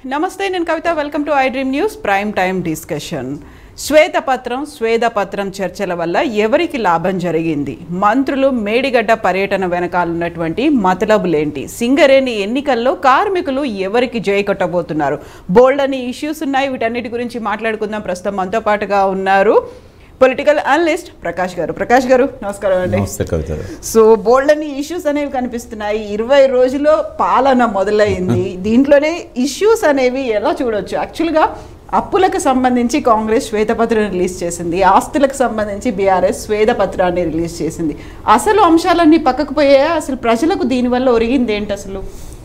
నమస్తే నేను Kavitha welcome to I dream news prime time discussion శ్వేతపత్రం స్వేదపత్రం చర్చల వల్ల ఎవరికి లాభం జరిగింది మంత్రులు మేడిగడ్డ పర్యటన వెనకాల ఉన్నటువంటి మతలబులేంటి సింగరేణి ఎన్నికల్లో కార్మికులు ఎవరికి జయ కొట్టబోతున్నారు బోల్డ్ అని ఇష్యూస్ ఉన్నాయి వీటన్నిటి గురించి మాట్లాడుకుందాం ప్రస్తుతం మనతో పాటుగా ఉన్నారు పొలిటికల్ అనలిస్ట్ ప్రకాష్ గారు ప్రకాష్ గారు నమస్కారం అండి నమస్తే కవిత గారు. సో బోల్డ్ అని ఇష్యూస్ అనేవి కనిపిస్తున్నాయి ఇరవై రోజుల్లో పాలన మొదలైంది దీంట్లోనే ఇష్యూస్ అనేవి ఎలా చూడొచ్చు యాక్చువల్గా అప్పులకు సంబంధించి కాంగ్రెస్ శ్వేతపత్రం రిలీజ్ చేసింది ఆస్తులకు సంబంధించి బీఆర్ఎస్ శ్వేతపత్రాన్ని రిలీజ్ చేసింది అసలు అంశాలన్నీ పక్కకు పోయాయా అసలు ప్రజలకు దీనివల్ల ఒరిగింది ఏంటి అసలు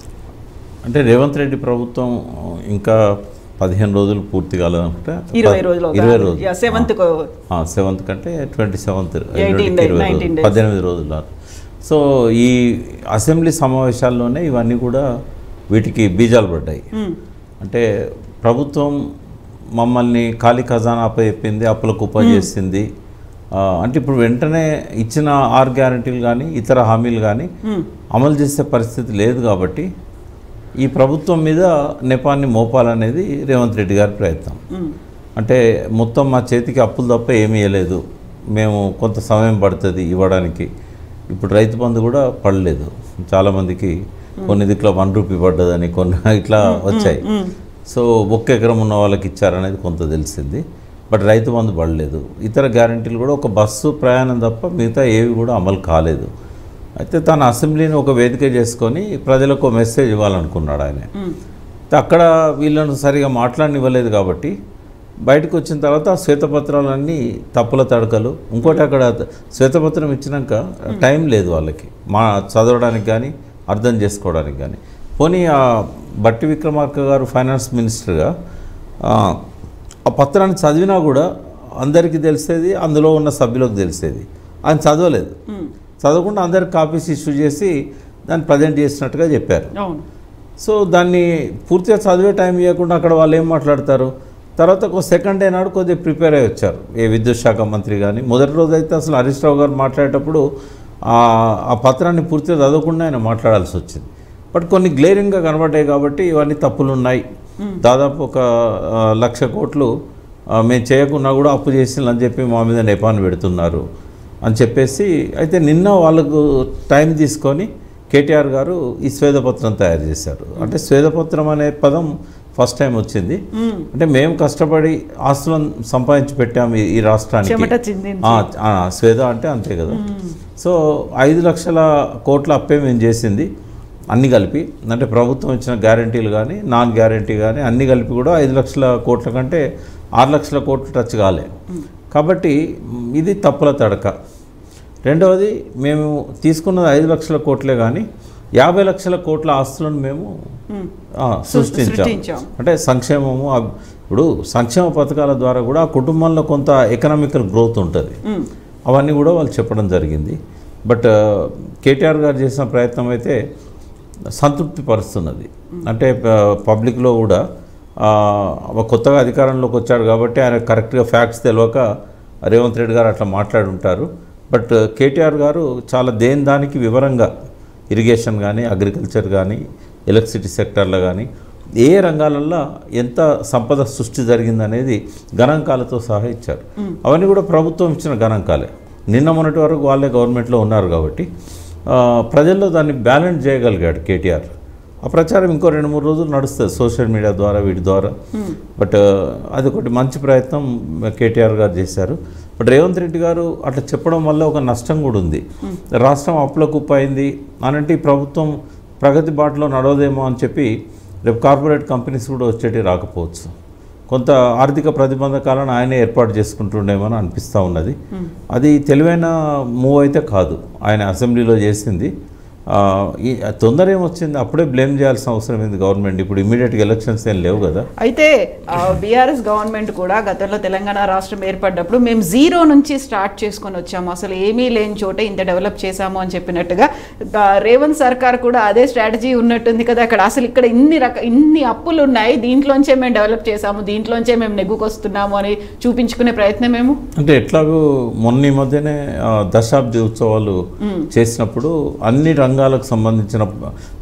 అంటే రేవంత్ రెడ్డి ప్రభుత్వం ఇంకా పదిహేను రోజులు పూర్తి కాలేదనుకుంటే ఇరవై రోజులు ఇరవై రోజులు సెవెంత్ సెవెంత్ కంటే ట్వంటీ సెవెంత్ 18 days, 19 days. పద్దెనిమిది రోజులు సో ఈ అసెంబ్లీ సమావేశాల్లోనే ఇవన్నీ కూడా వీటికి బీజాలు పడ్డాయి అంటే ప్రభుత్వం మమ్మల్ని ఖాళీ ఖజానా చెప్పింది అప్పుల కుప్ప చేసింది ఆ, అంటే ఇప్పుడు వెంటనే ఇచ్చిన ఆరు గ్యారంటీలు కానీ ఇతర హామీలు కానీ అమలు చేసే పరిస్థితి లేదు కాబట్టి ఈ ప్రభుత్వం మీద నెపాన్ని మోపాలనేది రేవంత్ రెడ్డి గారి ప్రయత్నం అంటే మొత్తం మా చేతికి అప్పులు తప్ప ఏమీ ఇవ్వలేదు మేము కొంత సమయం పడుతుంది ఇవ్వడానికి ఇప్పుడు రైతు బంధు కూడా పడలేదు చాలామందికి కొన్ని దిక్కులో వన్ రూపీ పడ్డదని కొన్ని ఇట్లా వచ్చాయి సో ఒక్క ఎకరం ఉన్న వాళ్ళకి ఇచ్చారనేది కొంత తెలిసింది బట్ రైతు బంధు పడలేదు ఇతర గ్యారంటీలు కూడా ఒక బస్సు ప్రయాణం తప్ప మిగతా ఏవి కూడా అమలు కాలేదు అయితే తన అసెంబ్లీని ఒక వేదిక చేసుకొని ప్రజలకు ఒక మెసేజ్ ఇవ్వాలనుకున్నాడు ఆయన అయితే అక్కడ వీళ్ళను సరిగా మాట్లాడనివ్వలేదు కాబట్టి బయటకు వచ్చిన తర్వాత ఆ శ్వేతపత్రాలన్నీ తప్పుల తడకలు ఇంకోటి అక్కడ శ్వేతపత్రం ఇచ్చినాక టైం లేదు వాళ్ళకి మా చదవడానికి కానీ అర్థం చేసుకోవడానికి కానీ పోనీ ఆ బట్టి విక్రమార్క గారు ఫైనాన్స్ మినిస్టర్గా ఆ, ఆ పత్రాన్ని చదివినా కూడా అందరికీ తెలిసేది అందులో ఉన్న సభ్యులకు తెలిసేది ఆయన చదవలేదు చదవకుండా అందరికి కాపీస్ ఇష్యూ చేసి దాన్ని ప్రజెంట్ చేసినట్టుగా చెప్పారు అవును సో దాన్ని పూర్తిగా చదివే టైం ఇవ్వకుండా అక్కడ వాళ్ళు ఏం మాట్లాడతారు తర్వాత ఒక సెకండ్ డే నాడు కొద్దిగా ప్రిపేర్ అయ్యి వచ్చారు ఏ విద్యుత్ శాఖ మంత్రి కానీ మొదటి రోజు అయితే అసలు హరీష్ రావు గారు మాట్లాడేటప్పుడు ఆ ఆ పత్రాన్ని పూర్తిగా చదవకుండా ఆయన మాట్లాడాల్సి వచ్చింది బట్ కొన్ని గ్లేరింగ్గా కనబడ్డాయి కాబట్టి ఇవన్నీ తప్పులు ఉన్నాయి దాదాపు ఒక ఆ, లక్ష కోట్లు ఆ, మేము చేయకున్నా కూడా అప్పు చేసిందని చెప్పి మా మీద నెపాన్ని పెడుతున్నారు అని చెప్పేసి అయితే నిన్న వాళ్ళకు టైం తీసుకొని కేటీఆర్ గారు ఈ స్వేదపత్రం తయారు చేశారు అంటే స్వేదపత్రం అనే పదం ఫస్ట్ టైం వచ్చింది అంటే మేము కష్టపడి ఆస్తులను సంపాదించి పెట్టాము ఈ- ఈ రాష్ట్రానికి చెమట చిందించి. ఆ, ఆ, స్వేద అంటే అంతే కదా సో ఐదు లక్షల కోట్ల అప్పే మేము చేసింది అన్ని కలిపి అంటే ప్రభుత్వం ఇచ్చిన గ్యారంటీలు కానీ నాన్ గ్యారంటీ కానీ అన్ని కలిపి కూడా ఐదు లక్షల కోట్ల కంటే ఆరు లక్షల కోట్లు టచ్ కాలే కాబట్టి మ్, ఇది తప్పుల తడక రెండవది మేము తీసుకున్నది ఐదు లక్షల కోట్లే కానీ యాభై లక్షల కోట్ల ఆస్తులను మేము ఆ, సృష్టించాం సృష్టించాం. అంటే అంటే సంక్షేమము అబ్- ఇప్పుడు సంక్షేమ పథకాల ద్వారా కూడా ఆ కుటుంబంలో కొంత ఎకనామికల్ గ్రోత్ ఉంటుంది అవన్నీ కూడా వాళ్ళు చెప్పడం జరిగింది బట్ ఆ, కేటీఆర్ గారు చేసిన ప్రయత్నం అయితే సంతృప్తి పరుస్తున్నది అంటే ప- పబ్లిక్లో కూడా ఆ, ఒక కొత్తగా అధికారంలోకి వచ్చాడు కాబట్టి ఆయన కరెక్ట్గా ఫ్యాక్ట్స్ తెలియక రేవంత్ రెడ్డి గారు అట్లా మాట్లాడుంటారు బట్ కేటీఆర్ గారు చాలా దేని దానికి వివరంగా ఇరిగేషన్ కానీ అగ్రికల్చర్ కానీ ఎలక్ట్రిసిటీ సెక్టర్లో కానీ ఏ రంగాలల్లో ఎంత సంపద సృష్టి జరిగిందనేది గణాంకాలతో సహా ఇచ్చారు అవన్నీ కూడా ప్రభుత్వం ఇచ్చిన గణాంకాలే నిన్న మొన్నటి వరకు వాళ్ళే గవర్నమెంట్లో ఉన్నారు కాబట్టి ఆ, ప్రజల్లో దాన్ని బ్యాలెన్స్ చేయగలిగాడు కేటీఆర్ ఆ ప్రచారం ఇంకో రెండు మూడు రోజులు నడుస్తుంది సోషల్ మీడియా ద్వారా వీటి ద్వారా బట్ అది ఒకటి మంచి ప్రయత్నం కేటీఆర్ గారు చేశారు బట్ రేవంత్ రెడ్డి గారు అట్లా చెప్పడం వల్ల ఒక నష్టం కూడా ఉంది రాష్ట్రం అప్పుల కుప్ప అయింది అనంటే ఈ ప్రభుత్వం ప్రగతి బాటలో నడవదేమో అని చెప్పి రేపు కార్పొరేట్ కంపెనీస్ కూడా వచ్చేటి రాకపోవచ్చు కొంత ఆర్థిక ప్రతిబంధకాలను ఆయనే ఏర్పాటు చేసుకుంటుండేమని అనిపిస్తూ ఉన్నది అది తెలివైన మూవ్ అయితే కాదు ఆయన అసెంబ్లీలో చేసింది ఆ, ఈ తొందర ఏమొచ్చింది అప్పుడే బ్లేమ్ చేయాల్సిన అవసరం ఏంది గవర్నమెంట్ ఇప్పుడు ఇమీడియట్గా ఎలక్షన్స్ ఏం లేవు కదా అయితే బీఆర్ఎస్ గవర్నమెంట్ కూడా గతంలో తెలంగాణ రాష్ట్రం ఏర్పడ్డప్పుడు మేము జీరో నుంచి స్టార్ట్ చేసుకొని వచ్చాము అసలు ఏమీ లేని చోటే ఇంత డెవలప్ చేశాము అని చెప్పినట్టుగా ఆ, రేవంత్ సర్కార్ కూడా అదే స్ట్రాటజీ ఉన్నట్టుంది కదా అక్కడ అసలు ఇక్కడ ఇన్ని రక ఇన్ని అప్పులు ఉన్నాయి దీంట్లోంచే మేము డెవలప్ చేశాము దీంట్లోంచే మేము నెగ్గుకొస్తున్నాము అని చూపించుకునే ప్రయత్నమేమో అంటే ఎట్లాగో మొన్న ఈ మధ్యనే ఆ, దశాబ్ది ఉత్సవాలు చేసినప్పుడు అన్ని రంగాలకు సంబంధించిన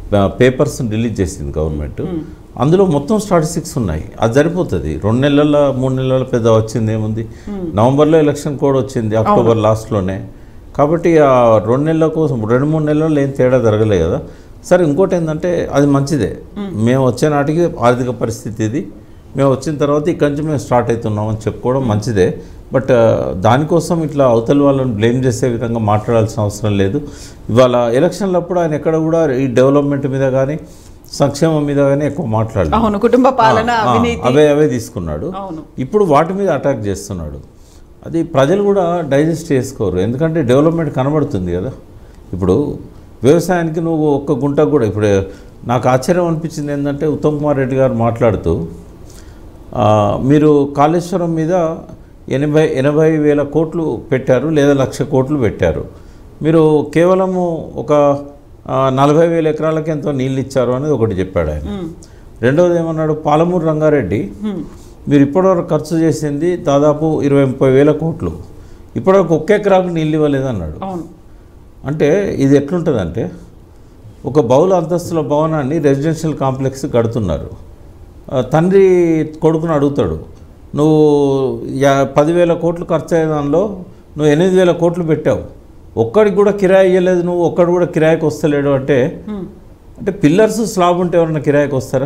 పేపర్స్ రిలీజ్ చేసింది గవర్నమెంట్ అందులో మొత్తం స్టాటిస్టిక్స్ ఉన్నాయి అది సరిపోతుంది రెండు నెలల మూడు నెలల పెద్ద వచ్చింది ఏముంది నవంబర్లో ఎలక్షన్ కోడ్ వచ్చింది అక్టోబర్ లాస్ట్లోనే కాబట్టి ఆ రెండు నెలల కోసం రెండు మూడు నెలల్లో ఏం తేడా జరగలే కదా సరే ఇంకోటి ఏంటంటే అది మంచిదే మేము వచ్చే నాటికి ఆర్థిక పరిస్థితి ఇది మేము వచ్చిన తర్వాత ఇక్కడి నుంచి మేము స్టార్ట్ అవుతున్నాం అని చెప్పుకోవడం మంచిదే బట్ ఆ, దానికోసం ఇట్లా అవతల వాళ్ళని బ్లేమ్ చేసే విధంగా మాట్లాడాల్సిన అవసరం లేదు ఇవాళ ఎలక్షన్లప్పుడు ఆయన ఎక్కడ కూడా ఈ డెవలప్మెంట్ మీద కానీ సంక్షేమం మీద కానీ ఎక్కువ మాట్లాడలేదు అవును కుటుంబ పాలన ఆ, అవినీతి అవే అవే తీసుకున్నాడు అవును ఇప్పుడు వాటి మీద అటాక్ చేస్తున్నాడు అది ప్రజలు కూడా డైజెస్ట్ చేసుకోరు ఎందుకంటే డెవలప్మెంట్ కనబడుతుంది కదా ఇప్పుడు వ్యవసాయానికి నువ్వు ఒక్క గుంట కూడా ఇప్పుడు నాకు ఆశ్చర్యం అనిపించింది ఏంటంటే ఉత్తమ్ కుమార్ రెడ్డి గారు మాట్లాడుతూ ఆ, మీరు కాళేశ్వరం మీద ఎనభై ఎనభై వేల కోట్లు పెట్టారు లేదా లక్ష కోట్లు పెట్టారు మీరు కేవలము ఒక ఆ, నలభై వేల ఎకరాలకి ఎంతో నీళ్ళు ఇచ్చారు అనేది ఒకటి చెప్పాడు ఆయన రెండవది ఏమన్నాడు పాలమూరు రంగారెడ్డి మీరు ఇప్పటివరకు ఖర్చు చేసింది దాదాపు ఇరవై ముప్పై వేల కోట్లు ఇప్పటివరకు ఒక్క ఎకరాకు నీళ్ళు ఇవ్వలేదన్నాడు అవును అంటే ఇది ఎట్లుంటుందంటే ఒక బహుళ అంతస్తుల భవనాన్ని రెసిడెన్షియల్ కాంప్లెక్స్ కడుతున్నారు ఆ, తండ్రి కొడుకుని అడుగుతాడు నువ్వు యా పదివేల కోట్లు ఖర్చు అయ్యే దానిలో నువ్వు ఎనిమిది వేల కోట్లు పెట్టావు ఒక్కడికి కూడా కిరాయి ఇవ్వలేదు నువ్వు ఒక్కడు కూడా కిరాయికి వస్తలేడు అంటే Hmm. అంటే పిల్లర్స్ స్లాబ్ ఉంటే ఎవరన్నా కిరాయికి వస్తారా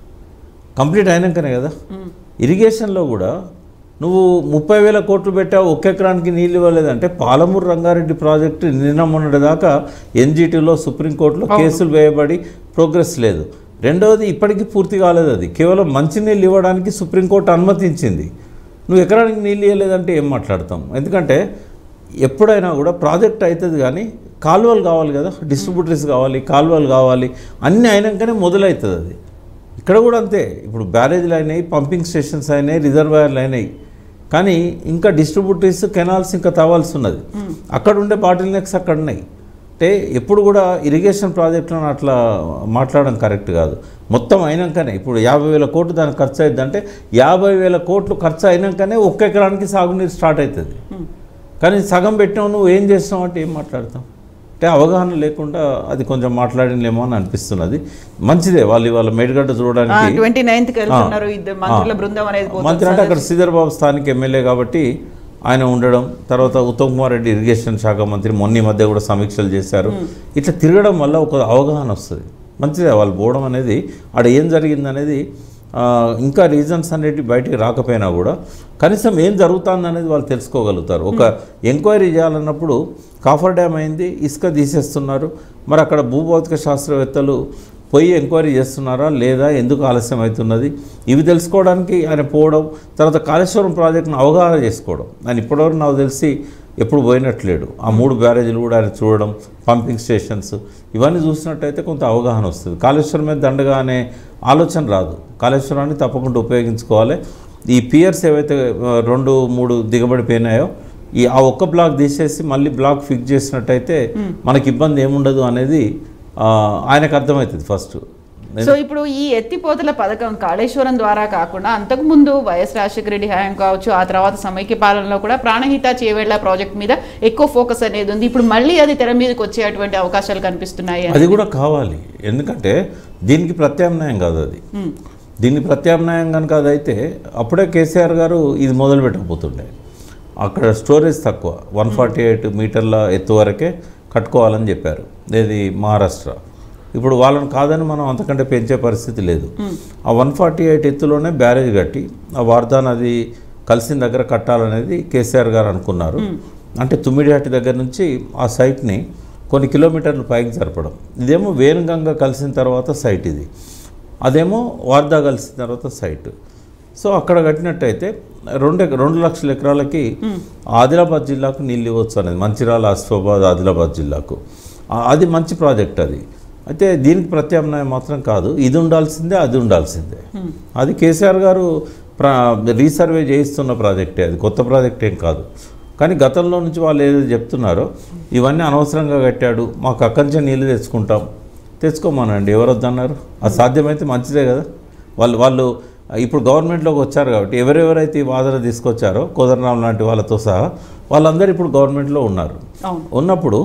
కంప్లీట్ అయినాకనే కదా ఇరిగేషన్లో కూడా నువ్వు ముప్పై వేల కోట్లు పెట్టావు ఒక్క ఎకరానికి నీళ్ళు ఇవ్వలేదంటే పాలమూరు రంగారెడ్డి ప్రాజెక్టు నిన్న మొన్నటి దాకా ఎన్జిటిలో సుప్రీంకోర్టులో కేసులు వేయబడి ప్రోగ్రెస్ లేదు రెండవది ఇప్పటికీ పూర్తి కాలేదు అది కేవలం మంచినీళ్ళు ఇవ్వడానికి సుప్రీంకోర్టు అనుమతించింది నువ్వు ఎకరానికి నీళ్ళు ఇవ్వలేదంటే ఏం మాట్లాడతాం ఎందుకంటే ఎప్పుడైనా కూడా ప్రాజెక్ట్ అవుతుంది కానీ కాలువలు కావాలి కదా డిస్ట్రిబ్యూటర్స్ కావాలి కాలువలు కావాలి అన్నీ అయినాకనే మొదలవుతుంది అది ఇక్కడ కూడా అంతే ఇప్పుడు బ్యారేజ్లు అయినాయి పంపింగ్ స్టేషన్స్ అయినాయి రిజర్వాయర్లు అయినాయి కానీ ఇంకా డిస్ట్రిబ్యూటర్స్ కెనాల్స్ ఇంకా తవ్వాల్సి ఉన్నది అక్కడ ఉండే బాటిల్ నెక్స్ అక్కడ ఉన్నాయి అంటే ఎప్పుడు కూడా ఇరిగేషన్ ప్రాజెక్టులను అట్లా మాట్లాడడం కరెక్ట్ కాదు మొత్తం అయినాకనే ఇప్పుడు యాభై వేల కోట్లు దానికి ఖర్చు అవుతుందంటే యాభై వేల కోట్లు ఖర్చు అయినాకనే ఒక్క ఎకరానికి సాగునీరు స్టార్ట్ అవుతుంది కానీ సగం పెట్టినావు నువ్వు ఏం చేస్తున్నావు అంటే ఏం మాట్లాడతాం అంటే అవగాహన లేకుండా అది కొంచెం మాట్లాడినలేమో అని అనిపిస్తున్నది మంచిదే వాళ్ళు ఇవాళ మేడిగడ్డ చూడడానికి ట్వంటీ నైన్త్ కి వెళ్తున్నారు ఇద్దరు మంత్రుల బృందం అనేది పోతుంది. మంత్రి అంటే అక్కడ శ్రీధర్ బాబు స్థానిక ఎమ్మెల్యే కాబట్టి ఆయన ఉండడం తర్వాత ఉత్తమ్ కుమార్ రెడ్డి ఇరిగేషన్ శాఖ మంత్రి మొన్న ఈ మధ్య కూడా సమీక్షలు చేశారు ఇట్లా తిరగడం వల్ల ఒక అవగాహన వస్తుంది మంచిదే వాళ్ళు పోవడం అనేది ఆడ ఏం జరిగింది అనేది ఆ, ఇంకా రీజన్స్ అనేవి బయటికి రాకపోయినా కూడా కనీసం ఏం జరుగుతుంది అనేది వాళ్ళు తెలుసుకోగలుగుతారు ఒక ఎంక్వైరీ చేయాలన్నప్పుడు కాఫర్ డ్యామ్ అయింది ఇసుక తీసేస్తున్నారు మరి అక్కడ భూభౌతిక శాస్త్రవేత్తలు పోయి ఎంక్వైరీ చేస్తున్నారా లేదా ఎందుకు ఆలస్యం అవుతున్నది ఇవి తెలుసుకోవడానికి ఆయన పోవడం తర్వాత కాళేశ్వరం ప్రాజెక్టును అవగాహన చేసుకోవడం ఆయన ఇప్పటివరకు నాకు తెలిసి ఎప్పుడు పోయినట్లేడు ఆ మూడు బ్యారేజీలు కూడా ఆయన చూడడం పంపింగ్ స్టేషన్స్ ఇవన్నీ చూసినట్టయితే కొంత అవగాహన వస్తుంది కాళేశ్వరం మీద దండగా అనే ఆలోచన రాదు కాళేశ్వరాన్ని తప్పకుండా ఉపయోగించుకోవాలి ఈ పియర్స్ ఏవైతే ఆ, రెండు మూడు దిగబడిపోయినాయో ఈ ఆ ఒక్క బ్లాక్ తీసేసి మళ్ళీ బ్లాక్ ఫిక్స్ చేసినట్టయితే మనకి ఇబ్బంది ఏముండదు అనేది ఆ, ఆయనకు అర్థమవుతుంది ఫస్ట్ సో ఇప్పుడు ఈ ఎత్తిపోతల పథకం కాళేశ్వరం ద్వారా కాకుండా అంతకుముందు వైఎస్ రాజశేఖర రెడ్డి హయాం కావచ్చు ఆ తర్వాత సమైక్య పాలనలో కూడా ప్రాణహిత చేవేళ్ల ప్రాజెక్ట్ మీద ఎక్కువ ఫోకస్ అనేది ఉంది ఇప్పుడు మళ్ళీ అది తెర మీదకి వచ్చేటువంటి అవకాశాలు కనిపిస్తున్నాయి అని. అది కూడా కావాలి ఎందుకంటే దీనికి ప్రత్యామ్నాయం కాదు అది ఉమ్, దీనికి ప్రత్యామ్నాయం కనుక అదైతే అప్పుడే కేసీఆర్ గారు ఇది మొదలు పెట్టకపోతుండే అక్కడ స్టోరేజ్ తక్కువ వన్ ఫార్టీ ఎయిట్ మీటర్ల ఎత్తు వరకే కట్టుకోవాలని చెప్పారు ఏది మహారాష్ట్ర ఇప్పుడు వాళ్ళని కాదని మనం అంతకంటే పెంచే పరిస్థితి లేదు ఆ వన్ ఫార్టీ ఎయిట్ ఎత్తులోనే బ్యారేజ్ కట్టి ఆ వార్దా నది కలిసిన దగ్గర కట్టాలనేది కేసీఆర్ గారు అనుకున్నారు అంటే తుమ్మిడిహట్టి దగ్గర నుంచి ఆ సైట్ని కొన్ని కిలోమీటర్లు పైకి జరపడం ఇదేమో వేణుగంగ కలిసిన తర్వాత సైట్ ఇది అదేమో వార్దా కలిసిన తర్వాత సైట్ సో అక్కడ కట్టినట్టయితే రెండు ఎక- రెండు లక్షల ఎకరాలకి ఆదిలాబాద్ జిల్లాకు నీళ్ళు ఇవ్వచ్చు అనేది మంచిర్యాల ఆసిఫాబాద్ ఆదిలాబాద్ జిల్లాకు ఆ- అది మంచి ప్రాజెక్ట్ అది అయితే దీనికి ప్రత్యామ్నాయం మాత్రం కాదు ఇది ఉండాల్సిందే అది ఉండాల్సిందే అది కేసీఆర్ గారు ప్రా రీసర్వే చేయిస్తున్న ప్రాజెక్టే అది కొత్త ప్రాజెక్ట్ ఏం కాదు కానీ గతంలో నుంచి వాళ్ళు ఏదైతే చెప్తున్నారో ఇవన్నీ అనవసరంగా కట్టాడు మాకు అక్కడి నుంచే నీళ్ళు తెచ్చుకుంటాం తెచ్చుకోమనండి ఎవరు వద్దన్నారు అది సాధ్యమైతే మంచిదే కదా వాళ్ళు వాళ్ళు ఇప్పుడు గవర్నమెంట్లోకి వచ్చారు కాబట్టి ఎవరెవరైతే ఈ వాదన తీసుకొచ్చారో కోదరరామ్ లాంటి వాళ్ళతో సహా వాళ్ళందరూ ఇప్పుడు గవర్నమెంట్లో ఉన్నారు అవును ఉన్నప్పుడు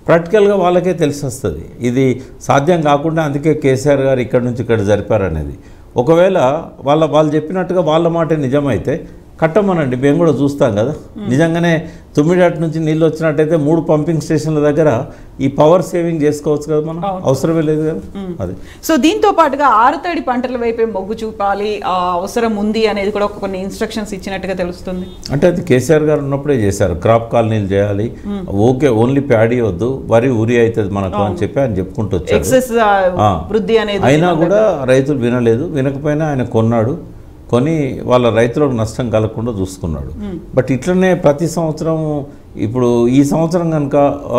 ప్రాక్టికల్గా వాళ్ళకే తెలిసి వస్తుంది ఇది సాధ్యం కాకుండా అందుకే కేసీఆర్ గారు ఇక్కడ నుంచి ఇక్కడ జరిపారనేది ఒకవేళ వాళ్ళ వాళ్ళు చెప్పినట్టుగా వాళ్ళ మాట నిజమైతే కట్టమనండి మేము కూడా చూస్తాం కదా నిజంగానే తొమ్మిడాటి నుంచి నీళ్ళు వచ్చినట్టయితే మూడు పంపింగ్ స్టేషన్ల దగ్గర ఈ పవర్ సేవింగ్ చేసుకోవచ్చు కదా మనం అవసరమే లేదు కదా అది సో దీంతో పాటుగా ఆరుతడి పంటల వైపే మొగ్గు చూపాలి ఆ అవసరం ఉంది అనేది కూడా ఒక కొన్ని ఇన్స్ట్రక్షన్స్ ఇచ్చినట్టుగా తెలుస్తుంది అంటే అది కేసీఆర్ గారు ఉన్నప్పుడే చేశారు క్రాప్ కాలనీలు చేయాలి ఓకే ఓన్లీ ప్యాడీ వద్దు వరి ఉరి అవుతుంది మనకు అని చెప్పి ఆయన చెప్పుకుంటూ వచ్చారు ఎక్సెస్ ఆ. వృద్ధి అనేది అయినా కూడా రైతులు వినలేదు వినకపోయినా ఆయన కొన్నాడు కొని వాళ్ళ రైతులకు నష్టం కలగకుండా చూసుకున్నాడు బట్ ఇట్లనే ప్రతి సంవత్సరం ఇప్పుడు ఈ సంవత్సరం కనుక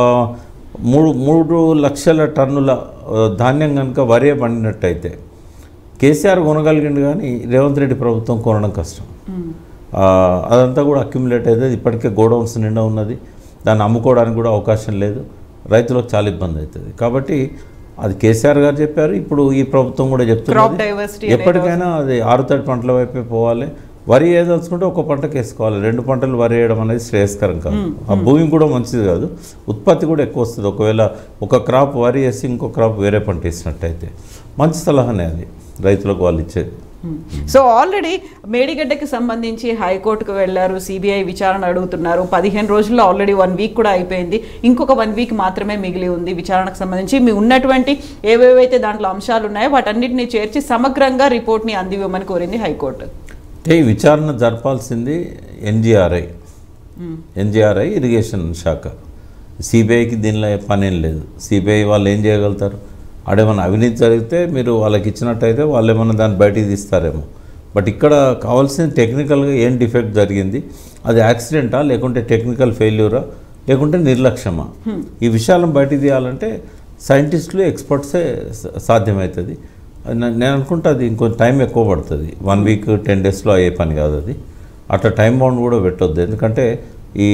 మూడు మూడు లక్షల టన్నుల ఆ, ధాన్యం కనుక వరే పండినట్టయితే కేసీఆర్ కొనగలిగిండు కానీ రేవంత్ రెడ్డి ప్రభుత్వం కొనడం కష్టం ఆ, అదంతా కూడా అక్యుములేట్ అవుతుంది ఇప్పటికే గోడౌన్స్ నిండా ఉన్నది దాన్ని అమ్ముకోవడానికి కూడా అవకాశం లేదు రైతులకు చాలా ఇబ్బంది అవుతుంది కాబట్టి అది కేసీఆర్ గారు చెప్పారు ఇప్పుడు ఈ ప్రభుత్వం కూడా క్రాప్ చెప్తున్నారు డైవర్సిటీ ఎప్పటికైనా అది ఆరుతడి పంటల వైపే పోవాలి వరి వేదలుచుకుంటే ఒక పంటకు వేసుకోవాలి రెండు పంటలు వరి వేయడం అనేది శ్రేయస్కరం కాదు ఆ భూమి కూడా మంచిది కాదు ఉత్పత్తి కూడా ఎక్కువ వస్తుంది ఒకవేళ ఒక క్రాప్ వరి వేసి ఇంకో క్రాప్ వేరే పంట వేసినట్టయితే మంచి సలహానే అది రైతులకు వాళ్ళు ఇచ్చేది సో ఆల్రెడీ మేడిగడ్డకి సంబంధించి హైకోర్టుకు వెళ్ళారు సిబిఐ విచారణ అడుగుతున్నారు పదిహేను రోజుల్లో ఆల్రెడీ వన్ వీక్ కూడా అయిపోయింది ఇంకొక వన్ వీక్ మాత్రమే మిగిలి ఉంది విచారణకు సంబంధించి మీ ఉన్నటువంటి ఏవేవైతే దాంట్లో అంశాలు ఉన్నాయో వాటన్నిటిని చేర్చి సమగ్రంగా రిపోర్ట్ని అందివ్వమని కోరింది హైకోర్టు అంటే ఈ విచారణ జరపాల్సింది ఎన్జిఆర్ఐ ఎన్జిఆర్ఐ ఇరిగేషన్ శాఖ సిబిఐకి దీనిలో పనేం లేదు సిబిఐ వాళ్ళు ఏం చేయగలుగుతారు ఆడేమన్నా అవినీతి జరిగితే మీరు వాళ్ళకి ఇచ్చినట్టయితే వాళ్ళు ఏమన్నా దాన్ని బయటికి తీస్తారేమో బట్ ఇక్కడ కావాల్సింది టెక్నికల్గా ఏం డిఫెక్ట్ జరిగింది అది యాక్సిడెంటా లేకుంటే టెక్నికల్ ఫెయిల్యూరా లేకుంటే నిర్లక్ష్యమా ఈ విషయాలను బయటికి తీయాలంటే సైంటిస్టులు ఎక్స్పర్ట్సే స- సాధ్యమవుతుంది అది నే- నేను అనుకుంటా అది ఇంకొంచెం టైం ఎక్కువ పడుతుంది వన్ వీక్ టెన్ డేస్లో అయ్యే పని కాదు అది అట్లా టైం బౌండ్ కూడా పెట్టొద్దు ఎందుకంటే ఈ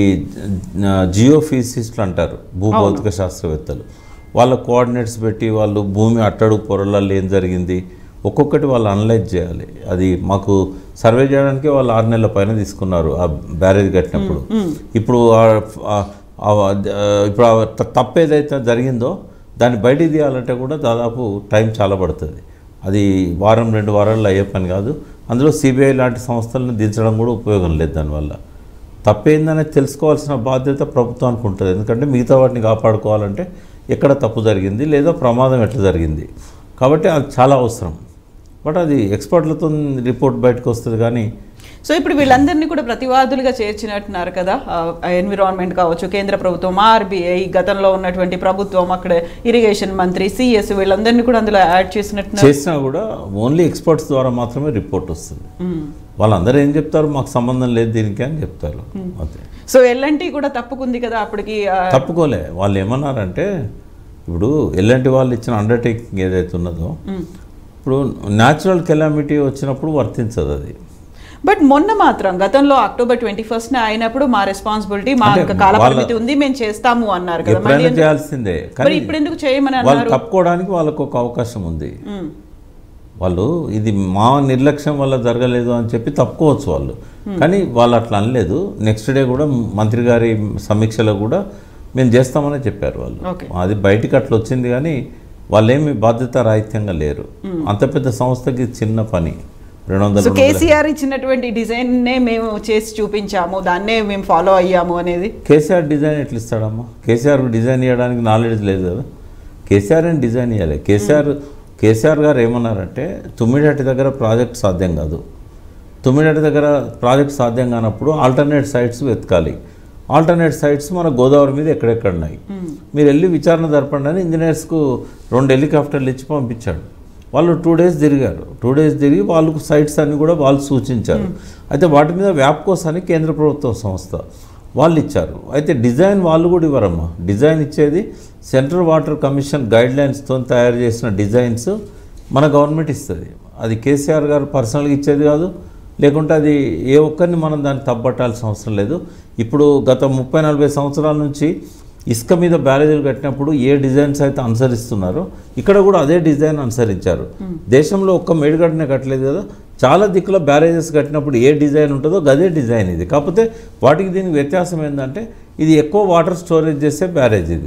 జియో ఫిజిసిస్టులు అంటారు భూభౌతిక శాస్త్రవేత్తలు వాళ్ళ కోఆర్డినేట్స్ పెట్టి వాళ్ళు భూమి అట్టడుగు పొరలలో ఏం జరిగింది ఒక్కొక్కటి వాళ్ళు అనలైజ్ చేయాలి అది మాకు సర్వే చేయడానికి వాళ్ళు ఆరు నెలల పైన తీసుకున్నారు ఆ బ్యారేజ్ కట్టినప్పుడు ఇప్పుడు ఆ- ఆ- ఆ- ఇప్పుడు ఆ త- తప్పు ఏదైతే జరిగిందో దాన్ని బయటికి తీయాలంటే కూడా దాదాపు టైం చాలా పడుతుంది అది వారం రెండు వారాల్లో అయ్యే పని కాదు అందులో సిబిఐ లాంటి సంస్థలను దించడం కూడా ఉపయోగం లేదు దానివల్ల తప్పేందనేది తెలుసుకోవాల్సిన బాధ్యత ప్రభుత్వానికి ఉంటుంది ఎందుకంటే మిగతా వాటిని కాపాడుకోవాలంటే ఎక్కడ తప్పు జరిగింది లేదా ప్రమాదం ఎట్లా జరిగింది కాబట్టి అది చాలా అవసరం బట్ అది ఎక్స్పర్ట్లతో రిపోర్ట్ బయటకు వస్తుంది కానీ సో ఇప్పుడు వీళ్ళందరినీ కూడా ప్రతివాదులుగా చేర్చినట్టున్నారు కదా ఎన్విరాన్మెంట్ కావచ్చు కేంద్ర ప్రభుత్వం ఆర్బీఐ గతంలో ఉన్నటువంటి ప్రభుత్వం అక్కడ ఇరిగేషన్ మంత్రి సిఎస్ వీళ్ళందరినీ కూడా అందులో యాడ్ చేసినట్టున్నారు చేసినా కూడా ఓన్లీ ఎక్స్పర్ట్స్ ద్వారా మాత్రమే రిపోర్ట్ వస్తుంది వాళ్ళందరూ ఏం చెప్తారు మాకు సంబంధం లేదు దీనికి అని చెప్తారు అంతే సో ఎల్ఎన్టీ కూడా తప్పుకుంది కదా అప్పటికి ఆ, తప్పుకోలే వాళ్ళు ఏమన్నారంటే ఇప్పుడు ఎల్లంటి వాళ్ళు ఇచ్చిన అండర్టేకింగ్ ఏదైతే ఉన్నదో ఇప్పుడు న్యాచురల్ కెలామిటీ వచ్చినప్పుడు వర్తించదు అది బట్ మొన్న మాత్రం గతంలో అక్టోబర్ ట్వంటీ ఫస్ట్ అయినప్పుడు మా రెస్పాన్సిబిలిటీ మా అంటే యొక్క కాల వాళ్ళ- పరిమితి ఉంది మేము చేస్తాము అన్నారు కదా మళ్ళీ ఎప్పుడైనా ఎందుకు- చేయాల్సిందే మరి కానీ ఇప్పుడు ఎందుకు చేయమని వాళ్ళు అన్నారు తప్పుకోవడానికి వాళ్ళకు ఒక అవకాశం ఉంది ఉమ్, వాళ్ళు ఇది మా నిర్లక్ష్యం వల్ల జరగలేదు అని చెప్పి తప్పుకోవచ్చు వాళ్ళు కానీ వాళ్ళు అట్లా అనలేదు నెక్స్ట్ డే కూడా మంత్రి గారి సమీక్షలో కూడా మేము చేస్తామని చెప్పారు వాళ్ళు Okay. అది బయటికి అట్లా వచ్చింది కానీ వాళ్ళేమి బాధ్యత రాహిత్యంగా లేరు అంత పెద్ద సంస్థకి చిన్న పని రెండు వందల సో రెండు వందల- కేసీఆర్ ఇచ్చినటువంటి డిజైన్ నే మేము చేసి చూపించాము దాన్నే మేము ఫాలో అయ్యాము అనేది కేసీఆర్ డిజైన్ ఎట్లా ఇస్తాడమ్మా కేసీఆర్ డిజైన్ చేయడానికి నాలెడ్జ్ లేదు కదా కేసీఆర్ అని డిజైన్ చేయాలి కేసీఆర్ కేసీఆర్ గారు ఏమన్నారంటే తుమ్మిడటి దగ్గర ప్రాజెక్ట్ సాధ్యం కాదు తుమ్మిడటి దగ్గర ప్రాజెక్ట్ సాధ్యం కానప్పుడు ఆల్టర్నేట్ సైట్స్ వెతకాలి ఆల్టర్నేట్ సైట్స్ మన గోదావరి మీద ఎక్కడెక్కడ ఉన్నాయి మీరు వెళ్ళి విచారణ జరపండి అని ఇంజనీర్స్కు రెండు హెలికాప్టర్లు ఇచ్చి పంపించాడు వాళ్ళు టూ డేస్ తిరిగారు టూ డేస్ తిరిగి వాళ్ళకు సైట్స్ అన్ని కూడా వాళ్ళు సూచించారు అయితే వాటి మీద వ్యాప్కోస్ అని కేంద్ర ప్రభుత్వ సంస్థ వాళ్ళు ఇచ్చారు అయితే డిజైన్ వాళ్ళు కూడా ఇవ్వరమ్మా డిజైన్ ఇచ్చేది సెంట్రల్ వాటర్ కమిషన్ గైడ్ లైన్స్తో తయారు చేసిన డిజైన్స్ మన గవర్నమెంట్ ఇస్తుంది అది కేసీఆర్ గారు పర్సనల్గా ఇచ్చేది కాదు లేకుంటే అది ఏ ఒక్కరిని మనం దాన్ని తప్పట్టాల్సిన అవసరం లేదు ఇప్పుడు గత ముప్పై నలభై సంవత్సరాల నుంచి ఇసుక మీద బ్యారేజీలు కట్టినప్పుడు ఏ డిజైన్స్ అయితే అనుసరిస్తున్నారో ఇక్కడ కూడా అదే డిజైన్ అనుసరించారు దేశంలో ఒక్క మేడిగడ్డనే కట్టలేదు కదా చాలా దిక్కులో బ్యారేజెస్ కట్టినప్పుడు ఏ డిజైన్ ఉంటుందో అదే డిజైన్ ఇది కాకపోతే వాటికి దీనికి వ్యత్యాసం ఏంటంటే ఇది ఎక్కువ వాటర్ స్టోరేజ్ చేసే బ్యారేజ్ ఇది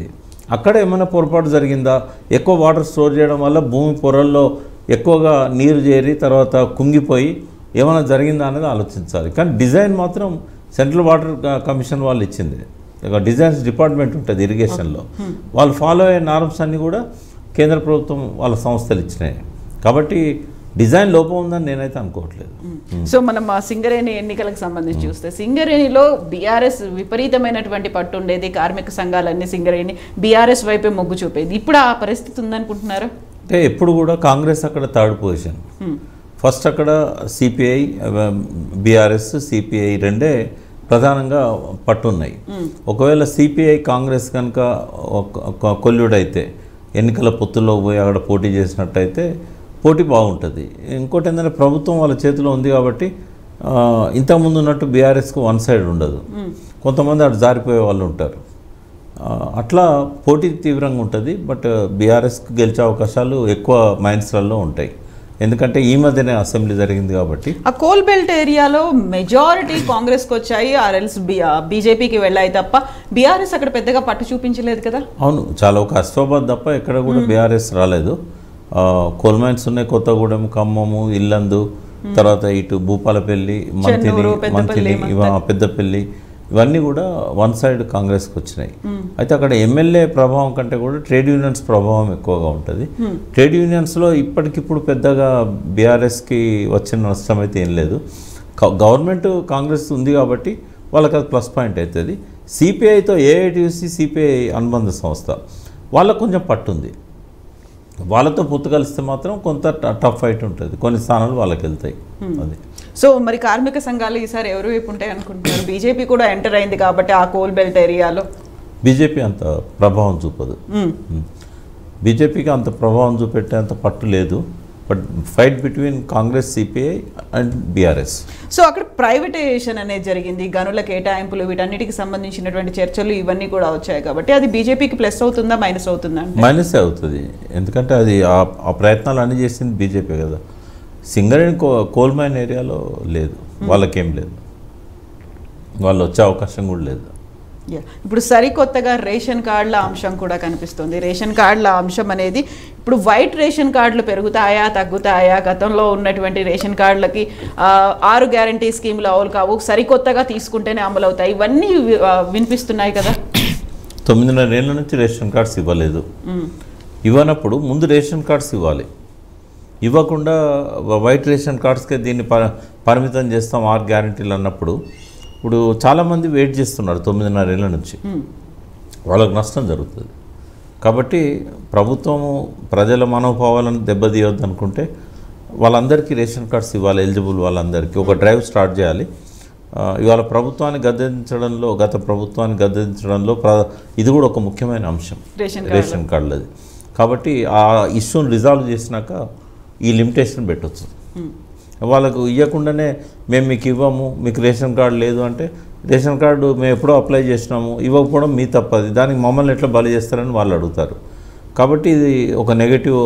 అక్కడ ఏమైనా పొరపాటు జరిగిందా ఎక్కువ వాటర్ స్టోర్ చేయడం వల్ల భూమి పొరల్లో ఎక్కువగా నీరు చేరి తర్వాత కుంగిపోయి ఏమైనా జరిగిందా అనేది ఆలోచించాలి కానీ డిజైన్ మాత్రం సెంట్రల్ వాటర్ క- కమిషన్ వాళ్ళు ఇచ్చింది ఇక డిజైన్స్ డిపార్ట్మెంట్ ఉంటుంది ఇరిగేషన్లో వాళ్ళు ఫాలో అయ్యే నార్మ్స్ అన్నీ కూడా కేంద్ర ప్రభుత్వం వాళ్ళ సంస్థలు ఇచ్చినాయి కాబట్టి డిజైన్ లోపం ఉందని నేనైతే అనుకోవట్లేదు సో మనం ఆ సింగరేణి ఎన్నికలకు సంబంధించి చూస్తే సింగరేణిలో బీఆర్ఎస్ విపరీతమైనటువంటి పట్టు ఉండేది కార్మిక సంఘాలన్నీ సింగరేణి బీఆర్ఎస్ వైపే మొగ్గు చూపేది ఇప్పుడు ఆ పరిస్థితి ఉందనుకుంటున్నారా అంటే ఎప్పుడు కూడా కాంగ్రెస్ అక్కడ థర్డ్ పొజిషన్ ఫస్ట్ అక్కడ సిపిఐ బీఆర్ఎస్ సిపిఐ రెండే ప్రధానంగా పట్టున్నాయి ఒకవేళ సిపిఐ కాంగ్రెస్ కనుక కొల్లుడైతే ఎన్నికల పొత్తుల్లో పోయి అక్కడ పోటీ చేసినట్టయితే పోటీ బాగుంటుంది ఇంకోటి ఏంటంటే ప్రభుత్వం వాళ్ళ చేతిలో ఉంది కాబట్టి ఆ, ఇంతకుముందు ఉన్నట్టు బీఆర్ఎస్కు వన్ సైడ్ ఉండదు కొంతమంది అటు జారిపోయే వాళ్ళు ఉంటారు ఆ, అట్లా పోటీ తీవ్రంగా ఉంటుంది బట్ బీఆర్ఎస్కి గెలిచే అవకాశాలు ఎక్కువ మైండ్స్లలో ఉంటాయి ఎందుకంటే ఈ మధ్యనే అసెంబ్లీ జరిగింది కాబట్టి ఆ కోల్ బెల్ట్ ఏరియాలో మెజారిటీ కాంగ్రెస్కి వచ్చాయి ఆర్ఎల్స్ బీజేపీకి వెళ్ళాయి తప్ప బీఆర్ఎస్ అక్కడ పెద్దగా పట్టు చూపించలేదు కదా అవును చాలా ఒక అశ్వాబాద్ తప్ప ఎక్కడ కూడా బీఆర్ఎస్ రాలేదు ఆ, కోల్ మైన్స్ ఉన్నాయి కొత్తగూడెం ఖమ్మము ఇల్లందు తర్వాత ఇటు భూపాలపల్లి మంతిని చెన్నూరు, పెద్దపల్లి, మంతిని ఇవ పెద్దపల్లి ఇవన్నీ కూడా వన్ సైడ్ కాంగ్రెస్కి వచ్చినాయి అయితే అక్కడ ఎమ్మెల్యే ప్రభావం కంటే కూడా ట్రేడ్ యూనియన్స్ ప్రభావం ఎక్కువగా ఉంటుంది ట్రేడ్ యూనియన్స్లో ఇప్పటికిప్పుడు పెద్దగా బీఆర్ఎస్కి వచ్చిన నష్టం అయితే ఏం లేదు క- గవర్నమెంట్ కాంగ్రెస్ ఉంది కాబట్టి వాళ్ళకి అది ప్లస్ పాయింట్ అవుతుంది సిపిఐతో ఏఐటిసి సిపిఐ అనుబంధ సంస్థ వాళ్ళకు కొంచెం పట్టుంది వాళ్ళతో పొత్తు కలిస్తే మాత్రం కొంత ట- టఫ్ ఫైట్ ఉంటుంది కొన్ని స్థానాలు వాళ్ళకి వెళ్తాయి అది సో మరి కార్మిక సంఘాలు ఈసారి ఎవరి వైపు ఉంటాయి అనుకుంటున్నారు బీజేపీ కూడా ఎంటర్ అయింది కాబట్టి ఆ కోల్ బెల్ట్ ఏరియాలో బీజేపీ అంత ప్రభావం చూపదు మ్మ్. బీజేపీకి అంత ప్రభావం చూపెట్టేంత పట్టు లేదు but fight between Congress CPI and BRS so అక్కడ ప్రైవేటైజేషన్ అనేది జరిగింది గనుల కేటాయింపులు వీటన్నిటికి సంబంధించినటువంటి చర్చలు ఇవన్నీ కూడా వచ్చాయి కాబట్టి అది బీజేపీకి ప్లస్ అవుతుందా మైనస్ అవుతుందా అంటే మైనసే అవుతుంది ఎందుకంటే అది ఆ ఆ ప్రయత్నాలు అన్ని చేసింది బీజేపీ కదా సింగరేణి కో కోల్ మైన్ ఏరియాలో లేదు వాళ్ళకేం లేదు వాళ్ళు వచ్చే అవకాశం కూడా లేదు Yeah. ఇప్పుడు సరికొత్తగా రేషన్ కార్డుల అంశం కూడా కనిపిస్తుంది రేషన్ కార్డుల అంశం అనేది ఇప్పుడు వైట్ రేషన్ కార్డులు పెరుగుతాయా తగ్గుతాయా గతంలో ఉన్నటువంటి రేషన్ కార్డులకి ఆ, ఆరు గ్యారంటీ స్కీములు అమలు కావు సరికొత్తగా తీసుకుంటేనే అమలు అవుతాయి ఇవన్నీ వి- ఆ, వినిపిస్తున్నాయి కదా తొమ్మిదిన్నర ఏళ్ళ నుంచి రేషన్ కార్డ్స్ ఇవ్వలేదు మ్మ్. ఇవ్వనప్పుడు ముందు రేషన్ కార్డ్స్ ఇవ్వాలి ఇవ్వకుండా వ- వైట్ రేషన్ కార్డ్స్కే దీన్ని ప పరిమితం చేస్తాం ఆరు గ్యారంటీలు అన్నప్పుడు ఇప్పుడు చాలామంది వెయిట్ చేస్తున్నారు తొమ్మిదిన్నర ఏళ్ళ నుంచి మ్మ్. వాళ్ళకు నష్టం జరుగుతుంది కాబట్టి ప్రభుత్వము ప్రజల మనోభావాలను దెబ్బతీయొద్దు అనుకుంటే వాళ్ళందరికీ రేషన్ కార్డ్స్ ఇవ్వాలి ఎలిజిబుల్ వాళ్ళందరికీ ఒక డ్రైవ్ స్టార్ట్ చేయాలి ఆ, ఇవాళ ప్రభుత్వాన్ని గద్దెదించడంలో గత ప్రభుత్వాన్ని గద్దెదించడంలో ప్ర ఇది కూడా ఒక ముఖ్యమైన అంశం రేషన్ రేషన్ కార్డులది కాబట్టి ఆ ఇష్యూని రిజాల్వ్ చేసినాక ఈ లిమిటేషన్ పెట్టొచ్చు వాళ్ళకు ఇవ్వకుండానే మేము మీకు ఇవ్వము మీకు రేషన్ కార్డు లేదు అంటే రేషన్ కార్డు మేము ఎప్పుడో అప్లై చేసినాము ఇవ్వకపోవడం మీ తప్పది దానికి మమ్మల్ని ఎట్లా బలి చేస్తారని వాళ్ళు అడుగుతారు కాబట్టి ఇది ఒక నెగటివ్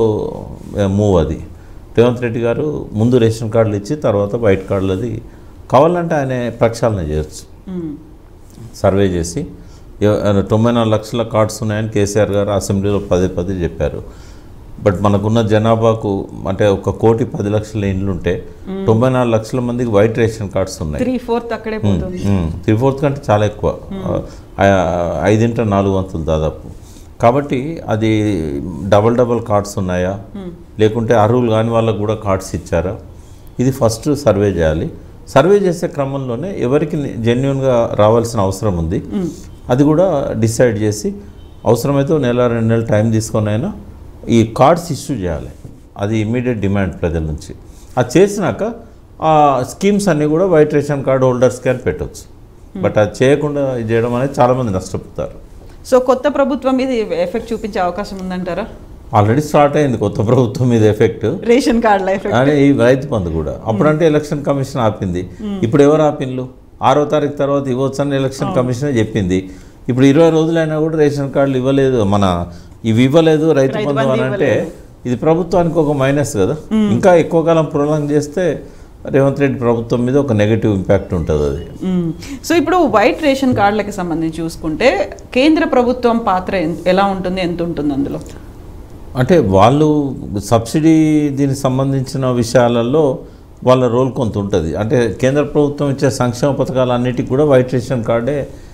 మూవ్ అది రేవంత్ రెడ్డి గారు ముందు రేషన్ కార్డులు ఇచ్చి తర్వాత వైట్ కార్డులది కావాలంటే ఆయన ప్రక్షాళన చేయొచ్చు మ్మ్. సర్వే చేసి ఎవ- తొంభై నాలుగు లక్షల కార్డ్స్ ఉన్నాయని కేసీఆర్ గారు అసెంబ్లీలో పదే పదే చెప్పారు బట్ మనకున్న జనాభాకు అంటే ఒక కోటి పది లక్షల ఇండ్లు ఉంటే తొంభై నాలుగు లక్షల మందికి వైట్ రేషన్ కార్డ్స్ ఉన్నాయి త్రీ ఫోర్త్ అక్కడే పోతుంది త్రీ ఫోర్త్ కంటే చాలా ఎక్కువ ఆ, ఐదింట నాలుగు వంతులు దాదాపు కాబట్టి అది డబల్ డబల్ కార్డ్స్ ఉన్నాయా లేకుంటే అర్హులు కాని వాళ్ళకు కూడా కార్డ్స్ ఇచ్చారా ఇది ఫస్ట్ సర్వే చేయాలి సర్వే చేసే క్రమంలోనే ఎవరికి జెన్యున్గా రావాల్సిన అవసరం ఉంది అది కూడా డిసైడ్ చేసి అవసరమైతే ఓ నెల రెండు నెలలు టైం తీసుకొని అయినా ఈ కార్డ్స్ ఇష్యూ చేయాలి అది ఇమీడియట్ డిమాండ్ ప్రజల నుంచి అది చేసినాక ఆ స్కీమ్స్ అన్నీ కూడా వైట్ రేషన్ కార్డ్ హోల్డర్స్కి అని పెట్టవచ్చు బట్ అది చేయకుండా ఇది చేయడం అనేది చాలామంది నష్టపోతారు సో కొత్త ప్రభుత్వం మీద ఎఫెక్ట్ చూపించే అవకాశం ఉందంటారా ఆల్రెడీ స్టార్ట్ అయింది కొత్త ప్రభుత్వం మీద ఎఫెక్ట్ రేషన్ కార్డుల ఎఫెక్ట్ అని ఈ రైతు బంధు కూడా అప్పుడంటే ఎలక్షన్ కమిషన్ ఆపింది ఇప్పుడు ఎవరు ఆపిన్లు ఆరో తారీఖు తర్వాత ఇవ్వచ్చని ఎలక్షన్ కమిషనే చెప్పింది ఇప్పుడు ఇరవై రోజులైనా కూడా రేషన్ కార్డులు ఇవ్వలేదు మన ఇవి ఇవ్వలేదు రైతు బంధు అని అంటే ఇది ప్రభుత్వానికి ఒక మైనస్ కదా ఇంకా ఎక్కువ కాలం ప్రొలాంగ్ చేస్తే రేవంత్ రెడ్డి ప్రభుత్వం మీద ఒక నెగిటివ్ ఇంపాక్ట్ ఉంటుంది అది మ్మ్. సో ఇప్పుడు వైట్ రేషన్ కార్డులకి సంబంధించి చూసుకుంటే కేంద్ర ప్రభుత్వం పాత్ర ఎన్- ఎలా ఉంటుంది ఎంత ఉంటుంది అందులో అంటే వాళ్ళు సబ్సిడీ దీనికి సంబంధించిన విషయాలలో వాళ్ళ రోల్ కొంత ఉంటుంది అంటే కేంద్ర ప్రభుత్వం ఇచ్చే సంక్షేమ పథకాలన్నిటికీ కూడా వైట్ రేషన్ కార్డే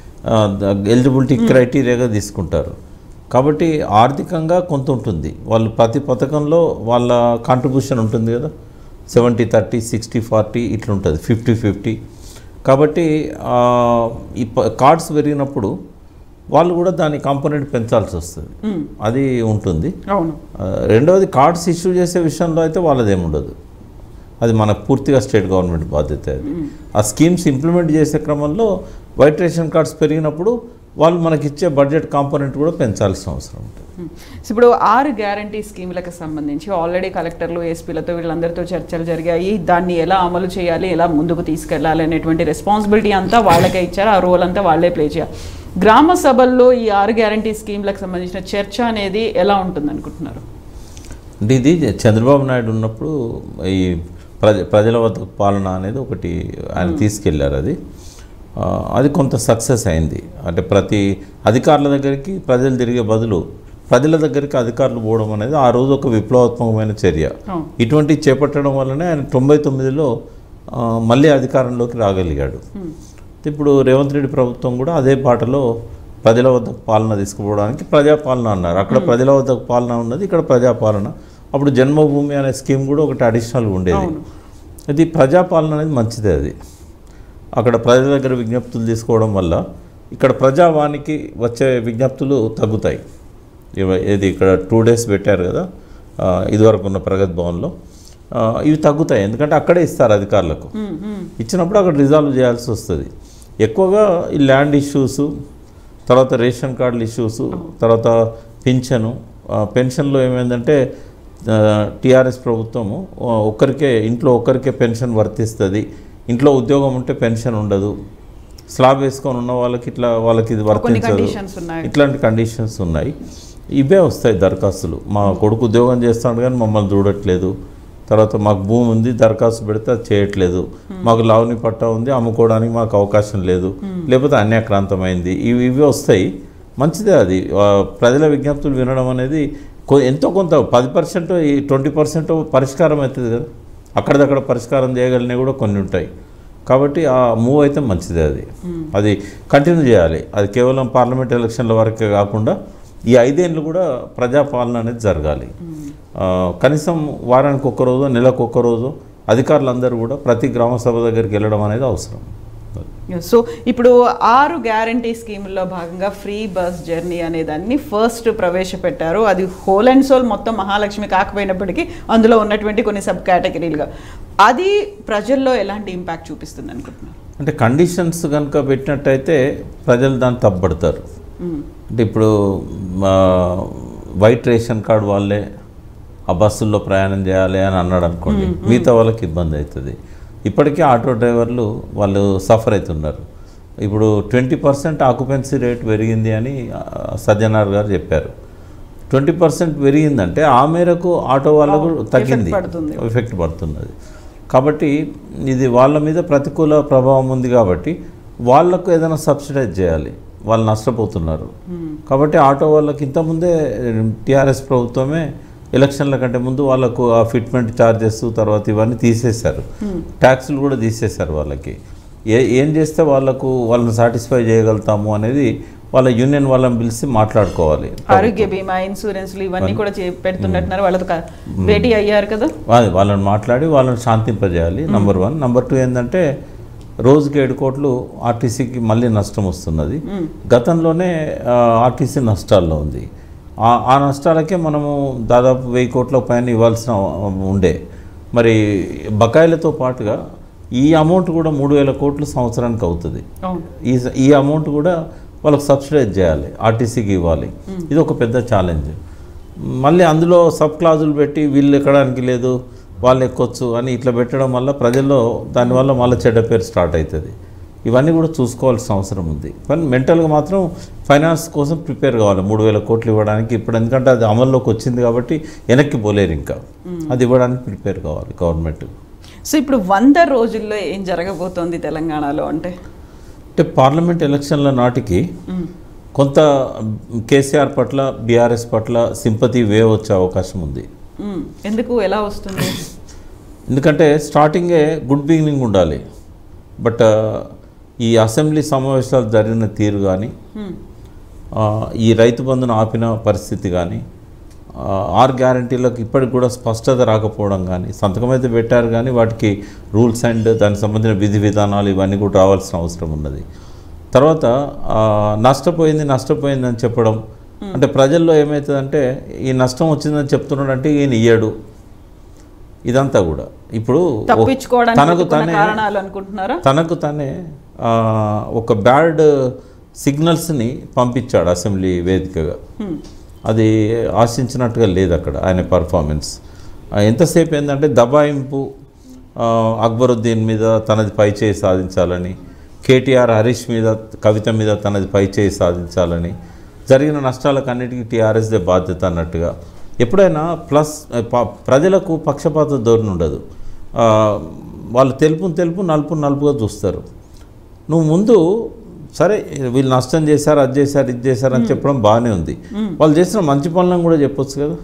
ఎలిజిబిలిటీ క్రైటీరియాగా తీసుకుంటారు కాబట్టి ఆర్థికంగా కొంత ఉంటుంది వాళ్ళు ప్రతి పథకంలో వాళ్ళ కాంట్రిబ్యూషన్ ఉంటుంది కదా సెవెంటీ థర్టీ సిక్స్టీ ఫార్టీ ఇట్లా ఉంటుంది ఫిఫ్టీ ఫిఫ్టీ కాబట్టి ఆ, ఈ ప- కార్డ్స్ పెరిగినప్పుడు వాళ్ళు కూడా దాని కాంపోనెంట్ పెంచాల్సి వస్తుంది అది ఉంటుంది అవును ఆ, రెండవది కార్డ్స్ ఇష్యూ చేసే విషయంలో అయితే వాళ్ళదేం ఉండదు అది మనకు పూర్తిగా స్టేట్ గవర్నమెంట్ బాధ్యత అది ఆ స్కీమ్స్ ఇంప్లిమెంట్ చేసే క్రమంలో వైట్ రేషన్ కార్డ్స్ పెరిగినప్పుడు వాళ్ళు మనకి ఇచ్చే బడ్జెట్ కాంపోనెంట్ కూడా పెంచాల్సిన అవసరం ఉంటుంది మ్మ్. సో ఇప్పుడు ఆరు గ్యారంటీ స్కీములకు సంబంధించి ఆల్రెడీ కలెక్టర్లు ఎస్పీలతో వీళ్ళందరితో చర్చలు జరిగాయి దాన్ని ఎలా అమలు చేయాలి ఎలా ముందుకు తీసుకెళ్ళాలి అనేటువంటి రెస్పాన్సిబిలిటీ అంతా వాళ్ళకే ఇచ్చారు ఆ రోల్ అంతా వాళ్ళే ప్లే చేయాలి గ్రామ సభల్లో ఈ ఆరు గ్యారంటీ స్కీమ్లకు సంబంధించిన చర్చ అనేది ఎలా ఉంటుంది అనుకుంటున్నారు అంటే ఇది చంద్రబాబు నాయుడు ఉన్నప్పుడు ఈ ప్రజ ప్రజల వద్ద పాలన అనేది ఒకటి ఆయన తీసుకెళ్లారు అది ఆ, అది కొంత సక్సెస్ అయింది అంటే ప్రతి అధికారుల దగ్గరికి ప్రజలు తిరిగే బదులు ప్రజల దగ్గరికి అధికారులు పోవడం అనేది ఆ రోజు ఒక విప్లవాత్మకమైన చర్య అవును. ఇటువంటి చేపట్టడం వల్లనే ఆయన తొంభై తొమ్మిదిలో ఆ, మళ్ళీ అధికారంలోకి రాగలిగాడు ఇప్పుడు రేవంత్ రెడ్డి ప్రభుత్వం కూడా అదే బాటలో ప్రజల వద్ద పాలన తీసుకుపోవడానికి ప్రజాపాలన అన్నారు అక్కడ ప్రజల వద్ద పాలన ఉన్నది ఇక్కడ ప్రజాపాలన అప్పుడు జన్మభూమి అనే స్కీమ్ కూడా ఒకటి అడిషనల్ ఉండేది అవును. అది ప్రజాపాలన అనేది మంచిదే అది అక్కడ ప్రజల దగ్గర విజ్ఞప్తులు తీసుకోవడం వల్ల ఇక్కడ ప్రజావానికి వచ్చే విజ్ఞప్తులు తగ్గుతాయి ఇవ- ఇది ఇక్కడ టూ డేస్ పెట్టారు కదా ఆ, ఇదివరకు ఉన్న ప్రగతి భవన్లో ఆ, ఇవి తగ్గుతాయి ఎందుకంటే అక్కడే ఇస్తారు అధికారులకు మ్మ్, మ్మ్. ఇచ్చినప్పుడు అక్కడ రిజాల్వ్ చేయాల్సి వస్తుంది ఎక్కువగా ఈ ల్యాండ్ ఇష్యూస్ తర్వాత రేషన్ కార్డుల ఇష్యూస్ తర్వాత పింఛను ఆ, పెన్షన్లో ఏమైందంటే టీఆర్ఎస్ ప్రభుత్వము ఆ, ఒక్కరికే ఇంట్లో ఒక్కరికే పెన్షన్ వర్తిస్తుంది ఇంట్లో ఉద్యోగం ఉంటే పెన్షన్ ఉండదు స్లాబ్ వేసుకొని ఉన్న వాళ్ళకి ఇట్లా వాళ్ళకి ఇది కొన్ని వర్తించదు కండిషన్స్ ఉన్నాయి ఇట్లాంటి కండిషన్స్ ఉన్నాయి ఇవే వస్తాయి దరఖాస్తులు మా కొడుకు ఉద్యోగం చేస్తాడు కానీ మమ్మల్ని చూడట్లేదు తర్వాత మాకు భూమి ఉంది దరఖాస్తు పెడితే అది చేయట్లేదు మాకు లావణి పట్టా ఉంది అమ్ముకోవడానికి మాకు అవకాశం లేదు లేకపోతే అన్యాక్రాంతమైంది ఇవి ఇవి వస్తాయి మంచిదే అది ఆ, ప్రజల విజ్ఞప్తులు వినడం అనేది కొ- ఎంతో కొంత పది పర్సెంట్ ఈ ట్వంటీ పర్సెంట్ పరిష్కారం అవుతుంది కదా అక్కడిదక్కడ పరిష్కారం చేయగలిగినవి కూడా కొన్ని ఉంటాయి కాబట్టి ఆ మూవ్ అయితే మంచిదే అది అది కంటిన్యూ చేయాలి అది కేవలం పార్లమెంట్ ఎలక్షన్ల వరకే కాకుండా ఈ ఐదేళ్ళు కూడా ప్రజాపాలన అనేది జరగాలి ఆ, కనీసం వారానికి ఒక్క రోజు నెలకు ఒక్క రోజు అధికారులందరూ కూడా ప్రతి గ్రామ సభ దగ్గరికి వెళ్ళడం అనేది అవసరం సో ఇప్పుడు ఆరు గ్యారంటీ స్కీముల్లో భాగంగా ఫ్రీ బస్ జర్నీ అనేదాన్ని ఫస్ట్ ప్రవేశపెట్టారు అది హోల్ అండ్ సోల్ మొత్తం మహాలక్ష్మి కాకపోయినప్పటికీ అందులో ఉన్నటువంటి కొన్ని సబ్ కేటగిరీలుగా అది ప్రజల్లో ఎలాంటి ఇంపాక్ట్ చూపిస్తుంది అనుకుంటున్నారు అంటే కండిషన్స్ కనుక పెట్టినట్టయితే ప్రజలు దాన్ని తప్పబడతారు అంటే ఇప్పుడు మా వైట్ రేషన్ కార్డు వాళ్ళే ఆ బస్సుల్లో ప్రయాణం చేయాలి అని అన్నాడు అనుకోండి మిగతా వాళ్ళకి ఇబ్బంది అవుతుంది ఇప్పటికే ఆటో డ్రైవర్లు వాళ్ళు సఫర్ అవుతున్నారు ఇప్పుడు ట్వంటీ పర్సెంట్ ఆక్యుపెన్సీ రేట్ పెరిగింది అని ఆ, సజ్జనార్ గారు చెప్పారు ట్వంటీ పర్సెంట్ పెరిగిందంటే ఆ మేరకు ఆటో వాళ్ళకు అవును, తగ్గింది effect పడుతుంది. ఎఫెక్ట్ పడుతున్నది కాబట్టి ఇది వాళ్ళ మీద ప్రతికూల ప్రభావం ఉంది కాబట్టి వాళ్ళకు ఏదైనా సబ్సిడైజ్ చేయాలి వాళ్ళు నష్టపోతున్నారు కాబట్టి ఆటో వాళ్ళకి ఇంతకుముందే టీఆర్ఎస్ ప్రభుత్వమే ఎలక్షన్ల కంటే ముందు వాళ్ళకు ఆ ఫిట్మెంట్ ఛార్జెస్ తర్వాత ఇవన్నీ తీసేశారు ట్యాక్సులు కూడా తీసేశారు వాళ్ళకి ఏ ఏం చేస్తే వాళ్ళకు వాళ్ళని సాటిస్ఫై చేయగలుగుతాము అనేది వాళ్ళ యూనియన్ వాళ్ళని పిలిచి మాట్లాడుకోవాలి ఆరోగ్య బీమా ఇన్సూరెన్స్లు ఇవన్నీ కూడా చే- పెడుతున్నట్టున్నారు వాళ్ళతో క- భేటీ అయ్యారు కదా అది వాళ్ళని మాట్లాడి వాళ్ళని శాంతింపజేయాలి నంబర్ వన్ నంబర్ టూ ఏంటంటే రోజుకి ఏడు కోట్లు ఆర్టీసీకి మళ్ళీ నష్టం వస్తున్నది గతంలోనే ఆ, ఆర్టీసీ నష్టాల్లో ఉంది ఆ- ఆ నష్టాలకే మనము దాదాపు వెయ్యి కోట్ల పైన ఇవ్వాల్సిన ఉండే మరి బకాయిలతో పాటుగా ఈ అమౌంట్ కూడా మూడు వేల కోట్లు సంవత్సరానికి అవుతుంది అవును ఈ ఈ అమౌంట్ కూడా వాళ్ళకి సబ్సిడైజ్ చేయాలి ఆర్టీసీకి ఇవ్వాలి ఇది ఒక పెద్ద ఛాలెంజ్ మళ్ళీ అందులో సబ్ క్లాజులు పెట్టి వీళ్ళు ఎక్కడానికి లేదు వాళ్ళు ఎక్కొచ్చు అని ఇట్లా పెట్టడం వల్ల ప్రజల్లో దానివల్ల మళ్ళీ చెడ్డ పేరు స్టార్ట్ అవుతుంది ఇవన్నీ కూడా చూసుకోవాల్సిన అవసరం ఉంది కానీ మెంటల్గా మాత్రం ఫైనాన్స్ కోసం ప్రిపేర్ కావాలి మూడు వేల కోట్లు ఇవ్వడానికి ఇప్పుడు ఎందుకంటే అది అమల్లోకి వచ్చింది కాబట్టి వెనక్కి పోలేరు ఇంకా అది ఇవ్వడానికి ప్రిపేర్ కావాలి గవర్నమెంట్ సో ఇప్పుడు వంద రోజుల్లో ఏం జరగబోతోంది తెలంగాణలో అంటే అంటే పార్లమెంట్ ఎలక్షన్ల నాటికి కొంత కేసీఆర్ పట్ల బీఆర్ఎస్ పట్ల సింపతి వేవ్ వచ్చే అవకాశం ఉంది మ్మ్. ఎందుకు ఎలా వస్తుంది ఎందుకంటే స్టార్టింగే గుడ్ బిగినింగ్ ఉండాలి బట్ ఈ అసెంబ్లీ సమావేశాలు జరిగిన తీరు కానీ మ్మ్. ఈ రైతు బంధును ఆపిన పరిస్థితి కానీ ఆర్ గ్యారంటీలకు ఇప్పటికి కూడా స్పష్టత రాకపోవడం కానీ సంతకం అయితే పెట్టారు కానీ వాటికి రూల్స్ అండ్ దానికి సంబంధించిన విధి విధానాలు ఇవన్నీ కూడా రావాల్సిన అవసరం ఉన్నది తర్వాత ఆ, నష్టపోయింది నష్టపోయింది అని చెప్పడం అంటే ప్రజల్లో ఏమవుతుందంటే ఈ నష్టం వచ్చిందని చెప్తున్నాడు అంటే ఈయన ఇయ్యడు ఇదంతా కూడా ఇప్పుడు ఓ- తప్పించుకోవడానికి తనకు వెతుకున్న తనే కారణాలు అనుకుంటున్నారా తనకు తనే ఆ, ఒక బ్యాడ్ సిగ్నల్స్ని పంపించాడు అసెంబ్లీ వేదికగా మ్మ్. అది ఆశించినట్టుగా లేదు అక్కడ ఆయన పర్ఫార్మెన్స్ ఆ, ఎంతసేపు ఏంటంటే దబాయింపు ఆ, అక్బరుద్దీన్ మీద తనది పైచేయి సాధించాలని కేటీఆర్ హరీష్ మీద కవిత మీద తనది పైచేయి సాధించాలని జరిగిన నష్టాలకు అన్నిటికీ టీఆర్ఎస్దే బాధ్యత అన్నట్టుగా ఎప్పుడైనా ప్లస్ ప- ప్రజలకు పక్షపాత ధోరణి ఉండదు ఆ, వాళ్ళు తెలుపు తెలుపు నలుపు నలుపుగా చూస్తారు నువ్వు ముందు సరే వీళ్ళు నష్టం చేశారు అది చేశారు ఇది చేశారు అని చెప్పడం బాగానే ఉంది వాళ్ళు చేసిన మంచి పనులను కూడా చెప్పొచ్చు కదా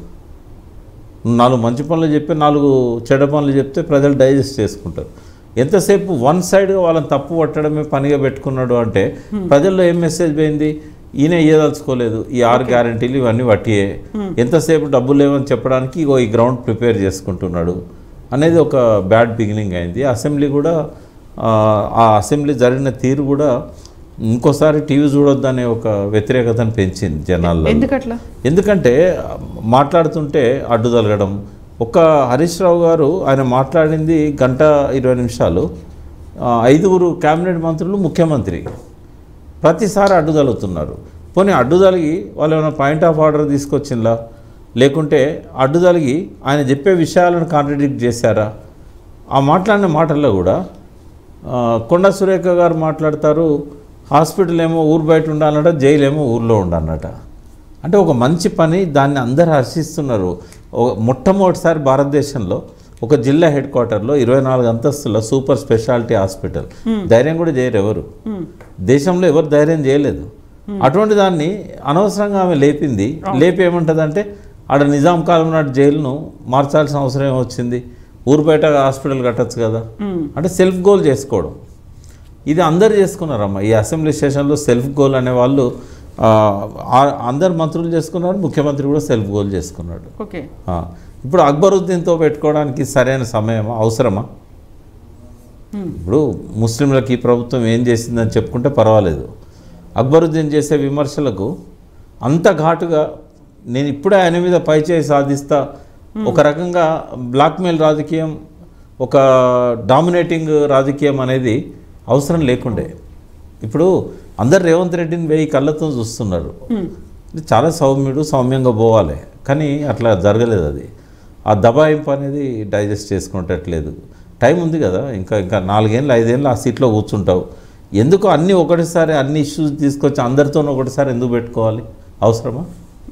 నువ్వు నాలుగు మంచి పనులు చెప్పి నాలుగు చెడ్డ పనులు చెప్తే ప్రజలు డైజెస్ట్ చేసుకుంటారు ఎంతసేపు వన్ సైడ్గా వాళ్ళని తప్పు పట్టడమే పనిగా పెట్టుకున్నాడు అంటే ప్రజల్లో ఏం మెసేజ్ పోయింది ఈయన ఇయ్యదలుచుకోలేదు ఈ ఆరు గ్యారంటీలు ఇవన్నీ వట్టియే ఎంతసేపు డబ్బులు లేవని చెప్పడానికి ఇగో ఈ గ్రౌండ్ ప్రిపేర్ చేసుకుంటున్నాడు అనేది ఒక బ్యాడ్ బిగినింగ్ అయింది అసెంబ్లీ కూడా ఆ, ఆ అసెంబ్లీ జరిగిన తీరు కూడా ఇంకోసారి టీవీ చూడొద్దనే ఒక వ్యతిరేకతను పెంచింది జనాల్లో ఎందుకట్లా ఎందుకంటే మాట్లాడుతుంటే అడ్డు తగలడం ఒక్క హరీష్ రావు గారు ఆయన మాట్లాడింది గంట ఇరవై నిమిషాలు ఆ, ఐదుగురు కేబినెట్ మంత్రులు ముఖ్యమంత్రి ప్రతిసారి అడ్డు తగులుతున్నారు పోనీ అడ్డు తలిగి వాళ్ళు ఏమైనా పాయింట్ ఆఫ్ ఆర్డర్ తీసుకొచ్చిందా లేకుంటే అడ్డు తలిగి ఆయన చెప్పే విషయాలను కాంట్రడిక్ట్ చేశారా ఆ మాట్లాడిన మాటల్లో కూడా ఆ, కొండ సురేఖ గారు మాట్లాడతారు హాస్పిటల్ ఏమో ఊరు బయట ఉండాలన్నట జైలు ఏమో ఊర్లో ఉండాలన్నట అంటే ఒక మంచి పని దాన్ని అందరు హర్షిస్తున్నారు ఒక- మొట్టమొదటిసారి భారతదేశంలో ఒక జిల్లా హెడ్ క్వార్టర్లో ఇరవై నాలుగు అంతస్తుల సూపర్ స్పెషాలిటీ హాస్పిటల్ ధైర్యం కూడా చేయరు ఎవరు దేశంలో ఎవరు ధైర్యం చేయలేదు అటువంటి దాన్ని అనవసరంగా ఆమె లేపింది లేపి ఏమంటదంటే ఆడ నిజాం కాలం నాటి జైలును మార్చాల్సిన అవసరం ఏమొచ్చింది ఊరు బయట హాస్పిటల్ కట్టచ్చు కదా మ్మ్. అంటే సెల్ఫ్ గోల్ చేసుకోవడం ఇది అందరు చేసుకున్నారమ్మా ఈ అసెంబ్లీ సెషన్లో సెల్ఫ్ గోల్ అనే వాళ్ళు ఆ, ఆ- అందరు మంత్రులు చేసుకున్నారు ముఖ్యమంత్రి కూడా సెల్ఫ్ గోల్ చేసుకున్నాడు ఓకే ఆ, ఇప్పుడు అక్బరుద్దీన్తో పెట్టుకోవడానికి సరైన సమయమా అవసరమా ఇప్పుడు ముస్లింలకు ఈ ప్రభుత్వం ఏం చేసిందని చెప్పుకుంటే పర్వాలేదు అక్బరుద్దీన్ చేసే విమర్శలకు అంత ఘాటుగా నేను ఇప్పుడే ఆయన మీద పైచేయి సాధిస్తా ఒక రకంగా బ్లాక్మెయిల్ రాజకీయం ఒక డామినేటింగ్ రాజకీయం అనేది అవసరం లేకుండే ఇప్పుడు అందరు రేవంత్ రెడ్డిని వెయ్యి కళ్ళతో చూస్తున్నారు ఇది చాలా సౌమ్యుడు సౌమ్యంగా పోవాలి కానీ అట్లా జరగలేదు అది ఆ దబాయింపు అనేది డైజెస్ట్ చేసుకునేటట్లేదు టైం ఉంది కదా ఇంకా ఇంకా నాలుగేళ్ళు ఐదేళ్ళు ఆ సీట్లో కూర్చుంటావు ఎందుకు అన్నీ ఒకటిసారి అన్ని ఇష్యూస్ తీసుకొచ్చి అందరితో ఒకటిసారి ఎందుకు పెట్టుకోవాలి అవసరమా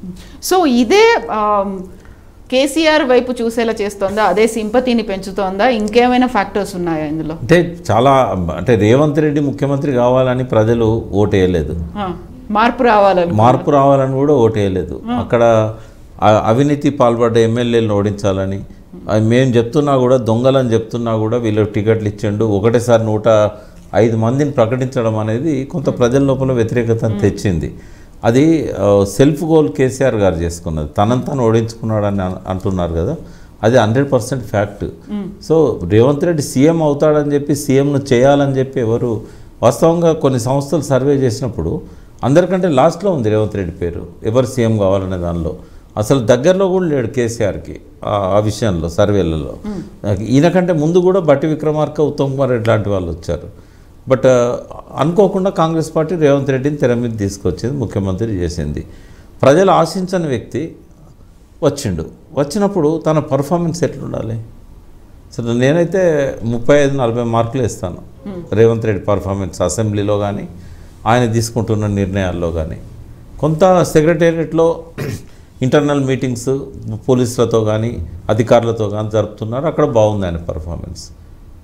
సో ఇదే ఆమ్, కేసీఆర్ వైపు చూసేలా చేస్తోందా అదే సింపతిని పెంచుతోందా ఇంకేమైనా ఫ్యాక్టర్స్ ఉన్నాయా ఇందులో అంటే చాలా అంటే రేవంత్ రెడ్డి ముఖ్యమంత్రి కావాలని ప్రజలు ఓటేయలేదు ఆ, మార్పు రావాలి మార్పు రావాలని కూడా ఓటేయలేదు అక్కడ ఆ- అవినీతి పాల్పడ్డ ఎమ్మెల్యేలను ఓడించాలని అది మేము చెప్తున్నా కూడా దొంగలని చెప్తున్నా కూడా వీళ్ళకి టికెట్లు ఇచ్చిండు ఒకటేసారి నూట ఐదు మందిని ప్రకటించడం అనేది కొంత ప్రజల లోపల వ్యతిరేకతను తెచ్చింది అది ఆ, సెల్ఫ్ గోల్ కేసీఆర్ గారు చేసుకున్నది తనని తను ఓడించుకున్నాడని అన్- అంటున్నారు కదా అది hundred percent fact so Revanth Reddy CM అవుతాడని చెప్పి సీఎంను చేయాలని చెప్పి ఎవరు వాస్తవంగా కొన్ని సంస్థలు సర్వే చేసినప్పుడు అందరికంటే లాస్ట్లో ఉంది రేవంత్ రెడ్డి పేరు ఎవరు సీఎం కావాలనే దానిలో అసలు దగ్గరలో కూడా లేడు కేసీఆర్కి ఆ ఆ విషయంలో సర్వేలలో ఈయన కంటే ముందు కూడా బట్టి విక్రమార్క ఉత్తమ్ కుమార్ రెడ్డి లాంటి వాళ్ళు వచ్చారు బట్ అనుకోకుండా కాంగ్రెస్ పార్టీ రేవంత్ రెడ్డిని తెర మీద తీసుకొచ్చింది ముఖ్యమంత్రి చేసింది ప్రజలు ఆశించని వ్యక్తి వచ్చిండు వచ్చినప్పుడు తన పర్ఫార్మెన్స్ ఎట్లుండాలి అసలు నేనైతే ముప్పై ఐదు నలభై మార్కులు ఇస్తాను రేవంత్ రెడ్డి పర్ఫార్మెన్స్ అసెంబ్లీలో కానీ ఆయన తీసుకుంటున్న నిర్ణయాల్లో కానీ కొంత సెక్రటేరియట్లో ఇంటర్నల్ మీటింగ్స్ పోలీసులతో కానీ అధికారులతో కానీ జరుపుతున్నారు అక్కడ బాగుంది ఆయన పర్ఫార్మెన్స్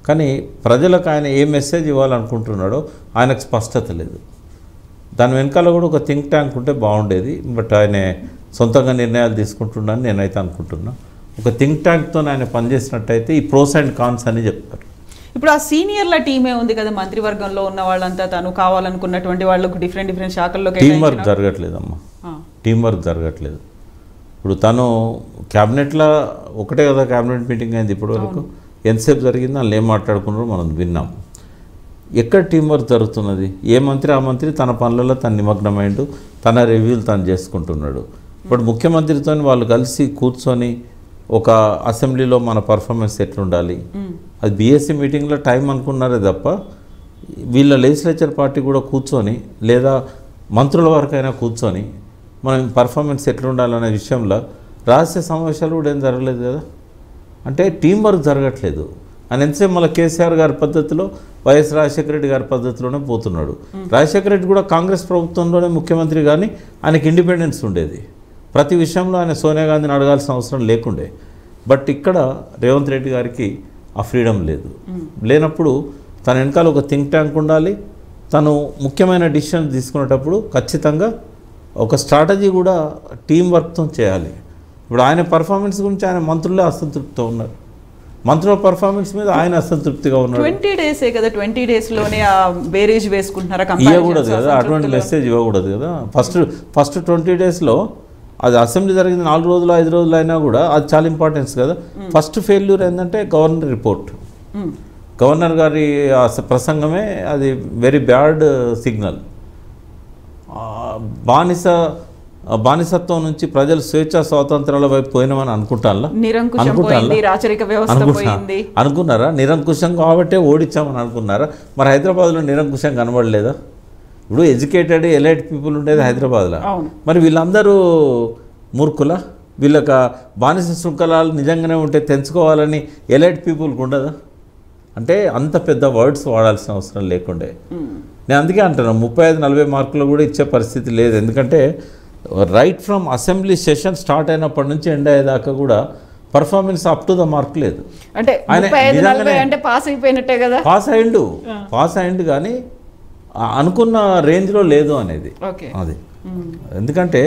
కానీ ప్రజలకు ఆయన ఏ మెసేజ్ ఇవ్వాలనుకుంటున్నాడో ఆయనకు స్పష్టత లేదు దాని వెనకాల కూడా ఒక థింక్ ట్యాంక్ ఉంటే బాగుండేది బట్ ఆయన సొంతంగా నిర్ణయాలు తీసుకుంటున్నాను నేనైతే అనుకుంటున్నా ఒక థింక్ ట్యాంక్తో ఆయన పనిచేసినట్టయితే ఈ ప్రోస్ అండ్ కాన్స్ అని చెప్తారు ఇప్పుడు ఆ సీనియర్ల టీమే ఉంది కదా మంత్రివర్గంలో ఉన్న వాళ్ళంతా తను కావాలనుకున్నటువంటి వాళ్ళకు డిఫరెంట్ డిఫరెంట్ శాఖల్లో టీం వర్క్ కేటాయించిన- జరగట్లేదమ్మా ఆ, టీం వర్క్ జరగట్లేదు ఇప్పుడు తను క్యాబినెట్లో ఒకటే కదా క్యాబినెట్ మీటింగ్ అయింది ఇప్పటి వరకు ఎంతసేపు జరిగిందో వాళ్ళు ఏం మాట్లాడుకున్నారో మనం విన్నాం ఎక్కడ టీం వర్క్ జరుగుతున్నది ఏ మంత్రి ఆ మంత్రి తన పనులలో తను నిమగ్నమైండు తన రివ్యూలు తను చేసుకుంటున్నాడు ఇప్పుడు ముఖ్యమంత్రితో వాళ్ళు కలిసి కూర్చొని ఒక అసెంబ్లీలో మన పర్ఫార్మెన్స్ ఎట్లుండాలి అది బీఎస్సీ మీటింగ్లో టైం అనుకున్నారే తప్ప వీళ్ళ లెజిస్లేచర్ పార్టీ కూడా కూర్చొని లేదా మంత్రుల వరకైనా కూర్చొని మనం పర్ఫార్మెన్స్ ఎట్లుండాలనే విషయంలో రహస్య సమావేశాలు కూడా ఏం జరగలేదు కదా అంటే టీం వర్క్ జరగట్లేదు ఆయన ఎంతసేపు మళ్ళీ కేసీఆర్ గారి పద్ధతిలో వైఎస్ రాజశేఖర రెడ్డి గారి పద్ధతిలోనే పోతున్నాడు రాజశేఖర రెడ్డి కూడా కాంగ్రెస్ ప్రభుత్వంలోనే ముఖ్యమంత్రి కానీ ఆయనకి ఇండిపెండెన్స్ ఉండేది ప్రతి విషయంలో ఆయన సోనియా గాంధీని అడగాల్సిన అవసరం లేకుండే బట్ ఇక్కడ రేవంత్ రెడ్డి గారికి ఆ ఫ్రీడమ్ లేదు లేనప్పుడు తన వెనకాల ఒక థింక్ ట్యాంక్ ఉండాలి తను ముఖ్యమైన డిసిషన్ తీసుకునేటప్పుడు ఖచ్చితంగా ఒక స్ట్రాటజీ కూడా టీం వర్క్తో చేయాలి ఇప్పుడు ఆయన పర్ఫార్మెన్స్ గురించి ఆయన మంత్రులే అసంతృప్తితో ఉన్నారు మంత్రుల పర్ఫార్మెన్స్ మీద ఆయన అసంతృప్తిగా ఉన్నాడు ట్వంటీ డేసే కదా ట్వంటీ డేస్ లోనే ఆ బేరేజ్ వేసుకుంటున్నారా ఇవ్వకూడదు comparisons, కదా అటువంటి అసంతృప్తులు? మెసేజ్ ఇవ్వకూడదు కదా ఫస్ట్ ఫస్ట్ ట్వంటీ డేస్లో అది అసెంబ్లీ జరిగింది నాలుగు రోజులు ఐదు రోజులు అయినా కూడా అది చాలా ఇంపార్టెన్స్ కదా ఫస్ట్ ఫెయిల్యూర్ ఏంటంటే గవర్నర్ రిపోర్ట్ మ్మ్. గవర్నర్ గారి ఆ స- ప్రసంగమే అది వెరీ బ్యాడ్ సిగ్నల్ బానిస ఆ బానిసత్వం నుంచి ప్రజలు స్వేచ్ఛ స్వాతంత్రాల వైపు పోయినామని అనుకుంటాను నిరంకుశం పోయింది రాచరిక వ్యవస్థ పోయింది అనుకున్నారా నిరంకుశం కాబట్టే ఓడించామని అనుకున్నారా మరి హైదరాబాద్లో నిరంకుశం కనబడలేదా ఇప్పుడు ఎడ్యుకేటెడ్ ఎలైట్ పీపుల్ ఉండేది హైదరాబాద్లో అవును మరి వీళ్ళందరూ మూర్ఖుల వీళ్ళక బానిస శృంఖలాలు నిజంగానే ఉంటే తెంచుకోవాలని ఎలైట్ పీపుల్కి ఉండదా అంటే అంత పెద్ద వర్డ్స్ వాడాల్సిన అవసరం లేకుండే మ్మ్. నేను అందుకే అంటున్నాను ముప్పై ఐదు నలభై మార్కులు కూడా ఇచ్చే పరిస్థితి లేదు ఎందుకంటే right from assembly session start అయినప్పటి నుంచి ఎండ్ అయ్యేదాకా కూడా performance up to the mark లేదు అంటే ఆయన ముప్పై ఐదు నిజంగానే- నలభై అంటే పాస్ అయిపోయినట్టే కదా పాస్ అయిండు పాస్ అయిండు కానీ ఆ అనుకున్న రేంజ్లో లేదు అనేది ఓకే అది ఎందుకంటే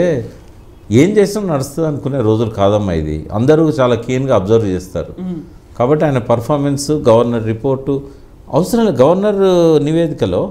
ఏం చేసినా నడుస్తుంది అనుకునే రోజులు కాదమ్మా ఇది అందరూ చాలా కీన్గా అబ్జర్వ్ చేస్తారు కాబట్టి ఆయన పర్ఫార్మెన్స్ గవర్నర్ రిపోర్టు అవసరం లేదు గవర్నర్ నివేదికలో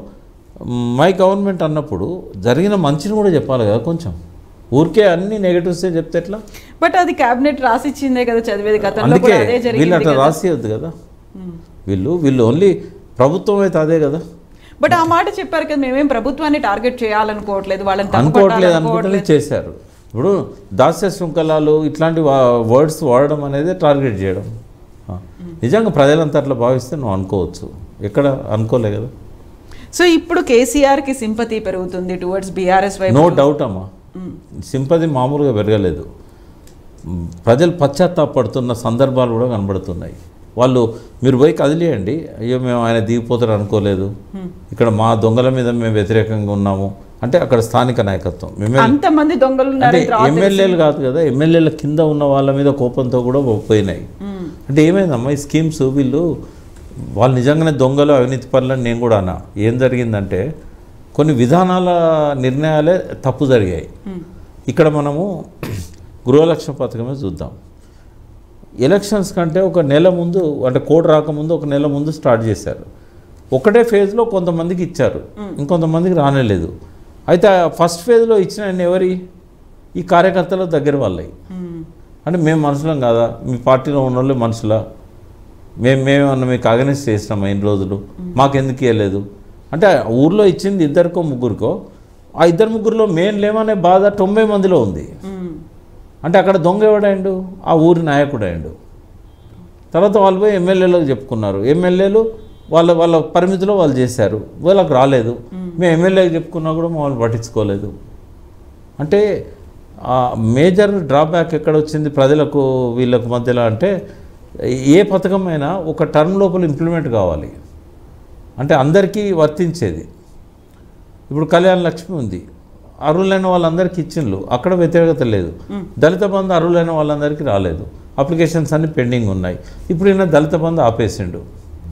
మై గవర్నమెంట్ అన్నప్పుడు జరిగిన మంచిని కూడా చెప్పాలి కదా కొంచెం ఊరికే అన్ని నెగటివ్సే చెప్తే ఎట్లా బట్ అది క్యాబినెట్ రాసిచ్చిందే కదా చదివేది గతంలో అందుకే కూడా అదే వీళ్ళు జరిగింది అట్లా కదా. రాసియొద్దు కదా మ్మ్. వీళ్ళు వీళ్ళు ఓన్లీ ప్రభుత్వం అయితే అదే కదా బట్ ఆ మాట చెప్పారు కదా మేమేం ప్రభుత్వాన్ని టార్గెట్ చేయాలనుకోవట్లేదు వాళ్ళని అనుకోవట్లేదు అనుకుంటేనే అనుకోవట్లేదు చేశారు ఇప్పుడు దాస్య శృంఖలాలు ఇట్లాంటి వర్డ్స్ వాడడం అనేది టార్గెట్ చేయడం ఆ. నిజంగా ప్రజలంతా అట్లా భావిస్తే నువ్వు అనుకోవచ్చు ఎక్కడ అనుకోలే కదా సో ఇప్పుడు కేసీఆర్ కి సింపతి పెరుగుతుంది టువర్డ్స్ బీఆర్ఎస్ వైపు నో డౌట్ అమ్మా సింపతి మామూలుగా పెరగలేదు మ్, ప్రజలు పశ్చాత్తాపడుతున్న సందర్భాలు కూడా కనబడుతున్నాయి వాళ్ళు మీరు పోయి కదిలేయండి అయ్యో మేము ఆయన దిగిపోతారు అనుకోలేదు ఇక్కడ మా దొంగల మీద మేము వ్యతిరేకంగా ఉన్నాము అంటే అక్కడ స్థానిక నాయకత్వం ఎమ్మెల్యే అంతమంది దొంగలు అంటే ఉన్నారని తర్వాత ఎమ్మెల్యేలు కాదు కదా ఎమ్మెల్యేల కింద ఉన్న వాళ్ళ మీద కోపంతో కూడా పోయినాయి మ్మ్. అంటే ఏమైందమ్మా ఈ స్కీమ్స్ వీళ్ళు వాళ్ళు నిజంగానే దొంగలు అవినీతి పనులని నేను కూడా అన్నా ఏం జరిగిందంటే కొన్ని విధానాల నిర్ణయాలే తప్పు జరిగాయి మ్మ్. ఇక్కడ మనము గృహలక్ష్య పథకమే చూద్దాం ఎలక్షన్స్ కంటే ఒక నెల ముందు అంటే కోడ్ రాకముందు ఒక నెల ముందు స్టార్ట్ చేశారు ఒకటే ఫేజ్లో కొంతమందికి ఇచ్చారు ఇంకొంతమందికి రానేలేదు అయితే ఆ ఫస్ట్ ఫేజ్లో ఇచ్చిన ఆయన ఎవరి ఈ కార్యకర్తల దగ్గర వాళ్ళవి మ్మ్. అంటే మేము మనుషులం కాదా మీ పార్టీలో ఉన్న వాళ్ళు మనుషులా మేము మేమన్నా మీకు అగనెస్ట్ చేసినామా ఇన్ని రోజులు మాకెందుకు ఇవ్వలేదు అంటే ఆ ఊర్లో ఇచ్చింది ఇద్దరికో ముగ్గురికో ఆ ఇద్దరు ముగ్గురులో మెయిన్ లేమనే బాధ తొంభై మందిలో ఉంది మ్మ్. అంటే అక్కడ దొంగ ఎవడాయండు ఆ ఊరి నాయకుడు అయ్యండు తర్వాత వాళ్ళు పోయి ఎమ్మెల్యేలకు చెప్పుకున్నారు ఎమ్మెల్యేలు వాళ్ళ వాళ్ళ పరిమితిలో వాళ్ళు చేశారు వాళ్ళకి రాలేదు మేము ఎమ్మెల్యేకి చెప్పుకున్నా కూడా మమ్మల్ని పట్టించుకోలేదు అంటే ఆ మేజర్ డ్రాబ్యాక్ ఎక్కడ వచ్చింది ప్రజలకు వీళ్ళకు మధ్యలో అంటే ఏ పథకమైనా ఒక టర్మ్ లోపల ఇంప్లిమెంట్ కావాలి అంటే అందరికీ వర్తించేది ఇప్పుడు కళ్యాణ లక్ష్మి ఉంది అర్హులైన వాళ్ళందరికీ ఇచ్చిండ్రు అక్కడ వ్యతిరేకత లేదు దళిత బంధు అర్హులైన వాళ్ళందరికీ రాలేదు అప్లికేషన్స్ అన్ని పెండింగ్ ఉన్నాయి ఇప్పుడు ఈయన దళిత బంధు ఆపేసిండు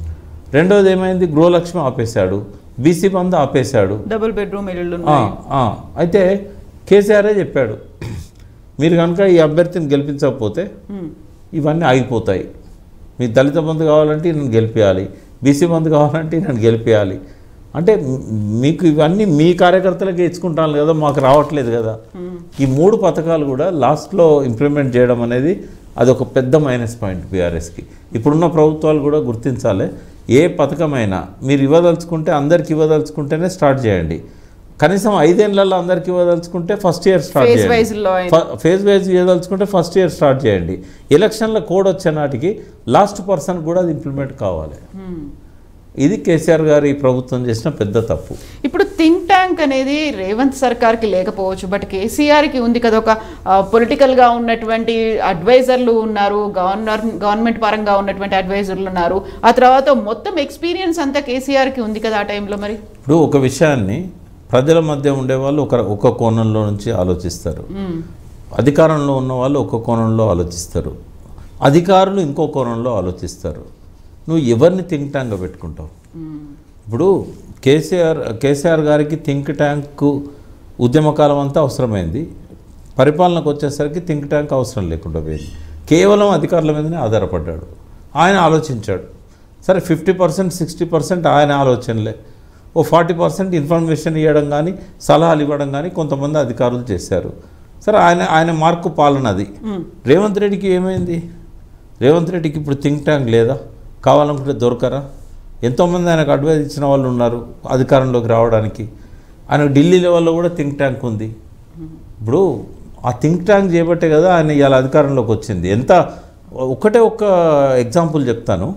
రెండోది ఏమైంది గృహలక్ష్మి ఆపేశాడు బీసీ బంద్ ఆపేశాడు డబుల్ బెడ్రూమ్ ఇళ్ళు ఆ, ఆ, అయితే కేసీఆరే చెప్పాడు మీరు కనుక ఈ అభ్యర్థిని గెలిపించకపోతే ఇవన్నీ ఆగిపోతాయి మీ దళిత బంధు కావాలంటే నన్ను గెలిపించాలి బీసీ బంధు కావాలంటే నన్ను గెలిపించాలి అంటే మ్- మీకు ఇవన్నీ మీ కార్యకర్తలకే ఇచ్చుకుంటాను కదా మాకు రావట్లేదు కదా ఈ మూడు పథకాలు కూడా లాస్ట్లో ఇంప్లిమెంట్ చేయడం అనేది అది ఒక పెద్ద మైనస్ పాయింట్ బీఆర్ఎస్కి ఇప్పుడున్న ప్రభుత్వాలు కూడా గుర్తించాలి ఏ పథకమైనా మీరు ఇవ్వదలుచుకుంటే అందరికి ఇవ్వదలుచుకుంటేనే స్టార్ట్ చేయండి కనీసం ఐదేళ్లలో అందరికి ఇవ్వదలుచుకుంటే ఫస్ట్ ఇయర్ స్టార్ట్ ఫేజ్ చేయండి వైజ్ లో అయినా. ఫ- ఫేజ్ వైజ్ ఇవ్వదలుచుకుంటే ఫస్ట్ ఇయర్ స్టార్ట్ చేయండి ఎలక్షన్ల కోడ్ వచ్చే నాటికి లాస్ట్ పర్సన్ కూడా అది ఇంప్లిమెంట్ కావాలి ఇది కేసీఆర్ గారి ప్రభుత్వం చేసిన పెద్ద తప్పు ఇప్పుడు థింక్ ట్యాంక్ అనేది రేవంత్ సర్కార్కి లేకపోవచ్చు బట్ కేసీఆర్కి ఉంది కదా ఒక పొలిటికల్గా ఉన్నటువంటి అడ్వైజర్లు ఉన్నారు గవర్నర్ గవర్నమెంట్ పరంగా ఉన్నటువంటి అడ్వైజర్లు ఉన్నారు ఆ తర్వాత మొత్తం ఎక్స్పీరియన్స్ అంతా కేసీఆర్కి ఉంది కదా ఆ టైంలో మరి ఇప్పుడు ఒక విషయాన్ని ప్రజల మధ్య ఉండే వాళ్ళు ఒక ఒక కోణంలో నుంచి ఆలోచిస్తారు అధికారంలో ఉన్న వాళ్ళు ఒక కోణంలో ఆలోచిస్తారు అధికారులు ఇంకో కోణంలో ఆలోచిస్తారు నువ్వు ఎవరిని థింక్ ట్యాంక్గా పెట్టుకుంటావు ఇప్పుడు కేసీఆర్ కేసీఆర్ గారికి థింక్ ట్యాంక్ ఉద్యమకాలం అంతా అవసరమైంది పరిపాలనకు వచ్చేసరికి థింక్ ట్యాంక్ అవసరం లేకుండా పోయింది కేవలం అధికారుల మీదనే ఆధారపడ్డాడు ఆయన ఆలోచించాడు సరే ఫిఫ్టీ పర్సెంట్ సిక్స్టీ పర్సెంట్ ఆయన ఆలోచనలే ఓ ఫార్టీ పర్సెంట్ ఇన్ఫర్మేషన్ ఇవ్వడం కానీ సలహాలు ఇవ్వడం కానీ కొంతమంది అధికారులు చేశారు సరే ఆయన ఆయన మార్కు పాలన అది రేవంత్ రెడ్డికి ఏమైంది రేవంత్ రెడ్డికి ఇప్పుడు థింక్ ట్యాంక్ లేదా కావాలనుకుంటే దొరకరా ఎంతోమంది ఆయనకు అడ్వైజ్ ఇచ్చిన వాళ్ళు ఉన్నారు అధికారంలోకి రావడానికి ఆయన ఢిల్లీ లెవెల్లో కూడా థింక్ ట్యాంక్ ఉంది ఇప్పుడు ఆ థింక్ ట్యాంక్ చేయబట్టే కదా ఆయన ఇవాళ అధికారంలోకి వచ్చింది ఎంత ఒకటే ఒక్క ఎగ్జాంపుల్ చెప్తాను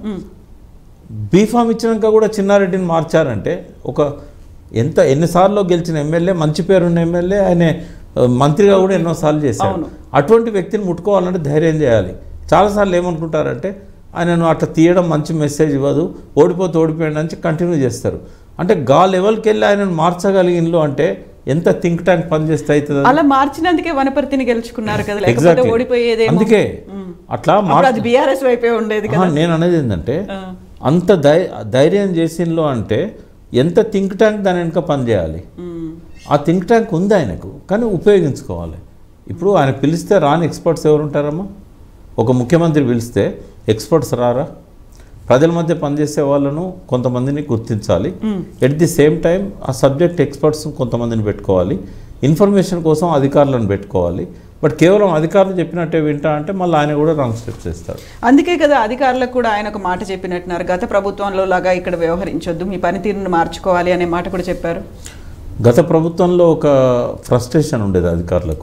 బీఫామ్ ఇచ్చినాక కూడా చిన్నారెడ్డిని మార్చారంటే ఒక ఎంత ఎన్నిసార్లు గెలిచిన ఎమ్మెల్యే మంచి పేరున్న ఎమ్మెల్యే ఆయన ఆ, మంత్రిగా కూడా ఎన్నోసార్లు చేశాడు అవును. అటువంటి వ్యక్తిని ముట్టుకోవాలంటే ధైర్యం చేయాలి చాలాసార్లు ఏమనుకుంటారంటే ఆయనను అట్లా తీయడం మంచి మెసేజ్ ఇవ్వదు ఓడిపోతే ఓడిపోయాడు అని కంటిన్యూ చేస్తారు అంటే గా లెవెల్కి వెళ్ళి ఆయనను మార్చగలిగినలో అంటే ఎంత థింక్ ట్యాంక్ పనిచేస్తే అవుతుంది అలా మార్చినందుకే వనపర్తిని గెలుచుకున్నారు కదా లేకపోతే ఎగ్జాక్ట్లీ ఓడిపోయేదేమో అందుకే అట్లా అప్పుడు మార్ అది బీఆర్ఎస్ వైపే ఉండేది కదా ఆహా, నేను అనేది ఏంటంటే ఆ. అంత ధై ధైర్యం చేసినలో అంటే ఎంత థింక్ ట్యాంక్ దాని వెనుక పనిచేయాలి మ్మ్. ఆ థింక్ ట్యాంక్ ఉంది ఆయనకు కానీ ఉపయోగించుకోవాలి ఇప్పుడు ఆయన పిలిస్తే రాని ఎక్స్పర్ట్స్ ఎవరు ఉంటారమ్మా ఒక ముఖ్యమంత్రి పిలిస్తే ఎక్స్పర్ట్స్ రారా ప్రజల మధ్య పనిచేసే వాళ్ళను కొంతమందిని గుర్తించాలి ఎట్ ది సేమ్ టైం ఆ సబ్జెక్ట్ ఎక్స్పర్ట్స్ కొంతమందిని పెట్టుకోవాలి ఇన్ఫర్మేషన్ కోసం అధికారులను పెట్టుకోవాలి బట్ కేవలం అధికారులు చెప్పినట్టే వింటా అంటే మళ్ళీ ఆయన కూడా రాంగ్ స్టెప్స్ వేస్తాడు అందుకే కదా అధికారులకు కూడా ఆయన ఒక మాట చెప్పినట్టున్నారు గత ప్రభుత్వంలో లాగా ఇక్కడ వ్యవహరించొద్దు మీ పనితీరును మార్చుకోవాలి అనే మాట కూడా చెప్పారు గత ప్రభుత్వంలో ఒక ఫ్రస్ట్రేషన్ ఉండేది అధికారులకు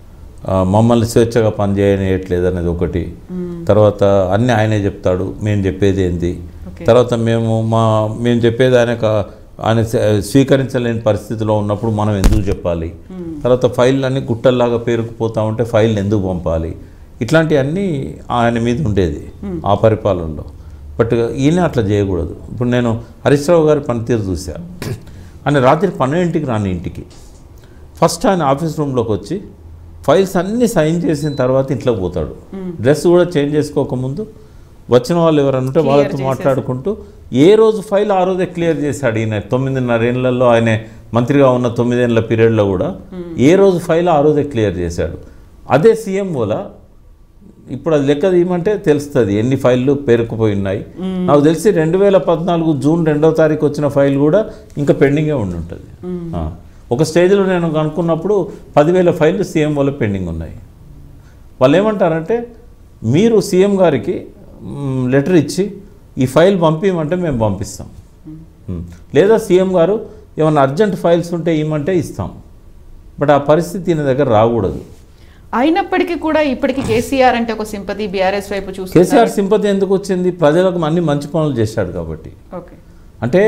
ఆ, మమ్మల్ని స్వేచ్ఛగా పనిచేయనియట్లేదు అనేది ఒకటి తర్వాత అన్నీ ఆయనే చెప్తాడు మేము చెప్పేది ఏంది Okay. తర్వాత మేము మా మేము చెప్పేది ఆయన క- ఆయన స్వ- స్వీకరించలేని పరిస్థితిలో ఉన్నప్పుడు మనం ఎందుకు చెప్పాలి తర్వాత ఫైల్ అన్ని గుట్టల్లాగా పేరుకుపోతా ఉంటే ఫైల్ ఎందుకు పంపాలి ఇట్లాంటివన్నీ ఆయన మీద ఉండేది ఆ పరిపాలనలో బట్ ఈయన అట్లా చేయకూడదు ఇప్పుడు నేను హరీష్ రావు గారి పనితీరు చూసా ఆయన రాత్రి పన్నెండింటికి రాని ఇంటికి ఫస్ట్ ఆయన ఆఫీస్ రూమ్లోకి వచ్చి ఫైల్స్ అన్నీ సైన్ చేసిన తర్వాత ఇంట్లోకి పోతాడు డ్రెస్ కూడా చేంజ్ చేసుకోకముందు వచ్చిన వాళ్ళు ఎవరైనా ఉంటే వాళ్ళతో మాట్లాడుకుంటూ ఏ రోజు ఫైల్ ఆ రోజే క్లియర్ చేశాడు ఈయన తొమ్మిదిన్నర ఏళ్ళల్లో ఆయన మంత్రిగా ఉన్న తొమ్మిదేళ్ళ పీరియడ్లో కూడా ఏ రోజు ఫైల్ ఆ రోజే క్లియర్ చేశాడు అదే సీఎం వల్ల ఇప్పుడు అది లెక్క తీయమంటే తెలుస్తుంది ఎన్ని ఫైళ్ళు పేరుకుపోయి ఉన్నాయి నాకు తెలిసి రెండు వేల పద్నాలుగు జూన్ రెండో తారీఖు వచ్చిన ఫైల్ కూడా ఇంకా పెండింగే ఉండి ఉంటుంది ఆ. ఒక స్టేజ్లో నేను కనుక్కున్నప్పుడు పదివేల ఫైళ్ళు సీఎం వల్ల పెండింగ్ ఉన్నాయి వాళ్ళు ఏమంటారంటే మీరు సీఎం గారికి మ్, లెటర్ ఇచ్చి ఈ ఫైల్ పంపించమంటే మేము పంపిస్తాం మ్. లేదా సీఎం గారు ఏమైనా అర్జెంట్ ఫైల్స్ ఉంటే ఇవ్వమంటే ఇస్తాం బట్ ఆ పరిస్థితి ఈయన దగ్గర రాకూడదు అయినప్పటికీ కూడా ఇప్పటికి కేసీఆర్ అంటే ఒక సింపతి బీఆర్ఎస్ వైపు చూస్తున్నారు కేసీఆర్ సింపతి ఎందుకు వచ్చింది ప్రజలకు అన్ని మంచి పనులు చేశాడు కాబట్టి ఓకే అంటే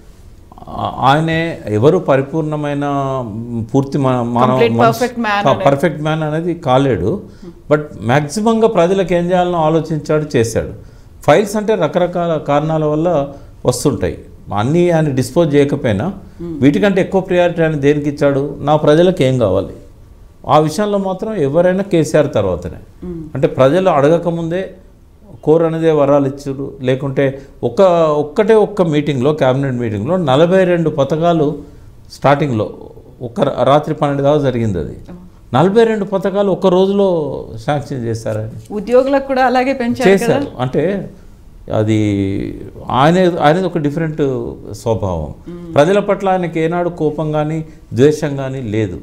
ఆ- ఆయనే ఎవరు పరిపూర్ణమైన మ్, పూర్తి మా- మానవ Complete మనిషి- perfect man ప- అనేది. పర్ఫెక్ట్ మ్యాన్ అనేది కాలేడు బట్ మ్యాక్సిమంగా ప్రజలకు ఏం చేయాలనో ఆలోచించాడు చేశాడు ఫైల్స్ అంటే రకరకాల కారణాల వల్ల వస్తుంటాయి అన్నీ ఆయన డిస్పోజ్ చేయకపోయినా వీటికంటే ఎక్కువ ప్రియారిటీ ఆయన దేనికి ఇచ్చాడు నా ప్రజలకు ఏం కావాలి ఆ విషయంలో మాత్రం ఎవరైనా కేసీఆర్ తర్వాతనే అంటే ప్రజలు అడగకముందే కోరనిదే వరాలు ఇచ్చారు లేకుంటే ఒక్క ఒక్కటే ఒక్క మీటింగ్లో క్యాబినెట్ మీటింగ్లో నలభై రెండు పథకాలు స్టార్టింగ్లో ఒక్క రా- రాత్రి పన్నెండు దాకా జరిగింది అది నలభై రెండు పథకాలు ఒక్క రోజులో శాంక్షన్ చేశారని ఉద్యోగులకు కూడా అలాగే పెంచారు కదా చేశారు అంటే అది ఆయన ఆయనది ఒక డిఫరెంట్ స్వభావం ప్రజల పట్ల ఆయనకి ఏనాడు కోపం కానీ ద్వేషం కానీ లేదు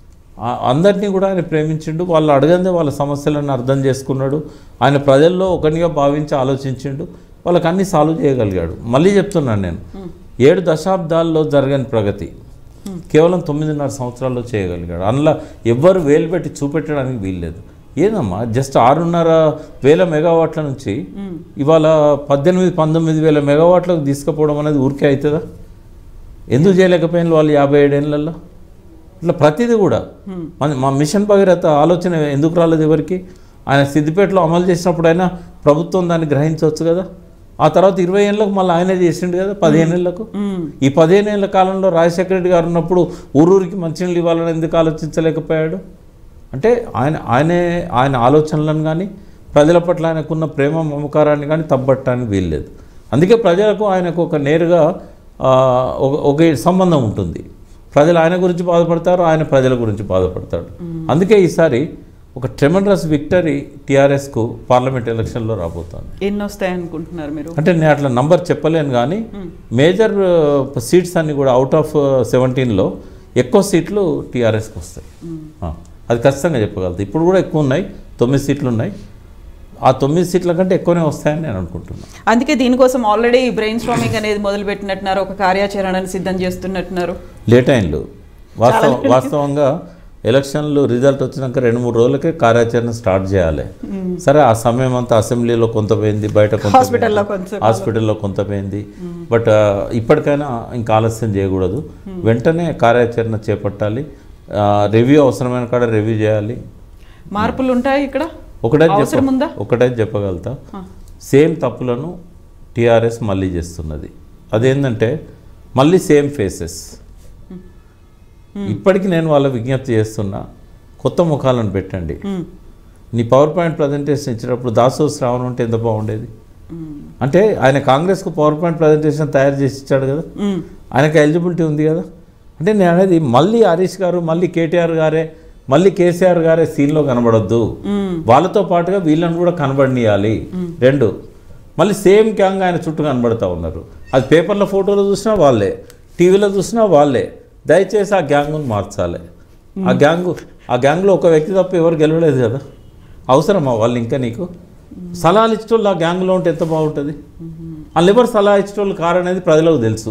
ఆ- అందరినీ కూడా ఆయన ప్రేమించిండు వాళ్ళు అడగందే వాళ్ళ సమస్యలను అర్థం చేసుకున్నాడు ఆయన ప్రజల్లో ఒకనిగా భావించి ఆలోచించిండు వాళ్ళకి అన్ని సాల్వ్ చేయగలిగాడు మళ్ళీ చెప్తున్నాను నేను ఏడు దశాబ్దాల్లో జరగని ప్రగతి కేవలం తొమ్మిదిన్నర సంవత్సరాల్లో చేయగలిగాడు అందులో ఎవ్వరు వేలు పెట్టి చూపెట్టడానికి వీల్లేదు ఏదమ్మా జస్ట్ ఆరున్నర వేల మెగావాట్ల నుంచి ఇవాళ పద్దెనిమిది పంతొమ్మిది వేల మెగావాట్లకు తీసుకుపోవడం అనేది ఊరికే అవుతుందా ఎందుకు చేయలేకపోయిన వాళ్ళు యాభై ఏడేళ్ళల్లో ఇట్లా ప్రతిదీ కూడా మన మా మిషన్ భగీరథ ఆలోచన ఎందుకు రాలేదు ఎవరికి ఆయన సిద్దిపేటలో అమలు చేసినప్పుడు అయినా ప్రభుత్వం దాన్ని గ్రహించవచ్చు కదా ఆ తర్వాత ఇరవై ఏళ్ళకు మళ్ళీ ఆయనే చేసిండు కదా పదిహేను ఏళ్ళకు ఈ పదిహేను ఏళ్ళ కాలంలో రాజశేఖర రెడ్డి గారు ఉన్నప్పుడు ఊరూరికి మంచినీళ్ళు ఇవ్వాలని ఎందుకు ఆలోచించలేకపోయాడు అంటే ఆయన ఆయనే ఆయన ఆలోచనలను కానీ ప్రజల పట్ల ఆయనకున్న ప్రేమ మమకారాన్ని కానీ తప్పట్టడానికి వీల్లేదు అందుకే ప్రజలకు ఆయనకు ఒక నేరుగా ఆ, ఒక- ఒక సంబంధం ఉంటుంది ప్రజలు ఆయన గురించి బాధపడతారు ఆయన ప్రజల గురించి బాధపడతాడు అందుకే ఈసారి ఒక ట్రెమండ్రస్ విక్టరీ టీఆర్ఎస్కు పార్లమెంట్ ఎలక్షన్లో రాబోతోంది ఎన్ని వస్తాయి అనుకుంటున్నారు మీరు అంటే నేను అట్లా నంబర్ చెప్పలేను కానీ మేజర్ సీట్స్ అన్ని కూడా అవుట్ ఆఫ్ సెవెంటీన్లో ఎక్కువ సీట్లు టీఆర్ఎస్కి వస్తాయి ఆ, అది ఖచ్చితంగా చెప్పగలుగుతా ఇప్పుడు కూడా ఎక్కువ ఉన్నాయి తొమ్మిది సీట్లు ఉన్నాయి ఆ తొమ్మిది సీట్ల కంటే ఎక్కువనే వస్తాయని నేను అనుకుంటున్నాను అందుకే దీనికోసం ఆల్రెడీ బ్రెయిన్ స్ట్రామింగ్ అనేది మొదలు పెట్టినట్టున్నారు ఒక కార్యాచరణను సిద్ధం చేస్తున్నట్టున్నారు లేట్ అయిండ్లు వాస్తవ వాస్తవంగా ఎలక్షన్లు రిజల్ట్ వచ్చినాక రెండు మూడు రోజులకే కార్యాచరణ స్టార్ట్ చేయాలి సరే ఆ సమయం అంతా అసెంబ్లీలో కొంత పోయింది బయట కొంత హాస్పిటల్లో పోయింది. కొంచెం హాస్పిటల్లో కొంత పోయింది బట్ ఆ, ఇప్పటికైనా ఇంకా ఆలస్యం చేయకూడదు వెంటనే కార్యాచరణ చేపట్టాలి రివ్యూ అవసరమైన కాడ రివ్యూ చేయాలి మార్పులు ఉంటాయి ఇక్కడ ఒకటే అవసరం ఉందా? ఒకటే చెప్పగలుగుతా సేమ్ తప్పులను టీఆర్ఎస్ మళ్ళీ చేస్తున్నది అదేంటంటే మళ్ళీ సేమ్ ఫేసెస్ ఇప్పటికి నేను వాళ్ళ విజ్ఞప్తి చేస్తున్నా కొత్త ముఖాలను పెట్టండి మ్మ్. నీ పవర్ పాయింట్ ప్రజెంటేషన్ ఇచ్చినప్పుడు దాసో శ్రావణ్ ఉంటే ఎంత బాగుండేది అంటే ఆయన కాంగ్రెస్కు పవర్ పాయింట్ ప్రజెంటేషన్ తయారు చేసి ఇచ్చాడు కదా మ్మ్. ఆయనకు ఎలిజిబిలిటీ ఉంది కదా అంటే నేను అనేది మళ్ళీ హరీష్ గారు మళ్ళీ కేటీఆర్ గారే మళ్ళీ కేసీఆర్ గారే సీన్లో కనబడొద్దు మ్మ్. వాళ్ళతో పాటుగా వీళ్ళని కూడా కనబడనీయాలి రెండు మళ్ళీ సేమ్ గ్యాంగ్ ఆయన చుట్టూ కనబడతా ఉన్నారు అది పేపర్లో ఫోటోలో చూసినా వాళ్ళే టీవీలో చూసినా వాళ్ళే దయచేసి ఆ గ్యాంగ్ను మార్చాలి ఆ గ్యాంగు ఆ గ్యాంగ్లో ఒక వ్యక్తి తప్ప ఎవరు గెలవలేదు కదా అవసరమా వాళ్ళు ఇంకా నీకు సలహాలు ఇచ్చేటోళ్ళు ఆ గ్యాంగ్లో ఉంటే ఎంత బాగుంటుంది వాళ్ళు ఎవరు సలహా ఇచ్చేటోళ్ళు కారు అనేది ప్రజలకు తెలుసు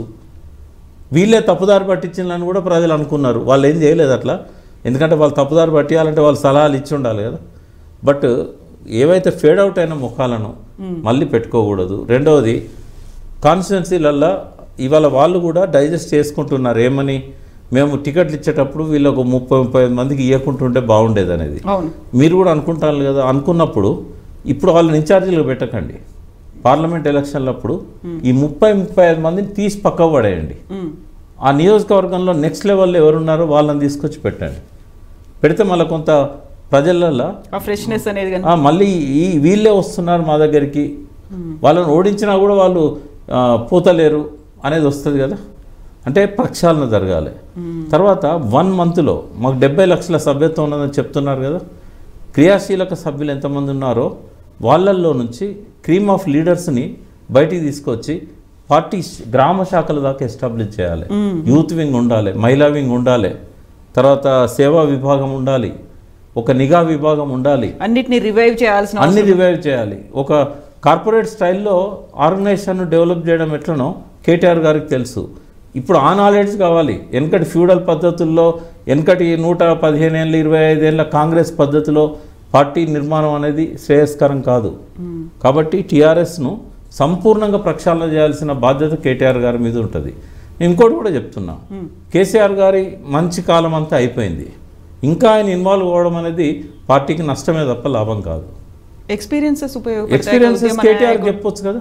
వీళ్ళే తప్పుదారి పట్టించిందని కూడా ప్రజలు అనుకున్నారు వాళ్ళు ఏం చేయలేదు అట్లా ఎందుకంటే వాళ్ళు తప్పుదారి పట్టియాలంటే వాళ్ళు సలహాలు ఇచ్చి ఉండాలి కదా బట్ ఏవైతే ఫేడ్ అవుట్ అయిన ముఖాలను మళ్ళీ పెట్టుకోకూడదు రెండవది కాన్స్టిట్యున్సీలల్లో ఇవాళ వాళ్ళు కూడా డైజెస్ట్ చేసుకుంటున్నారు ఏమని మేము టికెట్లు ఇచ్చేటప్పుడు వీళ్ళకు ముప్పై ముప్పై ఐదు మందికి ఇవ్వకుంటుంటే బాగుండేది అనేది అవును మీరు కూడా అనుకుంటారు కదా అనుకున్నప్పుడు ఇప్పుడు వాళ్ళని ఇన్ఛార్జీలుగా పెట్టకండి పార్లమెంట్ ఎలక్షన్లప్పుడు ఈ ముప్పై ముప్పై ఐదు మందిని తీసి పక్క పడేయండి మ్మ్. ఆ నియోజకవర్గంలో నెక్స్ట్ లెవెల్లో ఎవరున్నారో వాళ్ళని తీసుకొచ్చి పెట్టండి పెడితే మళ్ళీ కొంత ప్రజలల్లో ఆ ఫ్రెష్నెస్ అనేది కానీ ఆ, మళ్ళీ ఈ వీళ్ళే వస్తున్నారు మా దగ్గరికి వాళ్ళని ఓడించినా కూడా వాళ్ళు ఆ, పోతలేరు అనేది వస్తుంది కదా అంటే ప్రక్షాళన జరగాలి తర్వాత వన్ మంత్లో మాకు డెబ్బై లక్షల సభ్యత్వం ఉన్నదని చెప్తున్నారు కదా క్రియాశీలక సభ్యులు ఎంతమంది ఉన్నారో వాళ్ళల్లో నుంచి క్రీమ్ ఆఫ్ లీడర్స్ని బయటికి తీసుకొచ్చి పార్టీ శ్- గ్రామ శాఖల దాకా ఎస్టాబ్లిష్ చేయాలి యూత్ వింగ్ ఉండాలి మహిళా వింగ్ ఉండాలి తర్వాత సేవా విభాగం ఉండాలి ఒక నిఘా విభాగం ఉండాలి అన్నిటిని రివైవ్ చేయాల్సిన అన్ని రివైవ్ చేయాలి ఒక కార్పొరేట్ స్టైల్లో ఆర్గనైజేషన్ డెవలప్ చేయడం ఎట్లనో కేటీఆర్ గారికి తెలుసు ఇప్పుడు ఆ నాలెడ్జ్ కావాలి వెనకటి ఫ్యూడల్ పద్ధతుల్లో వెనకటి నూట పదిహేను ఏళ్ళ ఇరవై ఐదేళ్ళ కాంగ్రెస్ పద్ధతిలో పార్టీ నిర్మాణం అనేది శ్రేయస్కరం కాదు కాబట్టి టీఆర్ఎస్ను సంపూర్ణంగా ప్రక్షాళన చేయాల్సిన బాధ్యత కేటీఆర్ గారి మీద ఉంటుంది నేను ఇంకోటి కూడా చెప్తున్నా కేసీఆర్ గారి మంచి కాలం అంతా అయిపోయింది ఇంకా ఆయన ఇన్వాల్వ్ అవ్వడం అనేది పార్టీకి నష్టమే తప్ప లాభం కాదు ఎక్స్పీరియన్సెస్ ఎక్స్పీరియన్సెస్ కేటీఆర్ చెప్పొచ్చు కదా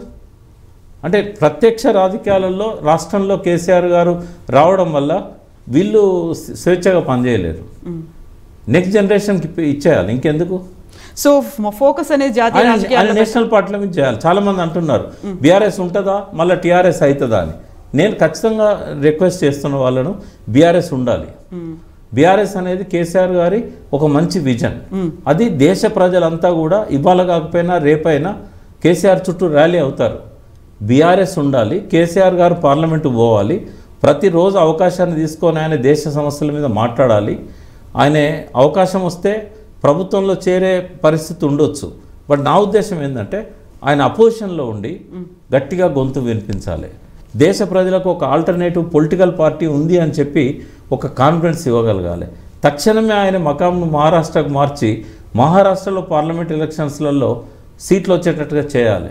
అంటే ప్రత్యక్ష రాజకీయాలలో రాష్ట్రంలో కేసీఆర్ గారు రావడం వల్ల వీళ్ళు స్వేచ్ఛగా పనిచేయలేరు నెక్స్ట్ జనరేషన్కి ఇచ్చేయాలి ఇంకెందుకు సో ఫోకస్ అనేది జాతీయ ఆయన ఆయన రాజకీయాల్లో నేషనల్ పార్టీల మీద చేయాలి చాలా మంది అంటున్నారు బీఆర్ఎస్ ఉంటుందా మళ్ళీ టీఆర్ఎస్ అవుతుందా అని నేను ఖచ్చితంగా రిక్వెస్ట్ చేస్తున్న వాళ్ళను బీఆర్ఎస్ ఉండాలి బీఆర్ఎస్ అనేది కేసీఆర్ గారి ఒక మంచి విజన్ అది దేశ ప్రజలంతా కూడా ఇవాళ కాకపోయినా రేపైనా కేసీఆర్ చుట్టూ ర్యాలీ అవుతారు బీఆర్ఎస్ ఉండాలి కేసీఆర్ గారు పార్లమెంటు పోవాలి ప్రతిరోజు అవకాశాన్ని తీసుకొని ఆయన దేశ సమస్యల మీద మాట్లాడాలి ఆయన అవకాశం వస్తే ప్రభుత్వంలో చేరే పరిస్థితి ఉండొచ్చు బట్ నా ఉద్దేశం ఏంటంటే ఆయన అపోజిషన్లో ఉండి గట్టిగా గొంతు వినిపించాలి దేశ ప్రజలకు ఒక ఆల్టర్నేటివ్ పొలిటికల్ పార్టీ ఉంది అని చెప్పి ఒక కాన్ఫిడెన్స్ ఇవ్వగలగాలి తక్షణమే ఆయన మకాంను మహారాష్ట్రకు మార్చి మహారాష్ట్రలో పార్లమెంట్ ఎలక్షన్స్లలో సీట్లు వచ్చేటట్టుగా చేయాలి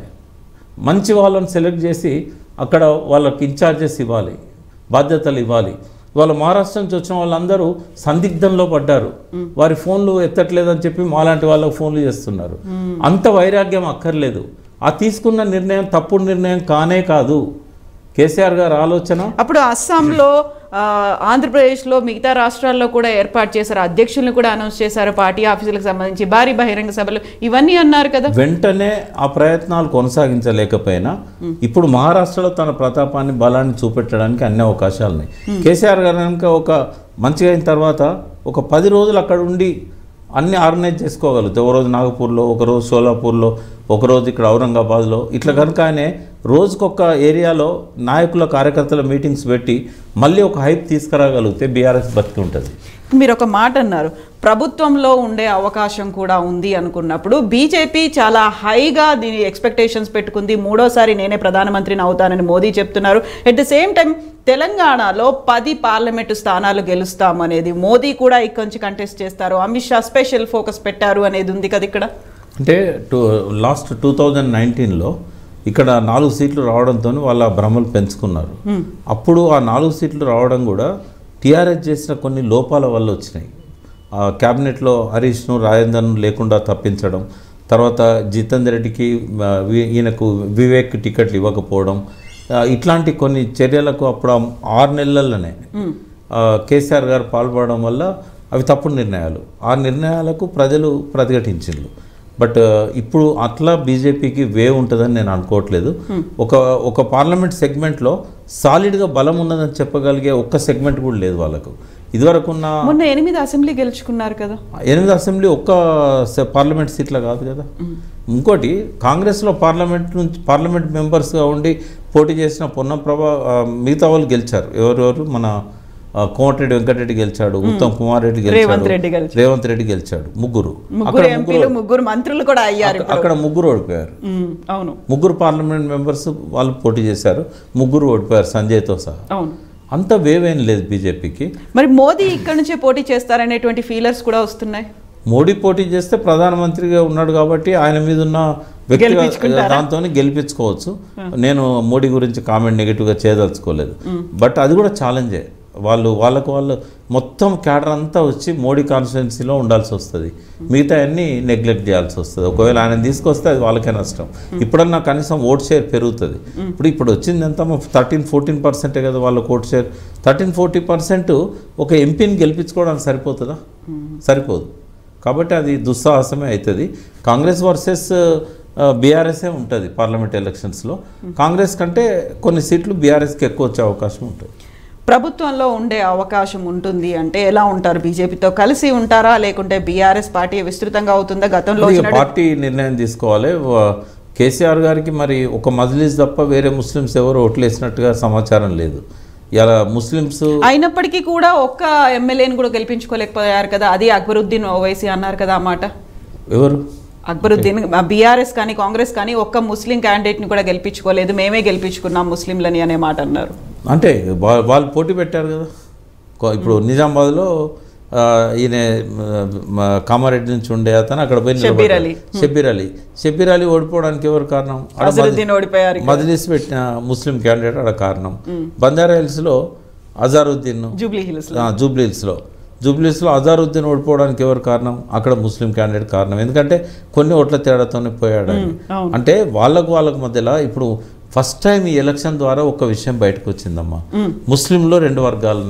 మంచి వాళ్ళని సెలెక్ట్ చేసి అక్కడ వాళ్ళకి ఇన్ఛార్జెస్ ఇవ్వాలి బాధ్యతలు ఇవ్వాలి వాళ్ళ మహారాష్ట్ర నుంచి వచ్చిన వాళ్ళందరూ సందిగ్ధంలో పడ్డారు వారి ఫోన్లు ఎత్తట్లేదని చెప్పి మాలాంటి వాళ్ళకి ఫోన్లు చేస్తున్నారు అంత వైరాగ్యం అక్కర్లేదు ఆ తీసుకున్న నిర్ణయం తప్పుడు నిర్ణయం కానే కాదు కేసీఆర్ గారి ఆలోచన అప్పుడు అస్సాంలో ఆ, ఆంధ్రప్రదేశ్లో మిగతా రాష్ట్రాల్లో కూడా ఏర్పాటు చేశారు అధ్యక్షులను కూడా అనౌన్స్ చేశారు పార్టీ ఆఫీసులకు సంబంధించి భారీ బహిరంగ సభలు ఇవన్నీ అన్నారు కదా వెంటనే ఆ ప్రయత్నాలు కొనసాగించలేకపోయినా ఇప్పుడు మహారాష్ట్రలో తన ప్రతాపాన్ని బలాన్ని చూపెట్టడానికి అన్ని అవకాశాలు ఉన్నాయి కేసీఆర్ గారు కనుక ఒక మంచిగా అయిన తర్వాత ఒక పది రోజులు అక్కడ ఉండి అన్ని ఆర్గనైజ్ చేసుకోగలుగుతాయి ఒక రోజు నాగపూర్లో ఒక రోజు సోలాపూర్లో ఒక రోజు ఇక్కడ ఔరంగాబాద్లో ఇట్లా కనుక ఆయన రోజుకొక ఏరియాలో నాయకుల కార్యకర్తల మీటింగ్స్ పెట్టి మళ్ళీ ఒక హైప్ తీసుకురాగలిగితే బీఆర్ఎస్ బతికి ఉంటుంది మీరు ఒక మాట అన్నారు ప్రభుత్వంలో ఉండే అవకాశం కూడా ఉంది అనుకున్నప్పుడు బీజేపీ చాలా హైగా దీని ఎక్స్పెక్టేషన్స్ పెట్టుకుంది మూడోసారి నేనే ప్రధానమంత్రిని అవుతానని మోదీ చెప్తున్నారు ఎట్ ద సేమ్ టైం తెలంగాణలో పది పార్లమెంటు స్థానాలు గెలుస్తాం అనేది మోదీ కూడా ఇక్కడి నుంచి కంటెస్ట్ చేస్తారు అమిత్ షా స్పెషల్ ఫోకస్ పెట్టారు అనేది ఉంది కదా ఇక్కడ అంటే టూ లాస్ట్ టూ థౌజండ్ నైన్టీన్లో ఇక్కడ నాలుగు సీట్లు రావడంతో వాళ్ళ భ్రమలు పెంచుకున్నారు అప్పుడు ఆ నాలుగు సీట్లు రావడం కూడా టీఆర్ఎస్ చేసిన కొన్ని లోపాల వల్ల వచ్చినాయి ఆ క్యాబినెట్లో హరీష్ను రాజేందర్ను లేకుండా తప్పించడం తర్వాత జితేందర్ రెడ్డికి ఆ, వి- ఈయనకు వివేక్ టికెట్లు ఇవ్వకపోవడం ఆ, ఇట్లాంటి కొన్ని చర్యలకు అప్పుడు ఆ ఆరు నెలల్లోనే ఆ, కేసీఆర్ గారు పాల్పడడం వల్ల అవి తప్పుడు నిర్ణయాలు ఆ నిర్ణయాలకు ప్రజలు ప్రతిఘటించారు బట్ ఇప్పుడు అట్లా బీజేపీకి వే ఉంటుందని నేను అనుకోవట్లేదు ఒక ఒక పార్లమెంట్ సెగ్మెంట్లో సాలిడ్గా బలం ఉన్నదని చెప్పగలిగే ఒక్క సెగ్మెంట్ కూడా లేదు వాళ్ళకు ఇదివరకు ఉన్న మొన్న ఎనిమిది అసెంబ్లీ గెలుచుకున్నారు కదా ఎనిమిది అసెంబ్లీ ఒక్క స- పార్లమెంట్ సీట్ల కాదు కదా ఇంకోటి కాంగ్రెస్లో పార్లమెంట్ నుంచి పార్లమెంట్ మెంబర్స్గా ఉండి పోటీ చేసిన పొన్నం ప్రభా ఆ, మిగతా వాళ్ళు గెలిచారు ఎవరెవరు మన ఆ, కోమటిరెడ్డి వెంకటరెడ్డి గెలిచాడు ఉత్తమ్ కుమార్ రెడ్డి రేవంత్ గెలిచాడు రెడ్డి గెలిచారు. రేవంత్ రెడ్డి గెలిచాడు ముగ్గురు ముగ్గురు ఎంపీలు ముగ్గురు మంత్రులు కూడా అయ్యారు అక్క- అక్కడ ముగ్గురు ఓడిపోయారు ఉమ్, అవును ముగ్గురు పార్లమెంట్ మెంబర్స్ వాళ్ళు పోటీ చేశారు ముగ్గురు ఓడిపోయారు సంజయ్తో సహా అవును అంత వేవేం లేదు బీజేపీకి మరి మోదీ ఇక్కడ నుంచే పోటీ చేస్తారనేటువంటి ఫీలర్స్ కూడా వస్తున్నాయి మోడీ పోటీ చేస్తే ప్రధానమంత్రిగా ఉన్నాడు కాబట్టి ఆయన మీద ఉన్న వ్యక్తిగత గెలిపించుకుంటారా? దాంతో గెలిపించుకోవచ్చు నేను మోడీ గురించి కామెంట్ నెగిటివ్గా చేయదలుచుకోలేదు బట్ అది కూడా ఛాలెంజే వాళ్ళు వాళ్ళకు వాళ్ళు మొత్తం క్యాడర్ అంతా వచ్చి మోడీ కాన్స్టిట్యున్సీలో ఉండాల్సి వస్తుంది మిగతా అన్ని నెగ్లెక్ట్ చేయాల్సి వస్తుంది ఒకవేళ ఆయన తీసుకొస్తే అది వాళ్ళకే నష్టం ఇప్పుడన్నా కనీసం ఓట్ షేర్ పెరుగుతుంది ఇప్పుడు ఇప్పుడు వచ్చింది ఎంత థర్టీన్ ఫోర్టీన్ పర్సెంటే కదా వాళ్ళ vote share thirteen forty percent ఒక ఎంపీని గెలిపించుకోవడానికి సరిపోతుందా సరిపోదు కాబట్టి అది దుస్సాహసమే అవుతుంది కాంగ్రెస్ వర్సెస్ బీఆర్ఎస్ఏ ఉంటుంది పార్లమెంట్ ఎలక్షన్స్లో కాంగ్రెస్ కంటే కొన్ని సీట్లు బీఆర్ఎస్కి ఎక్కువ వచ్చే అవకాశం ఉంటుంది ప్రభుత్వంలో ఉండే అవకాశం ఉంటుంది అంటే ఎలా ఉంటారు బీజేపీతో కలిసి ఉంటారా లేకుంటే బీఆర్ఎస్ పార్టీ విస్తృతంగా అవుతుందా గతంలో ఇక వచ్చినట్టు- పార్టీ నిర్ణయం తీసుకోవాలి వ- కేసీఆర్ గారికి మరి ఒక మజ్లిస్ తప్ప వేరే ముస్లిమ్స్ ఎవరు ఓట్లేసినట్టుగా సమాచారం లేదు ఇలా ముస్లిమ్స్ అయినప్పటికీ కూడా ఒక్క ఎమ్మెల్యేని కూడా గెలిపించుకోలేకపోయారు కదా అది అక్బరుద్దీన్ ఓవైసీ అన్నారు కదా ఆ మాట ఎవరు అక్బరుద్దీన్ బీఆర్ఎస్ కానీ కాంగ్రెస్ కానీ ఒక్క ముస్లిం క్యాండిడేట్ని కూడా గెలిపించుకోలేదు మేమే గెలిపించుకున్నాం ముస్లింలని అనే మాట అన్నారు అంటే వా- వాళ్ళు పోటీ పెట్టారు కదా కొ- ఇప్పుడు నిజామాబాద్లో ఆ, ఈయన మ- మ- కామారెడ్డి నుంచి ఉండే అతను అక్కడ పోయి షబ్బీర్ నిలబడ్డాడు. అలీ. షబ్బీర్ అలీ షబ్బీర్ అలీ ఓడిపోవడానికి ఎవరు కారణం ఆడ అజరుద్దీన్ ఓడిపోయారు ఇక్కడ. మజ్లిస్ పెట్టిన ముస్లిం క్యాండిడేట్ ఆడ కారణం బంజారా హిల్స్లో అజారుద్దీన్ జూబ్లీ హిల్స్ ఆ, జూబ్లీ హిల్స్లో జూబ్లీ హిల్స్లో అజారుద్దీన్ ఓడిపోవడానికి ఎవరు కారణం అక్కడ ముస్లిం క్యాండిడేట్ కారణం ఎందుకంటే కొన్ని ఓట్ల తేడాతోనే పోయాడు ఆయన. అవును. అంటే వాళ్ళకు వాళ్ళకు మధ్యలో ఇప్పుడు ఫస్ట్ టైం ఈ ఎలక్షన్ ద్వారా ఒక విషయం బయటకు వచ్చిందమ్మా ముస్లింలో రెండు వర్గాలు ఉన్నాయి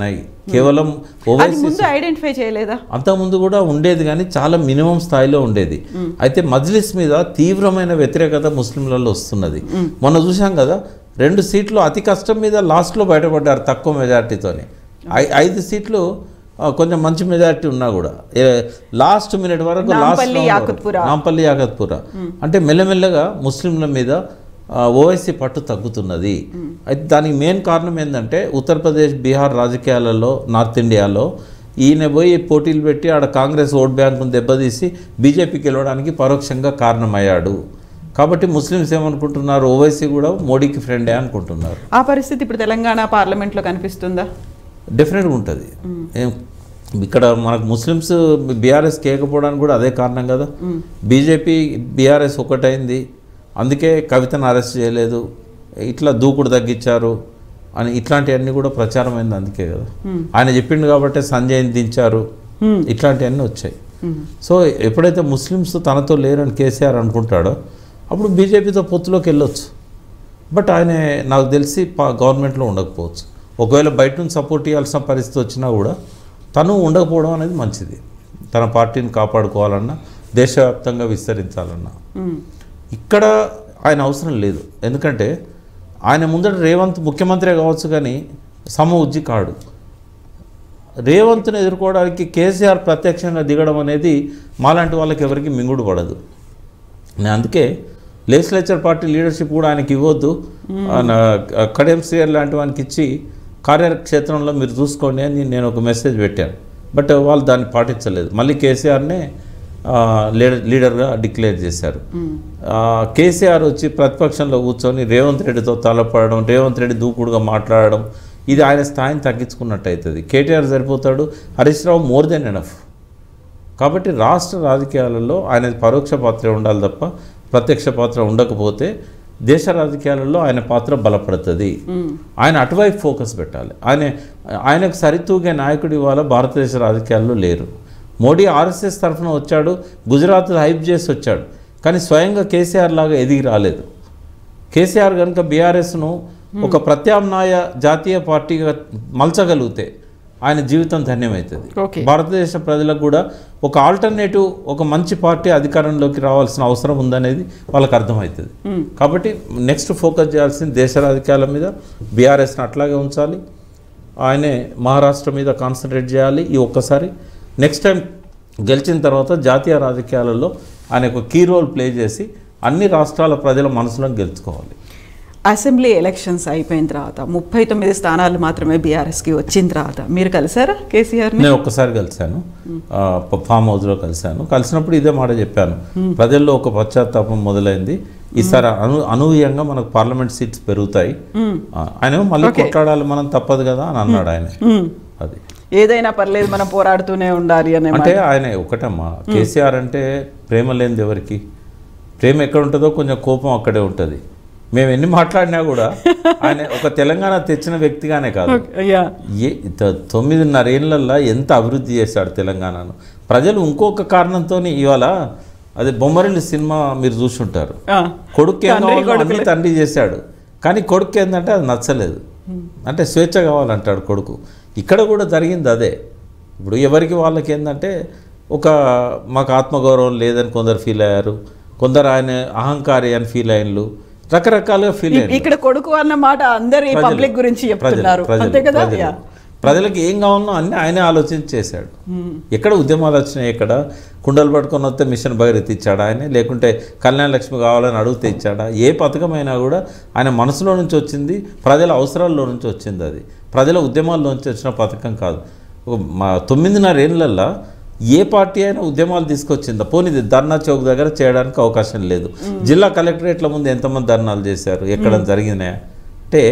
కేవలం అది ఓవైసీ ముందు ఐడెంటిఫై చేయలేదా అంతకుముందు కూడా ఉండేది కానీ చాలా మినిమం స్థాయిలో ఉండేది అయితే మజ్లిస్ మీద తీవ్రమైన వ్యతిరేకత ముస్లింలలో వస్తున్నది మొన్న చూసాం కదా రెండు సీట్లు అతి కష్టం మీద లాస్ట్లో బయటపడ్డారు తక్కువ మెజార్టీతోని ఐ- ఐదు సీట్లు ఆ, కొంచెం మంచి మెజారిటీ ఉన్నా కూడా ఏ- లాస్ట్ మినిట్ వరకు లాస్ట్ నాంపల్లి, రౌండ్ వరకు. యాకుత్పురా. నాంపల్లి యాకత్పుర అంటే మెల్లమెల్లగా ముస్లింల మీద ఓవైసీ పట్టు తగ్గుతున్నది అయితే దానికి మెయిన్ కారణం ఏంటంటే ఉత్తరప్రదేశ్ బీహార్ రాజకీయాలలో నార్త్ ఇండియాలో ఈయన పోయి పోటీలు పెట్టి ఆడ కాంగ్రెస్ ఓట్ బ్యాంకును దెబ్బతీసి బీజేపీకి గెలవడానికి పరోక్షంగా కారణమయ్యాడు కాబట్టి ముస్లిమ్స్ ఏమనుకుంటున్నారు ఓవైసీ కూడా మోడీకి ఫ్రెండే అనుకుంటున్నారు ఆ పరిస్థితి ఇప్పుడు తెలంగాణ పార్లమెంట్లో కనిపిస్తుందా డెఫినెట్గా ఉంటుంది ఏం ఇక్కడ మనకు ముస్లిమ్స్ బీఆర్ఎస్ కేకపోవడానికి కూడా అదే కారణం కదా బీజేపీ బీఆర్ఎస్ ఒకటైంది అందుకే కవితను అరెస్ట్ చేయలేదు ఇట్లా దూకుడు తగ్గించారు అని ఇట్లాంటివన్నీ కూడా ప్రచారం అయింది అందుకే కదా ఆయన చెప్పిండు కాబట్టి సంజయ్ని దించారు ఇట్లాంటివన్నీ వచ్చాయి సో ఎప్పుడైతే ముస్లిమ్స్ తనతో లేరని కేసీఆర్ అనుకుంటాడో అప్పుడు బీజేపీతో పొత్తులోకి వెళ్ళొచ్చు బట్ ఆయన నాకు తెలిసి పా- గవర్నమెంట్లో ఉండకపోవచ్చు ఒకవేళ బయట నుంచి సపోర్ట్ ఇవ్వాల్సిన పరిస్థితి వచ్చినా కూడా తను ఉండకపోవడం అనేది మంచిది తన పార్టీని కాపాడుకోవాలన్నా దేశవ్యాప్తంగా విస్తరించాలన్నా మ్మ్. ఇక్కడ ఆయన అవసరం లేదు ఎందుకంటే ఆయన ముందట రేవంత్ ముఖ్యమంత్రి కావచ్చు కానీ సమ ఉజ్జి కాడు రేవంత్ను ఎదుర్కోవడానికి కేసీఆర్ ప్రత్యక్షంగా దిగడం అనేది మాలాంటి వాళ్ళకి ఎవరికి మింగుడు పడదు నేను అందుకే లెజిస్లేచర్ పార్టీ లీడర్షిప్ కూడా ఆయనకి ఇవ్వద్దు ఆయన కడియం శ్రీయర్ లాంటి వానికి ఇచ్చి కార్యక్షేత్రంలో మీరు చూసుకోండి అని నేను ఒక మెసేజ్ పెట్టాను బట్ వాళ్ళు దాన్ని పాటించలేదు మళ్ళీ కేసీఆర్నే ఆ, లీడర్ లీడర్గా డిక్లేర్ చేశారు ఆ, కేసీఆర్ వచ్చి ప్రతిపక్షంలో కూర్చొని రేవంత్ రెడ్డితో తలపడడం రేవంత్ రెడ్డి దూకుడుగా మాట్లాడడం ఇది ఆయన స్థాయిని తగ్గించుకున్నట్టు అవుతుంది కేటీఆర్ సరిపోతాడు Harish Rao more then enough కాబట్టి రాష్ట్ర రాజకీయాలలో ఆయన పరోక్ష పాత్ర ఉండాలి తప్ప ప్రత్యక్ష పాత్ర ఉండకపోతే దేశ రాజకీయాలలో ఆయన పాత్ర బలపడుతుంది ఆయన అటువైపు ఫోకస్ పెట్టాలి ఆయన ఆయనకు సరితూగే నాయకుడు ఇవాళ భారతదేశ రాజకీయాల్లో లేరు మోడీ ఆర్ఎస్ఎస్ తరఫున వచ్చాడు గుజరాత్ హైప్ చేసి వచ్చాడు కానీ స్వయంగా కేసీఆర్ లాగా ఎదిగి రాలేదు కేసీఆర్ కనుక బీఆర్ఎస్ను ఒక ప్రత్యామ్నాయ జాతీయ పార్టీగా మలచగలిగితే ఆయన జీవితం ధన్యమవుతుంది ఓకే భారతదేశ ప్రజలకు కూడా ఒక ఆల్టర్నేటివ్ ఒక మంచి పార్టీ అధికారంలోకి రావాల్సిన అవసరం ఉందనేది వాళ్ళకి అర్థమవుతుంది కాబట్టి నెక్స్ట్ ఫోకస్ చేయాల్సింది దేశ రాజకీయాల మీద బీఆర్ఎస్ని అట్లాగే ఉంచాలి ఆయనే మహారాష్ట్ర మీద కాన్సన్ట్రేట్ చేయాలి ఈ ఒక్కసారి నెక్స్ట్ టైం గెలిచిన తర్వాత జాతీయ రాజకీయాలలో ఆయన ఒక కీ రోల్ ప్లే చేసి అన్ని రాష్ట్రాల ప్రజల మనసులను గెలుచుకోవాలి అసెంబ్లీ ఎలక్షన్స్ అయిపోయిన తర్వాత ముప్పై తొమ్మిది స్థానాలు మాత్రమే బీఆర్ఎస్కి వచ్చిన తర్వాత మీరు కలిసారా కేసీఆర్ని నేను ఒక్కసారి కలిశాను ఆ, ప- ఫామ్ హౌస్లో కలిశాను కలిసినప్పుడు ఇదే మాట చెప్పాను ప్రజల్లో ఒక పశ్చాత్తాపం మొదలైంది ఈసారి అను అనూహ్యంగా మనకు పార్లమెంట్ సీట్స్ పెరుగుతాయి ఆ, ఆయన మళ్ళీ కొట్లాడాలి మనం తప్పదు కదా అని అన్నాడు ఆయన మ్మ్. అది ఏదైనా పర్లేదు మనం పోరాడుతూనే ఉండాలి అనే మాట. అంటే ఆయన ఒకటమ్మా కేసీఆర్ అంటే ప్రేమ లేనిది ఎవరికి ప్రేమ ఎక్కడ ఉంటుందో కొంచెం కోపం అక్కడే ఉంటుంది మేము ఎన్ని మాట్లాడినా కూడా ఆయన ఒక తెలంగాణ తెచ్చిన వ్యక్తిగానే కాదు అయ్యా ఏ త- తొమ్మిదిన్నర ఏళ్ళల్లో ఎంత అభివృద్ధి చేశాడు తెలంగాణను ప్రజలు ఇంకొక కారణంతో ఇవాళ అదే బొమ్మరిల్లు సినిమా మీరు చూసుంటారు ఆ. కొడుకు ఏం తండ్రి కావాలో అన్ని తండ్రి చేశాడు కానీ కొడుకు ఏంటంటే అది నచ్చలేదు అంటే స్వేచ్ఛ కావాలంటాడు కొడుకు ఇక్కడ కూడా జరిగింది అదే ఇప్పుడు ఎవరికి వాళ్ళకి ఏంటంటే ఒక మాకు ఆత్మగౌరవం లేదని కొందరు ఫీల్ అయ్యారు కొందరు ఆయన అహంకారి అని ఫీల్ అయ్యారు రకరకాలుగా ఫీల్ అయ్యారు ఇక్కడ కొడుకు అన్న మాట అందరి ప్రజలు, పబ్లిక్ గురించి ప్రజలు, చెప్తున్నారు ప్రజలు, అంతే కదా ప్రజలు. యా. ప్రజలకు ఏం కావాలనో అన్ని ఆయనే ఆలోచించి చేశాడు ఎక్కడ ఉద్యమాలు వచ్చినాయి ఎక్కడ కుండలు పట్టుకొని వస్తే మిషన్ భగీరథ ఇచ్చాడా ఆయన లేకుంటే కళ్యాణ లక్ష్మి కావాలని అడిగితే ఇచ్చాడా ఏ పథకమైనా కూడా ఆయన మనసులో నుంచి వచ్చింది ప్రజల అవసరాల్లో నుంచి వచ్చింది అది ప్రజల ఉద్యమాల్లో నుంచి వచ్చిన పథకం కాదు ఒక మా తొమ్మిదిన్నర ఏళ్ళల్లో ఏ పార్టీ అయినా ఉద్యమాలు తీసుకొచ్చిందా పోనీ ఇది ధర్నా చౌక్ దగ్గర చేయడానికి అవకాశం లేదు జిల్లా కలెక్టరేట్ల ముందు ఎంతమంది ధర్నాలు చేశారు ఎక్కడ జరిగినాయా అంటే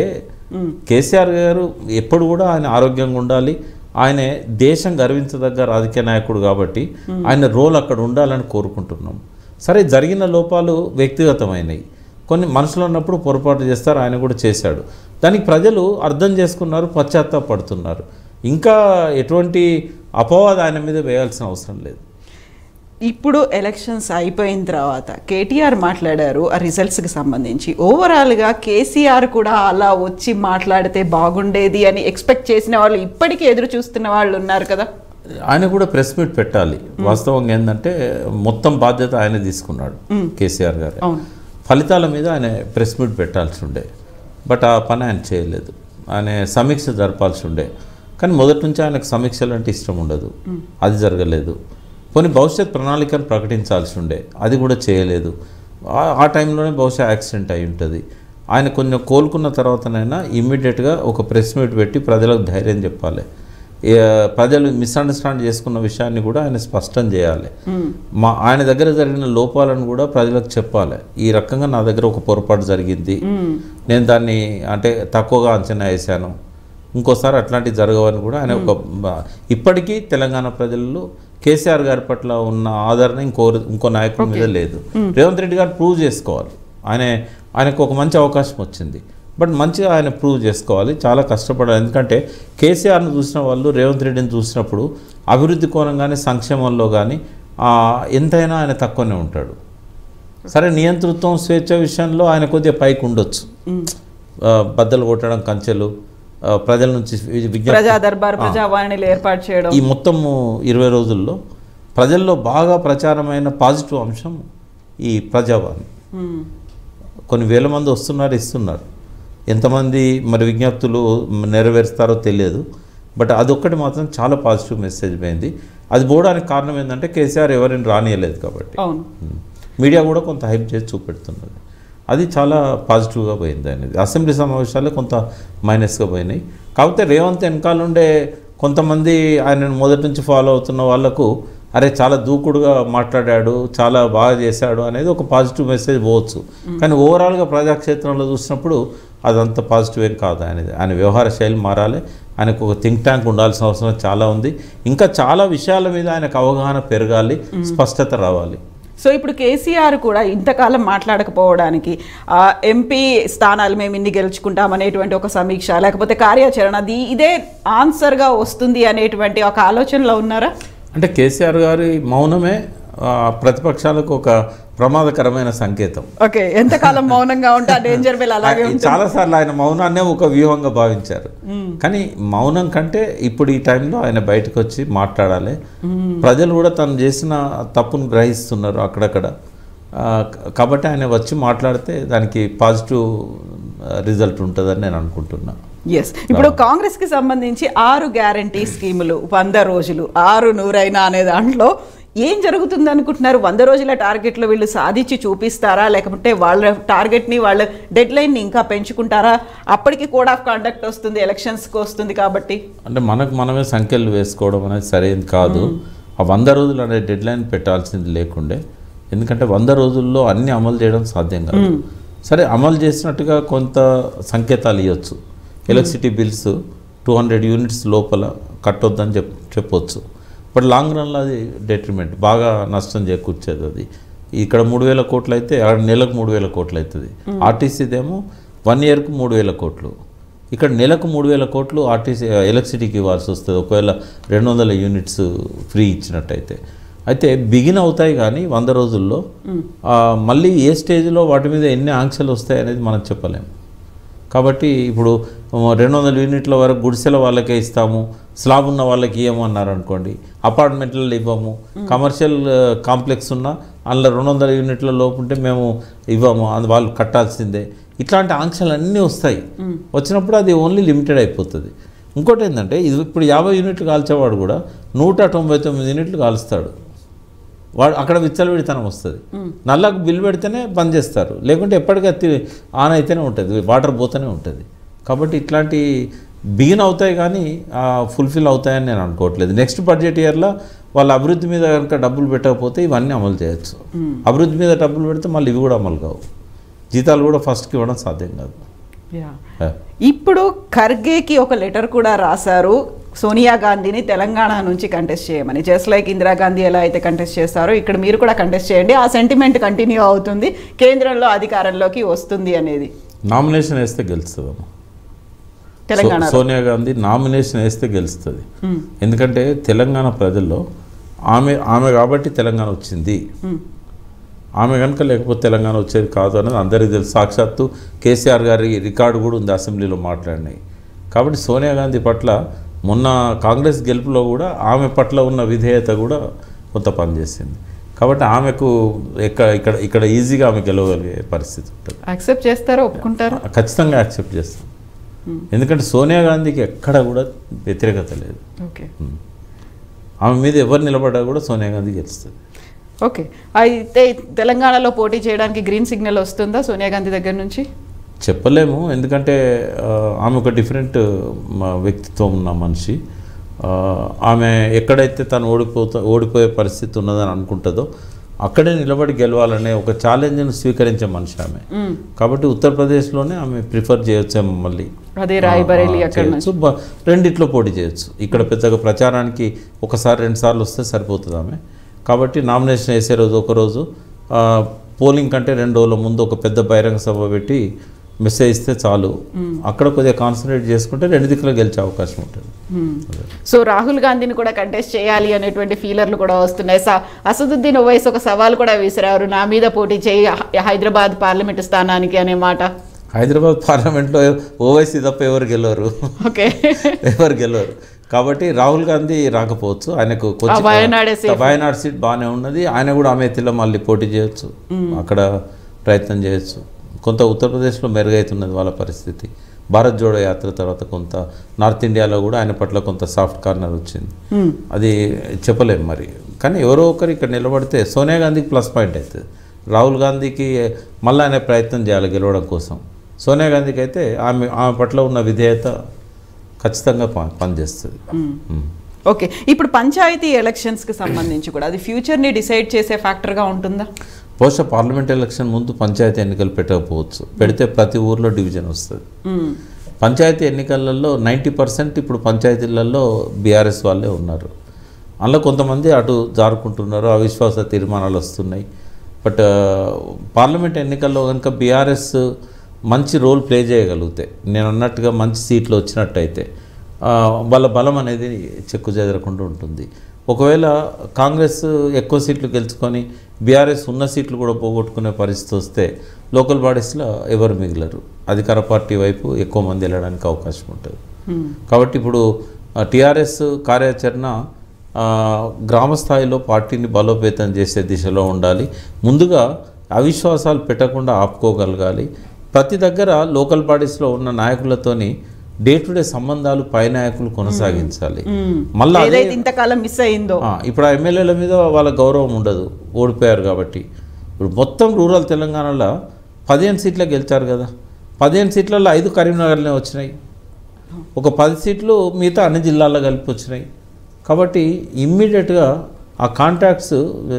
కేసీఆర్ గారు ఎప్పుడు కూడా ఆయన ఆరోగ్యంగా ఉండాలి ఆయన దేశం గర్వించదగ్గ రాజకీయ నాయకుడు కాబట్టి ఆయన రోల్ అక్కడ ఉండాలని కోరుకుంటున్నాం సరే జరిగిన లోపాలు వ్యక్తిగతమైనవి కొన్ని మనసులో ఉన్నప్పుడు పొరపాటు చేస్తారు ఆయన కూడా చేశాడు దానికి ప్రజలు అర్థం చేసుకున్నారు పశ్చాత్తాపడుతున్నారు ఇంకా ఎటువంటి అపవాదం ఆయన మీద వేయాల్సిన అవసరం లేదు ఇప్పుడు ఎలక్షన్స్ అయిపోయిన తర్వాత కేటీఆర్ మాట్లాడారు ఆ రిజల్ట్స్కి సంబంధించి ఓవరాల్గా కేసీఆర్ కూడా అలా వచ్చి మాట్లాడితే బాగుండేది అని ఎక్స్పెక్ట్ చేసిన వాళ్ళు ఇప్పటికీ ఎదురు చూస్తున్న వాళ్ళు ఉన్నారు కదా ఆయన కూడా ప్రెస్ మీట్ పెట్టాలి వాస్తవంగా ఏంటంటే మొత్తం బాధ్యత ఆయన తీసుకున్నాడు కేసీఆర్ గారు అవును ఫలితాల మీద ఆయన ప్రెస్ మీట్ పెట్టాల్సి ఉండే బట్ ఆ పని ఆయన చేయలేదు ఆయన సమీక్ష జరపాల్సి ఉండే కానీ మొదటి నుంచి ఆయనకు సమీక్షలు అంటే ఇష్టం ఉండదు అది జరగలేదు పోనీ భవిష్యత్ ప్రణాళికను ప్రకటించాల్సి ఉండే అది కూడా చేయలేదు ఆ- ఆ టైంలోనే బహుశా యాక్సిడెంట్ అయి ఉంటుంది ఆయన కొంచెం కోలుకున్న తర్వాతనైనా ఇమ్మీడియట్గా ఒక ప్రెస్ మీట్ పెట్టి ప్రజలకు ధైర్యం చెప్పాలి ఏ, ప్రజలు మిస్అండర్స్టాండ్ చేసుకున్న విషయాన్ని కూడా ఆయన స్పష్టం చేయాలి మా ఆయన దగ్గర జరిగిన లోపాలను కూడా ప్రజలకు చెప్పాలి ఈ రకంగా నా దగ్గర ఒక పొరపాటు జరిగింది నేను దాన్ని అంటే తక్కువగా అంచనా వేశాను ఇంకోసారి అట్లాంటివి జరగవని కూడా ఆయన ఒక బ- ఇప్పటికీ తెలంగాణ ప్రజల్లో కేసీఆర్ గారి పట్ల ఉన్న ఆదరణ ఇంకో ఇంకో నాయకుడి మీద లేదు రేవంత్ రెడ్డి గారు ప్రూవ్ చేసుకోవాలి ఆయన ఆయనకు ఒక మంచి అవకాశం వచ్చింది బట్ మంచిగా ఆయన ప్రూవ్ చేసుకోవాలి చాలా కష్టపడాలి ఎందుకంటే కేసీఆర్ను చూసిన వాళ్ళు రేవంత్ రెడ్డిని చూసినప్పుడు అభివృద్ధి కోణం కానీ సంక్షేమంలో కానీ ఎంతైనా ఆయన తక్కువనే ఉంటాడు సరే నియంతృత్వం స్వేచ్ఛ విషయంలో ఆయన కొద్దిగా పైకి ఉండొచ్చు ఆ, బద్దలు కొట్టడం కంచెలు ఆ, ప్రజల నుంచి విజ్ఞప్తి ప్రజా దర్బార్ ప్రజావాణిలు ఏర్పాటు చేయడం ఈ మొత్తము ఇరవై రోజుల్లో ప్రజల్లో బాగా ప్రచారమైన పాజిటివ్ అంశం ఈ ప్రజావాణి మ్మ్. కొన్ని వేల మంది వస్తున్నారు ఇస్తున్నారు ఎంతమంది మరి విజ్ఞప్తులు నెరవేరుస్తారో తెలియదు బట్ అదొక్కటి మాత్రం చాలా పాజిటివ్ మెసేజ్ పోయింది అది పోవడానికి కారణం ఏంటంటే కేసీఆర్ ఎవరిని రానియలేదు కాబట్టి అవును ఉమ్. మీడియా కూడా కొంత హైప్ చేసి చూపెడుతున్నది అది చాలా పాజిటివ్గా పోయింది అనేది అసెంబ్లీ సమావేశాలు కొంత మైనస్గా పోయినాయి కాకపోతే రేవంత్ వెనకాల ఉండే కొంతమంది ఆయనను మొదటి నుంచి ఫాలో అవుతున్న వాళ్ళకు అరే చాలా దూకుడుగా మాట్లాడాడు చాలా బాగా చేశాడు అనేది ఒక పాజిటివ్ మెసేజ్ పోవచ్చు కానీ ఓవరాల్గా ప్రజాక్షేత్రంలో చూసినప్పుడు అదంత పాజిటివ్ ఏం కాదు ఆయనది ఆయన వ్యవహార శైలి మారాలి ఆయనకు ఒక థింక్ ట్యాంక్ ఉండాల్సిన అవసరం చాలా ఉంది ఇంకా చాలా విషయాల మీద ఆయనకు అవగాహన పెరగాలి స్పష్టత రావాలి సో ఇప్పుడు కేసీఆర్ కూడా ఇంతకాలం మాట్లాడకపోవడానికి ఆ, ఎంపీ స్థానాలు మేము ఇన్ని గెలుచుకుంటాం అనేటువంటి ఒక సమీక్ష లేకపోతే కార్యాచరణ అది ఇదే ఆన్సర్గా వస్తుంది అనేటువంటి ఒక ఆలోచనలో ఉన్నారా అంటే కేసీఆర్ గారి మౌనమే ఆ, ప్రతిపక్షాలకు ఒక ప్రమాదకరమైన సంకేతం ఓకే ఎంతకాలం మౌనంగా ఉంటే ఆ డేంజర్ బెల్ అలాగే ఉంటుంది చాలాసార్లు ఆయన మౌనాన్నే ఒక వ్యూహంగా భావించారు కానీ మౌనం కంటే ఇప్పుడు ఈ టైంలో ఆయన బయటకు వచ్చి మాట్లాడాలి ప్రజలు కూడా తను చేసిన తప్పును గ్రహిస్తున్నారు అక్కడక్కడ ఆ, క- కాబట్టి ఆయన వచ్చి మాట్లాడితే దానికి పాజిటివ్ రిజల్ట్ ఉంటుందని నేను అనుకుంటున్నా ఎస్ ఇప్పుడు కాంగ్రెస్ కి సంబంధించి ఆరు గ్యారంటీ స్కీములు వంద రోజులు ఆరు నూరైనా అనే దాంట్లో ఏం జరుగుతుంది అనుకుంటున్నారు వంద రోజుల టార్గెట్లో వీళ్ళు సాధించి చూపిస్తారా లేకపోతే వాళ్ళ టార్గెట్ని వాళ్ళ డెడ్ లైన్ని ఇంకా పెంచుకుంటారా అప్పటికి కోడ్ ఆఫ్ కాండక్ట్ వస్తుంది ఎలక్షన్స్కి వస్తుంది కాబట్టి అంటే మనకు మనమే సంఖ్యలు వేసుకోవడం అనేది సరైనది కాదు ఆ వంద రోజులు అనే డెడ్ లైన్ పెట్టాల్సింది లేకుండే ఎందుకంటే వంద రోజుల్లో అన్ని అమలు చేయడం సాధ్యం కాదు సరే అమలు చేసినట్టుగా కొంత సంకేతాలు ఇవ్వచ్చు electricity bills two hundred units లోపల కట్టొద్దని చెప్ చెప్పొచ్చు బట్ లాంగ్ రన్లో అది డెట్రిమెంట్ బాగా నష్టం చేకూర్చేది అది ఇక్కడ మూడు వేల కోట్లు అయితే ఆడ నెలకు మూడు వేల కోట్లు అవుతుంది ఆర్టీసీదేమో వన్ ఇయర్కు మూడు వేల కోట్లు ఇక్కడ నెలకు మూడు వేల కోట్లు ఆర్టీసీ ఎలక్ట్రిసిటీకి ఇవ్వాల్సి వస్తుంది ఒకవేళ రెండు వందల యూనిట్స్ ఫ్రీ ఇచ్చినట్టయితే అయితే బిగిన్ అవుతాయి కానీ వంద రోజుల్లో ఆ, మళ్ళీ ఏ స్టేజ్లో వాటి మీద ఎన్ని ఆంక్షలు వస్తాయి అనేది మనం చెప్పలేము కాబట్టి ఇప్పుడు రెండు వందల యూనిట్ల వరకు గుడిసెల వాళ్ళకే ఇస్తాము స్లాబ్ ఉన్న వాళ్ళకి ఇవ్వము అన్నారు అనుకోండి అపార్ట్మెంట్లలో ఇవ్వము కమర్షియల్ కాంప్లెక్స్ ఉన్న అందులో రెండు వందల యూనిట్ల లోపు ఉంటే మేము ఇవ్వము అది వాళ్ళు కట్టాల్సిందే ఇట్లాంటి ఆంక్షలు అన్నీ వస్తాయి వచ్చినప్పుడు అది ఓన్లీ లిమిటెడ్ అయిపోతుంది ఇంకోటి ఏంటంటే ఇది ఇప్పుడు యాభై యూనిట్లు కాల్చేవాడు కూడా నూట తొంభై తొమ్మిది యూనిట్లు కాలుస్తాడు వాడు అక్కడ విచ్చలవిడితనం వస్తుంది నల్లకు బిల్ పెడితేనే బంద్ చేస్తారు లేకుంటే ఎప్పటికీ తి- ఆన్ అయితేనే ఉంటుంది వాటర్ పోతూనే ఉంటుంది కాబట్టి ఇట్లాంటి బిగిన్ అవుతాయి కానీ ఫుల్ఫిల్ అవుతాయని నేను అనుకోవట్లేదు నెక్స్ట్ బడ్జెట్ ఇయర్లో వాళ్ళ అభివృద్ధి మీద కనుక డబ్బులు పెట్టకపోతే ఇవన్నీ అమలు చేయొచ్చు అభివృద్ధి మీద డబ్బులు పెడితే మళ్ళీ ఇవి కూడా అమలు కావు జీతాలు కూడా ఫస్ట్కి ఇవ్వడం సాధ్యం కాదు యా Yeah. ఇప్పుడు ఖర్గేకి ఒక లెటర్ కూడా రాశారు సోనియా గాంధీని తెలంగాణ నుంచి కంటెస్ట్ చేయమని జస్ట్ లైక్ ఇందిరాగాంధీ ఎలా అయితే కంటెస్ట్ చేస్తారో ఇక్కడ మీరు కూడా కంటెస్ట్ చేయండి ఆ సెంటిమెంట్ కంటిన్యూ అవుతుంది కేంద్రంలో అధికారంలోకి వస్తుంది అనేది నామినేషన్ వేస్తే గెలుస్తుందమ్మా తెలంగాణ సో- సోనియా గాంధీ నామినేషన్ వేస్తే గెలుస్తుంది ఎందుకంటే తెలంగాణ ప్రజల్లో ఆమె ఆమె కాబట్టి తెలంగాణ వచ్చింది ఆమె కనుక లేకపోతే తెలంగాణ వచ్చేది కాదు అనేది అందరికీ తెలుసు సాక్షాత్తు కేసీఆర్ గారి రికార్డు కూడా ఉంది అసెంబ్లీలో మాట్లాడినాయి కాబట్టి సోనియా గాంధీ పట్ల మొన్న కాంగ్రెస్ గెలుపులో కూడా ఆమె పట్ల ఉన్న విధేయత కూడా కొంత పనిచేసింది కాబట్టి ఆమెకు ఎక్క ఇక్కడ ఇక్కడ ఈజీగా ఆమె గెలవగలిగే పరిస్థితి ఉంటుంది యాక్సెప్ట్ చేస్తారా ఒప్పుకుంటారా ఖచ్చితంగా యాక్సెప్ట్ చేస్తాం ఎందుకంటే సోనియా గాంధీకి ఎక్కడ కూడా వ్యతిరేకత లేదు ఓకే ఆమె మీద ఎవరు నిలబడ్డా కూడా సోనియా గాంధీ గెలుస్తుంది ఓకే అయితే తెలంగాణలో పోటీ చేయడానికి గ్రీన్ సిగ్నల్ వస్తుందా సోనియా గాంధీ దగ్గర నుంచి చెప్పలేము ఎందుకంటే ఆ, ఆమె ఒక డిఫరెంట్ మ- వ్యక్తిత్వం ఉన్న మనిషి ఆ, ఆమె ఎక్కడైతే తను ఓడిపోతా ఓడిపోయే పరిస్థితి ఉన్నదని అనుకుంటుందో అక్కడే నిలబడి గెలవాలనే ఒక ఛాలెంజ్ను స్వీకరించే మనిషి ఆమె మ్మ్. కాబట్టి ఉత్తరప్రదేశ్లోనే ఆమె ప్రిఫర్ చేయొచ్చేమో మళ్ళీ అదే రాయ్బరేలీ ఆ, అక్కడ నుంచి చేయొచ్చు బ- రెండిట్లో పోటీ చేయొచ్చు ఇక్కడ పెద్దగా ప్రచారానికి ఒకసారి రెండు సార్లు వస్తే సరిపోతుంది ఆమె కాబట్టి నామినేషన్ వేసే రోజు ఒక రోజు ఆ, పోలింగ్ కంటే రెండు రోజుల ముందు ఒక పెద్ద బహిరంగ సభ పెట్టి మెసేజ్ ఇస్తే చాలు అక్కడ కొద్దిగా కాన్సన్ట్రేట్ చేసుకుంటే రెండు దిక్కులో గెలిచే అవకాశం ఉంటుంది సో రాహుల్ గాంధీని కూడా కంటెస్ట్ చేయాలి అనేటువంటి ఫీలర్లు కూడా వస్తున్నాయి సా అసదుద్దీన్ ఓవైస్ ఒక సవాల్ కూడా విసిరారు నా మీద పోటీ చేయి హై- హైదరాబాద్ పార్లమెంటు స్థానానికి అనే మాట హైదరాబాద్ పార్లమెంట్లో ఓవైసీ తప్ప ఎవరు గెలవరు ఓకే ఎవరు గెలవరు కాబట్టి రాహుల్ గాంధీ రాకపోవచ్చు ఆయనకు కొంచెం ఆ వయనాడే safe. వయనాడ్ సీట్ బాగానే ఉన్నది ఆయన కూడా అమేథీలో మళ్ళీ పోటీ చేయొచ్చు అక్కడ ప్రయత్నం చేయొచ్చు కొంత ఉత్తరప్రదేశ్లో మెరుగవుతున్నది వాళ్ళ పరిస్థితి భారత్ జోడో యాత్ర తర్వాత కొంత నార్త్ ఇండియాలో కూడా ఆయన పట్ల కొంత సాఫ్ట్ కార్నర్ వచ్చింది మ్మ్. అది చెప్పలేం మరి కానీ ఎవరో ఒకరు ఇక్కడ నిలబడితే సోనియా గాంధీకి ప్లస్ పాయింట్ అవుతుంది రాహుల్ గాంధీకి మళ్ళీ ఆయన ప్రయత్నం చేయాలి గెలవడం కోసం సోనియా గాంధీకి అయితే ఆమె ఆమె పట్ల ఉన్న విధేయత ఖచ్చితంగా ప- పనిచేస్తుంది మ్మ్. ఓకే ఇప్పుడు పంచాయతీ ఎలక్షన్స్కి సంబంధించి కూడా అది ఫ్యూచర్ని డిసైడ్ చేసే ఫ్యాక్టర్గా ఉంటుందా బహుశా పార్లమెంట్ ఎలక్షన్ ముందు పంచాయతీ ఎన్నికలు పెట్టకపోవచ్చు పెడితే ప్రతి ఊర్లో డివిజన్ వస్తుంది మ్మ్. పంచాయతీ ఎన్నికలలో నైంటీ పర్సెంట్ ఇప్పుడు పంచాయతీలలో బీఆర్ఎస్ వాళ్ళే ఉన్నారు అందులో కొంతమంది అటు జారుకుంటున్నారు అవిశ్వాస తీర్మానాలు వస్తున్నాయి బట్ పార్లమెంట్ ఎన్నికల్లో కనుక బీఆర్ఎస్ మంచి రోల్ ప్లే చేయగలిగితే నేను అన్నట్టుగా మంచి సీట్లు వచ్చినట్టయితే ఆ, వాళ్ళ బలం అనేది చెక్కు చెదరకుండా ఉంటుంది ఒకవేళ కాంగ్రెస్ ఎక్కువ సీట్లు గెలుచుకొని బీఆర్ఎస్ ఉన్న సీట్లు కూడా పోగొట్టుకునే పరిస్థితి వస్తే లోకల్ బాడీస్లో ఎవరు మిగిలరు అధికార పార్టీ వైపు ఎక్కువ మంది వెళ్ళడానికి అవకాశం ఉంటుంది మ్మ్. కాబట్టి ఇప్పుడు టీఆర్ఎస్ కార్యాచరణ ఆ, గ్రామ స్థాయిలో పార్టీని బలోపేతం చేసే దిశలో ఉండాలి ముందుగా అవిశ్వాసాలు పెట్టకుండా ఆపుకోగలగాలి ప్రతి దగ్గర లోకల్ బాడీస్లో ఉన్న నాయకులతోని డే టు డే సంబంధాలు పై నాయకులు కొనసాగించాలి మ్మ్. మళ్ళీ అదే ఏదైతే ఇంతకాలం మిస్ అయిందో ఆ, ఇప్పుడు ఆ ఎమ్మెల్యేల మీద వాళ్ళ గౌరవం ఉండదు ఓడిపోయారు కాబట్టి ఇప్పుడు మొత్తం రూరల్ తెలంగాణలో పదిహేను సీట్లే గెలిచారు కదా పదిహేను సీట్లలో ఐదు కరీంనగర్లో వచ్చినాయి ఒక పది సీట్లు మిగతా అన్ని జిల్లాల్లో కలిపి వచ్చినాయి కాబట్టి ఇమ్మీడియట్గా ఆ కాంట్రాక్ట్స్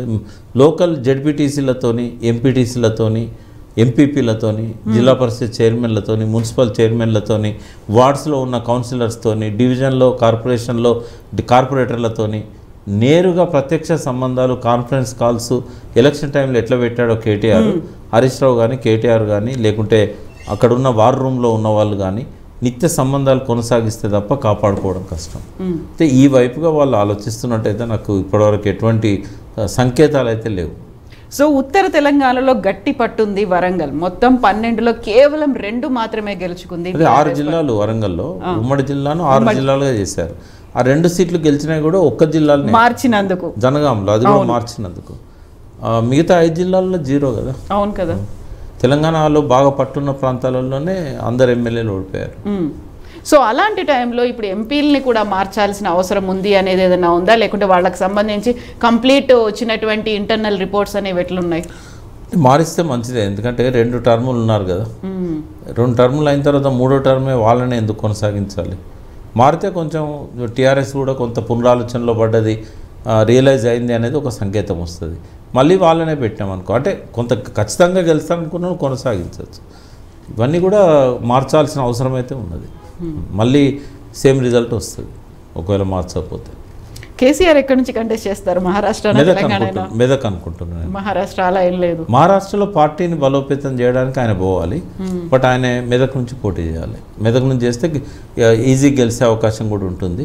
లోకల్ జెడ్పీటీసీలతోని ఎంపీటీసీలతోని ఎంపీపీలతోని జిల్లా పరిషత్ చైర్మన్లతోని మున్సిపల్ చైర్మన్లతోని వార్డ్స్లో ఉన్న కౌన్సిలర్స్తోని డివిజన్లో కార్పొరేషన్లో డి- కార్పొరేటర్లతోని నేరుగా ప్రత్యక్ష సంబంధాలు కాన్ఫరెన్స్ కాల్స్ ఎలక్షన్ టైంలో ఎట్లా పెట్టాడో కేటీఆర్ హరీష్ రావు కానీ కేటీఆర్ కానీ లేకుంటే అక్కడున్న వార్ రూమ్లో ఉన్న వాళ్ళు కానీ నిత్య సంబంధాలు కొనసాగిస్తే తప్ప కాపాడుకోవడం కష్టం మ్మ్. అయితే ఈ వైపుగా వాళ్ళు ఆలోచిస్తున్నట్టయితే నాకు ఇప్పటివరకు ఎటువంటి ఆ, సంకేతాలు అయితే లేవు సో ఉత్తర తెలంగాణలో గట్టి పట్టుంది వరంగల్ మొత్తం పన్నెండులో కేవలం రెండు మాత్రమే గెలుచుకుంది అదే ఆరు జిల్లాలు వరంగల్లో ఉమ్మడి జిల్లాను ఆరు జిల్లాలుగా చేశారు ఆ రెండు సీట్లు గెలిచినాయి కూడా ఒక్క జిల్లాలోనే మార్చినందుకు జనగాంలో అది కూడా మార్చినందుకు ఆ, మిగతా ఐదు జిల్లాల్లో జీరో కదా అవును కదా తెలంగాణలో బాగా పట్టున్న ప్రాంతాలలోనే అందరు ఎమ్మెల్యేలు ఓడిపోయారు మ్మ్. సో అలాంటి టైంలో ఇప్పుడు ఎంపీలని కూడా మార్చాల్సిన అవసరం ఉంది అనేది ఏదైనా ఉందా లేకుంటే వాళ్ళకి సంబంధించి కంప్లీట్ వచ్చినటువంటి ఇంటర్నల్ రిపోర్ట్స్ అనేవి ఎట్లున్నాయి మారిస్తే మంచిదే ఎందుకంటే రెండు టర్ములు ఉన్నారు కదా మ్మ్. రెండు టర్ములు అయిన తర్వాత మూడో టర్మే వాళ్ళనే ఎందుకు కొనసాగించాలి మారితే కొంచెం టీఆర్ఎస్ కూడా కొంత పునరాలోచనలో పడ్డది ఆ, రియలైజ్ అయింది అనేది ఒక సంకేతం వస్తుంది మళ్ళీ వాళ్ళనే పెట్టాం అనుకో అంటే కొంత ఖచ్చితంగా గెలుస్తానుకున్నాను కొనసాగించవచ్చు ఇవన్నీ కూడా మార్చాల్సిన అవసరం అయితే ఉన్నది మళ్ళీ సేమ్ రిజల్ట్ వస్తుంది ఒకవేళ మార్చకపోతే కేసీఆర్ ఎక్కడి నుంచి కంటెస్ట్ చేస్తారు మహారాష్ట్ర మెదక్ తెలంగాణ అనుకుంటున్నాను మెదక్ అనుకుంటున్నాను మహారాష్ట్ర అలా ఏం లేదు మహారాష్ట్రలో పార్టీని బలోపేతం చేయడానికి ఆయన పోవాలి బట్ ఆయన మెదక్ నుంచి పోటీ చేయాలి మెదక్ నుంచి చేస్తే ఈజీ గెలిచే అవకాశం కూడా ఉంటుంది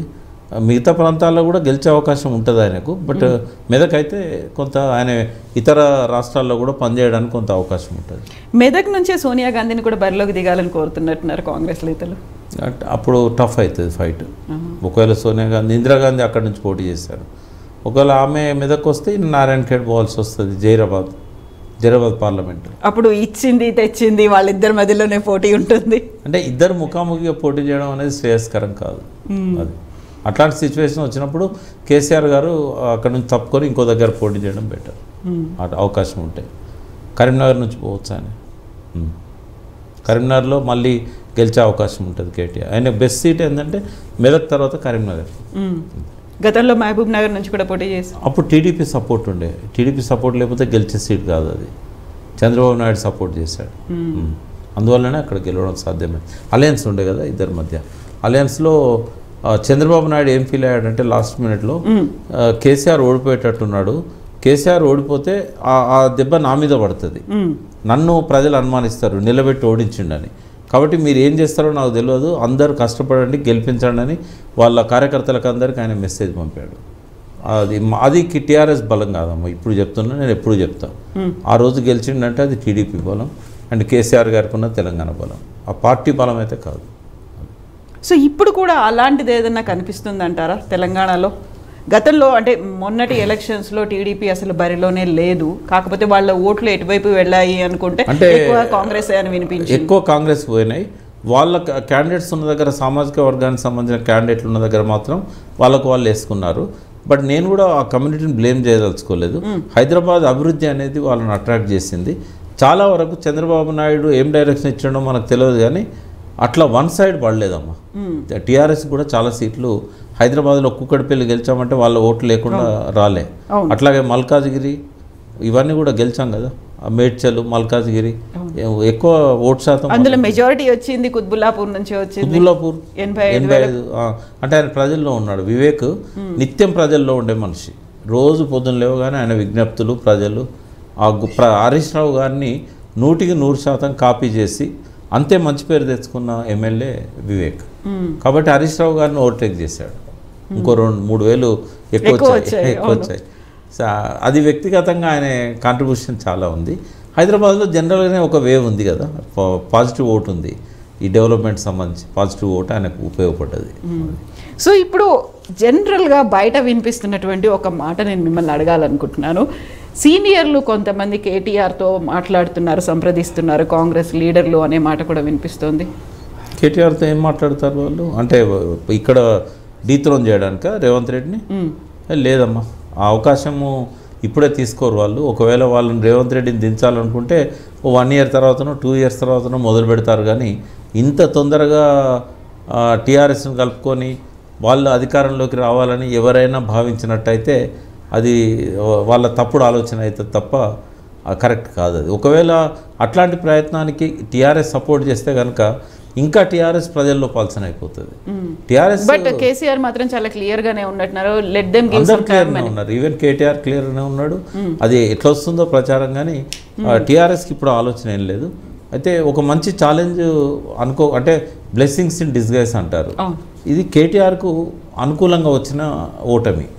మిగతా ప్రాంతాల్లో కూడా గెలిచే అవకాశం ఉంటుంది ఆయనకు బట్ మెదక్ అయితే కొంత ఆయన ఇతర రాష్ట్రాల్లో కూడా పనిచేయడానికి కొంత అవకాశం ఉంటుంది మెదక్ నుంచే సోనియా గాంధీని కూడా బరిలోకి దిగాలని కోరుతున్నట్టున్నారు కాంగ్రెస్ నేతలు అట్- అప్పుడు టఫ్ అవుతుంది ఫైట్ ఒకవేళ సోనియా గాంధీ ఇందిరాగాంధీ అక్కడి నుంచి పోటీ చేశారు ఒకవేళ ఆమె మెదక్ వస్తే ఈయన నారాయణ ఖేడ్ పోవాల్సి వస్తుంది జైరాబాద్ జైరాబాద్ పార్లమెంట్ అప్పుడు ఇచ్చింది తెచ్చింది వాళ్ళిద్దరి మధ్యలోనే పోటీ ఉంటుంది అంటే ఇద్దరు ముఖాముఖిగా పోటీ చేయడం అనేది శ్రేయస్కరం కాదు అది అట్లాంటి సిచ్యువేషన్ వచ్చినప్పుడు కేసీఆర్ గారు అక్కడ నుంచి తప్పుకొని ఇంకో దగ్గర పోటీ చేయడం బెటర్ అవకాశం ఉంటాయి కరీంనగర్ నుంచి పోవచ్చు ఆయన ఉమ్. కరీంనగర్లో మళ్ళీ గెలిచే అవకాశం ఉంటుంది కేటీఆర్ ఆయన బెస్ట్ సీట్ ఏంటంటే మెదక్ తర్వాత కరీంనగర్ మ్మ్. గతంలో మహబూబ్ నగర్ నుంచి కూడా పోటీ చేసి అప్పుడు టీడీపీ సపోర్ట్ ఉండే టీడీపీ సపోర్ట్ లేకపోతే గెలిచే సీట్ కాదు అది చంద్రబాబు నాయుడు సపోర్ట్ చేశాడు ఉమ్. అందువల్లనే అక్కడ గెలవడం సాధ్యమే అలయన్స్ ఉండే కదా ఇద్దరి మధ్య అలయన్స్లో ఆ, చంద్రబాబు నాయుడు ఏం ఫీల్ అయ్యాడంటే లాస్ట్ మినిట్లో ఆ, కేసీఆర్ ఓడిపోయేటట్టున్నాడు కేసీఆర్ ఓడిపోతే ఆ- ఆ దెబ్బ నా మీద పడుతుంది మ్మ్. నన్ను ప్రజలు అనుమానిస్తారు నిలబెట్టి ఓడించిండని కాబట్టి మీరు ఏం చేస్తారో నాకు తెలియదు అందరూ కష్టపడండి గెలిపించండి అని వాళ్ళ కార్యకర్తలకు అందరికీ ఆయన మెసేజ్ పంపాడు అది మా- అది టీఆర్ఎస్ బలం కాదమ్మా ఇప్పుడు చెప్తున్నా నేను ఎప్పుడు చెప్తా ఆ రోజు గెలిచిండంటే అది టీడీపీ బలం అండ్ కేసీఆర్ గారికి ఉన్న తెలంగాణ బలం ఆ పార్టీ బలం అయితే కాదు సో ఇప్పుడు కూడా అలాంటిది ఏదన్నా కనిపిస్తుంది అంటారా తెలంగాణలో గతంలో అంటే మొన్నటి ఎలక్షన్స్లో టీడీపీ అసలు బరిలోనే లేదు కాకపోతే వాళ్ళ ఓట్లు ఎటువైపు వెళ్ళాయి అనుకుంటే అంటే- ఎక్కువ కాంగ్రెస్ అని వినిపించింది ఎక్కువ కాంగ్రెస్ పోయినాయి వాళ్ళ క్యాండిడేట్స్ ఉన్న దగ్గర సామాజిక వర్గానికి సంబంధించిన క్యాండిడేట్లు ఉన్న దగ్గర మాత్రం వాళ్ళకు వాళ్ళు వేసుకున్నారు బట్ నేను కూడా ఆ కమ్యూనిటీని బ్లేమ్ చేయదలుచుకోలేదు హైదరాబాద్ అభివృద్ధి అనేది వాళ్ళని అట్రాక్ట్ చేసింది చాలా వరకు చంద్రబాబు నాయుడు ఏం డైరెక్షన్ ఇచ్చాడో మనకు తెలియదు కానీ అట్లా వన్ సైడ్ పడలేదమ్మా టీఆర్ఎస్ కూడా చాలా సీట్లు హైదరాబాద్లో కుక్కడిపల్లి గెలిచామంటే వాళ్ళ ఓట్లు లేకుండా రాలే అవును. అట్లాగే మల్కాజ్గిరి ఇవన్నీ కూడా గెలిచాం కదా ఆ మేడ్చల్ మల్కాజ్గిరి ఏ- ఎక్కువ ఓటు శాతం అందులో మెజారిటీ వచ్చింది కుత్బుల్లాపూర్ నుంచి వచ్చింది కుతుల్లాపూర్ ఎనభై ఐదు ఎనభై ఐదు ఆ, అంటే ఆయన ప్రజల్లో ఉన్నాడు వివేక్ నిత్యం ప్రజల్లో ఉండే మనిషి రోజు పొద్దున్న లేవగానే ఆయన విజ్ఞప్తులు ప్రజలు ఆ గు- ప్ర హరీష్ రావు గారిని నూటికి నూరు శాతం కాపీ చేసి అంతే మంచి పేరు తెచ్చుకున్న ఎమ్మెల్యే వివేక్ మ్మ్. కాబట్టి హరీష్ రావు గారిని ఓవర్టేక్ చేశాడు ఇంకో రెండు మూడు వేలు ఎక్కువ ఎక్కువ వచ్చాయి వచ్చాయి, ఎక్కువ అవును. వచ్చాయి సో అది వ్యక్తిగతంగా ఆయన కాంట్రిబ్యూషన్ చాలా ఉంది హైదరాబాద్లో జనరల్గానే ఒక వేవ్ ఉంది కదా పా- పాజిటివ్ ఓట్ ఉంది ఈ డెవలప్మెంట్ సంబంధించి పాజిటివ్ ఓట్ ఆయనకు ఉపయోగపడ్డది సో ఇప్పుడు జనరల్గా బయట వినిపిస్తున్నటువంటి ఒక మాట నేను మిమ్మల్ని అడగాలనుకుంటున్నాను సీనియర్లు కొంతమంది కేటీఆర్తో మాట్లాడుతున్నారు సంప్రదిస్తున్నారు కాంగ్రెస్ లీడర్లు అనే మాట కూడా వినిపిస్తోంది కేటీఆర్తో ఏం మాట్లాడతారు వాళ్ళు అంటే ఇక్కడ డీత్రోన్ చేయడానిక రేవంత్ రెడ్డిని మ్మ్. ఏ, లేదమ్మా ఆ అవకాశము ఇప్పుడే తీసుకోరు వాళ్ళు ఒకవేళ వాళ్ళని రేవంత్ రెడ్డిని దించాలనుకుంటే ఓ వన్ ఇయర్ తర్వాతనో టూ ఇయర్స్ తర్వాతనో మొదలు పెడతారు కానీ ఇంత తొందరగా టీఆర్ఎస్ని కలుపుకొని వాళ్ళు అధికారంలోకి రావాలని ఎవరైనా భావించినట్టయితే అది వాళ్ళ తప్పుడు ఆలోచన అవుతుంది తప్ప కరెక్ట్ కాదు అది ఒకవేళ అట్లాంటి ప్రయత్నానికి టీఆర్ఎస్ సపోర్ట్ చేస్తే కనుక ఇంకా టీఆర్ఎస్ ప్రజల్లో పల్సన్ అయిపోతుంది టీఆర్ఎస్ బట్ కేసీఆర్ మాత్రం చాలా క్లియర్ గానే ఉన్నట్టున్నారు లెట్ దెమ్ గివ్ అందరు సమ్ క్లియర్నే ఉన్నారు ఈవెన్ కేటీఆర్ క్లియర్గానే ఉన్నాడు అది ఎట్లా వస్తుందో ప్రచారం కానీ టీఆర్ఎస్కి ఇప్పుడు ఆలోచన ఏం లేదు అయితే ఒక మంచి ఛాలెంజ్ అనుకో అంటే బ్లెస్సింగ్స్ ఇన్ డిస్గైస్ అంటారు అవును ఇది కేటీఆర్కు అనుకూలంగా వచ్చిన ఓటమి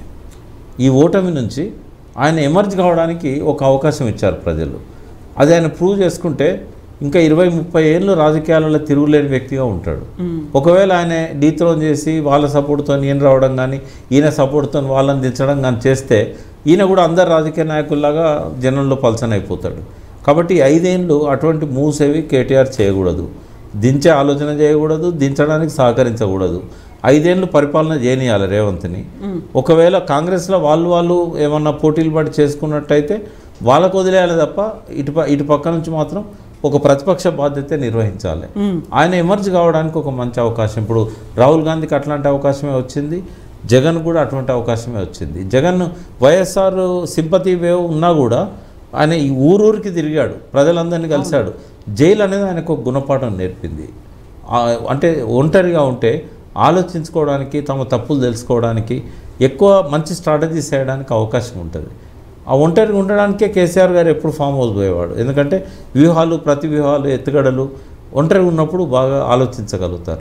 ఈ ఓటమి నుంచి ఆయన ఎమర్జ్ కావడానికి ఒక అవకాశం ఇచ్చారు ప్రజలు అది ఆయన ప్రూవ్ చేసుకుంటే ఇంకా ఇరవై ముప్పై ఏళ్ళు రాజకీయాలలో తిరుగులేని వ్యక్తిగా ఉంటాడు ఒకవేళ ఆయన డీత్రోన్ చేసి వాళ్ళ సపోర్ట్తో ఈయన రావడం కానీ ఈయన సపోర్ట్తో వాళ్ళని దించడం కానీ చేస్తే ఈయన కూడా అందరు రాజకీయ నాయకుల్లాగా జనంలో పల్సన్ అయిపోతాడు కాబట్టి ఈ ఐదేళ్ళు అటువంటి మూవ్స్ ఏవి కేటీఆర్ చేయకూడదు దించే ఆలోచన చేయకూడదు దించడానికి సహకరించకూడదు ఐదేళ్ళు పరిపాలన చేయనియాలి రేవంత్ని ఒకవేళ కాంగ్రెస్లో వాళ్ళు వాళ్ళు ఏమన్నా పోటీలు పడి చేసుకున్నట్టయితే వాళ్ళకు వదిలేయాలి తప్ప ఇటు ప- ఇటు పక్క నుంచి మాత్రం ఒక ప్రతిపక్ష బాధ్యత నిర్వహించాలి ఆయన ఎమర్జ్ కావడానికి ఒక మంచి అవకాశం ఇప్పుడు రాహుల్ గాంధీకి అట్లాంటి అవకాశమే వచ్చింది జగన్ కూడా అటువంటి అవకాశమే వచ్చింది జగన్ వైఎస్ఆర్ సింపతి వేవ్ ఉన్నా కూడా ఆయన ఈ ఊరూరికి తిరిగాడు ప్రజలందరినీ కలిశాడు జైలు అనేది ఆయనకు ఒక గుణపాఠం నేర్పింది ఆ, అంటే ఒంటరిగా ఉంటే ఆలోచించుకోవడానికి తమ తప్పులు తెలుసుకోవడానికి ఎక్కువ మంచి స్ట్రాటజీస్ చేయడానికి అవకాశం ఉంటుంది ఆ ఒంటరిగా ఉండడానికే కేసీఆర్ గారు ఎప్పుడు ఫామ్ హౌస్ పోయేవాడు ఎందుకంటే వ్యూహాలు ప్రతి వ్యూహాలు ఎత్తుగడలు ఒంటరిగా ఉన్నప్పుడు బాగా ఆలోచించగలుగుతారు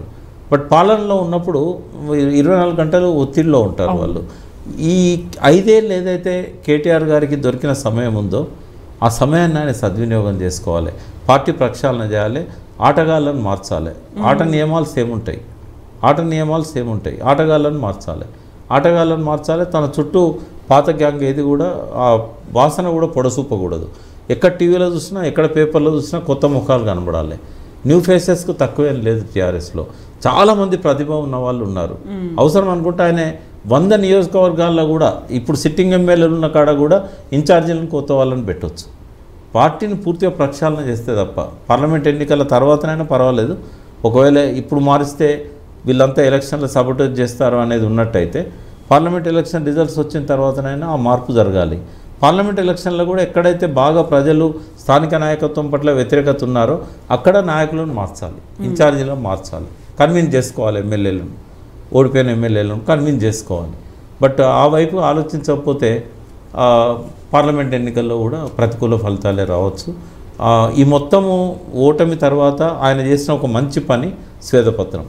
బట్ పాలనలో ఉన్నప్పుడు ఇరవై నాలుగు గంటలు ఒత్తిడిలో ఉంటారు వాళ్ళు ఈ ఐదేళ్ళు ఏదైతే కేటీఆర్ గారికి దొరికిన సమయం ఉందో ఆ సమయాన్ని ఆయన సద్వినియోగం చేసుకోవాలి పార్టీ ప్రక్షాళన చేయాలి ఆటగాళ్ళని మార్చాలి ఆట నియమాలు సేమ్ ఉంటాయి ఆట నియమాలు సేమ్ ఉంటాయి ఆటగాళ్ళని మార్చాలి ఆటగాళ్ళని మార్చాలి తన చుట్టూ పాత గ్యాంగ్ ఏది కూడా ఆ వాసన కూడా పొడసూపకూడదు ఎక్కడ టీవీలో చూసినా ఎక్కడ పేపర్లో చూసినా కొత్త ముఖాలు కనబడాలి న్యూ ఫేసెస్కు తక్కువేం లేదు టీఆర్ఎస్లో చాలామంది ప్రతిభ ఉన్న వాళ్ళు ఉన్నారు అవసరం అనుకుంటే ఆయన వంద నియోజకవర్గాల్లో కూడా ఇప్పుడు సిట్టింగ్ ఎమ్మెల్యేలు ఉన్న కాడ కూడా ఇన్ఛార్జీలను కొత్త వాళ్ళని పెట్టొచ్చు పార్టీని పూర్తిగా ప్రక్షాళన చేస్తే తప్ప పార్లమెంట్ ఎన్నికల తర్వాతనైనా పర్వాలేదు ఒకవేళ ఇప్పుడు మారిస్తే వీళ్ళంతా ఎలక్షన్లో సపోర్ట్ చేస్తారు అనేది ఉన్నట్టయితే పార్లమెంట్ ఎలక్షన్ రిజల్ట్స్ వచ్చిన తర్వాతనైనా ఆ మార్పు జరగాలి పార్లమెంట్ ఎలక్షన్లో కూడా ఎక్కడైతే బాగా ప్రజలు స్థానిక నాయకత్వం పట్ల వ్యతిరేకత ఉన్నారో అక్కడ నాయకులను మార్చాలి ఇన్ఛార్జీలను మార్చాలి కన్విన్స్ చేసుకోవాలి ఎమ్మెల్యేలను ఓడిపోయిన ఎమ్మెల్యేలను కన్విన్స్ చేసుకోవాలి బట్ ఆ వైపు ఆలోచించకపోతే ఆ, పార్లమెంట్ ఎన్నికల్లో కూడా ప్రతికూల ఫలితాలే రావచ్చు ఆ, ఈ మొత్తము ఓటమి తర్వాత ఆయన చేసిన ఒక మంచి పని శ్వేతపత్రం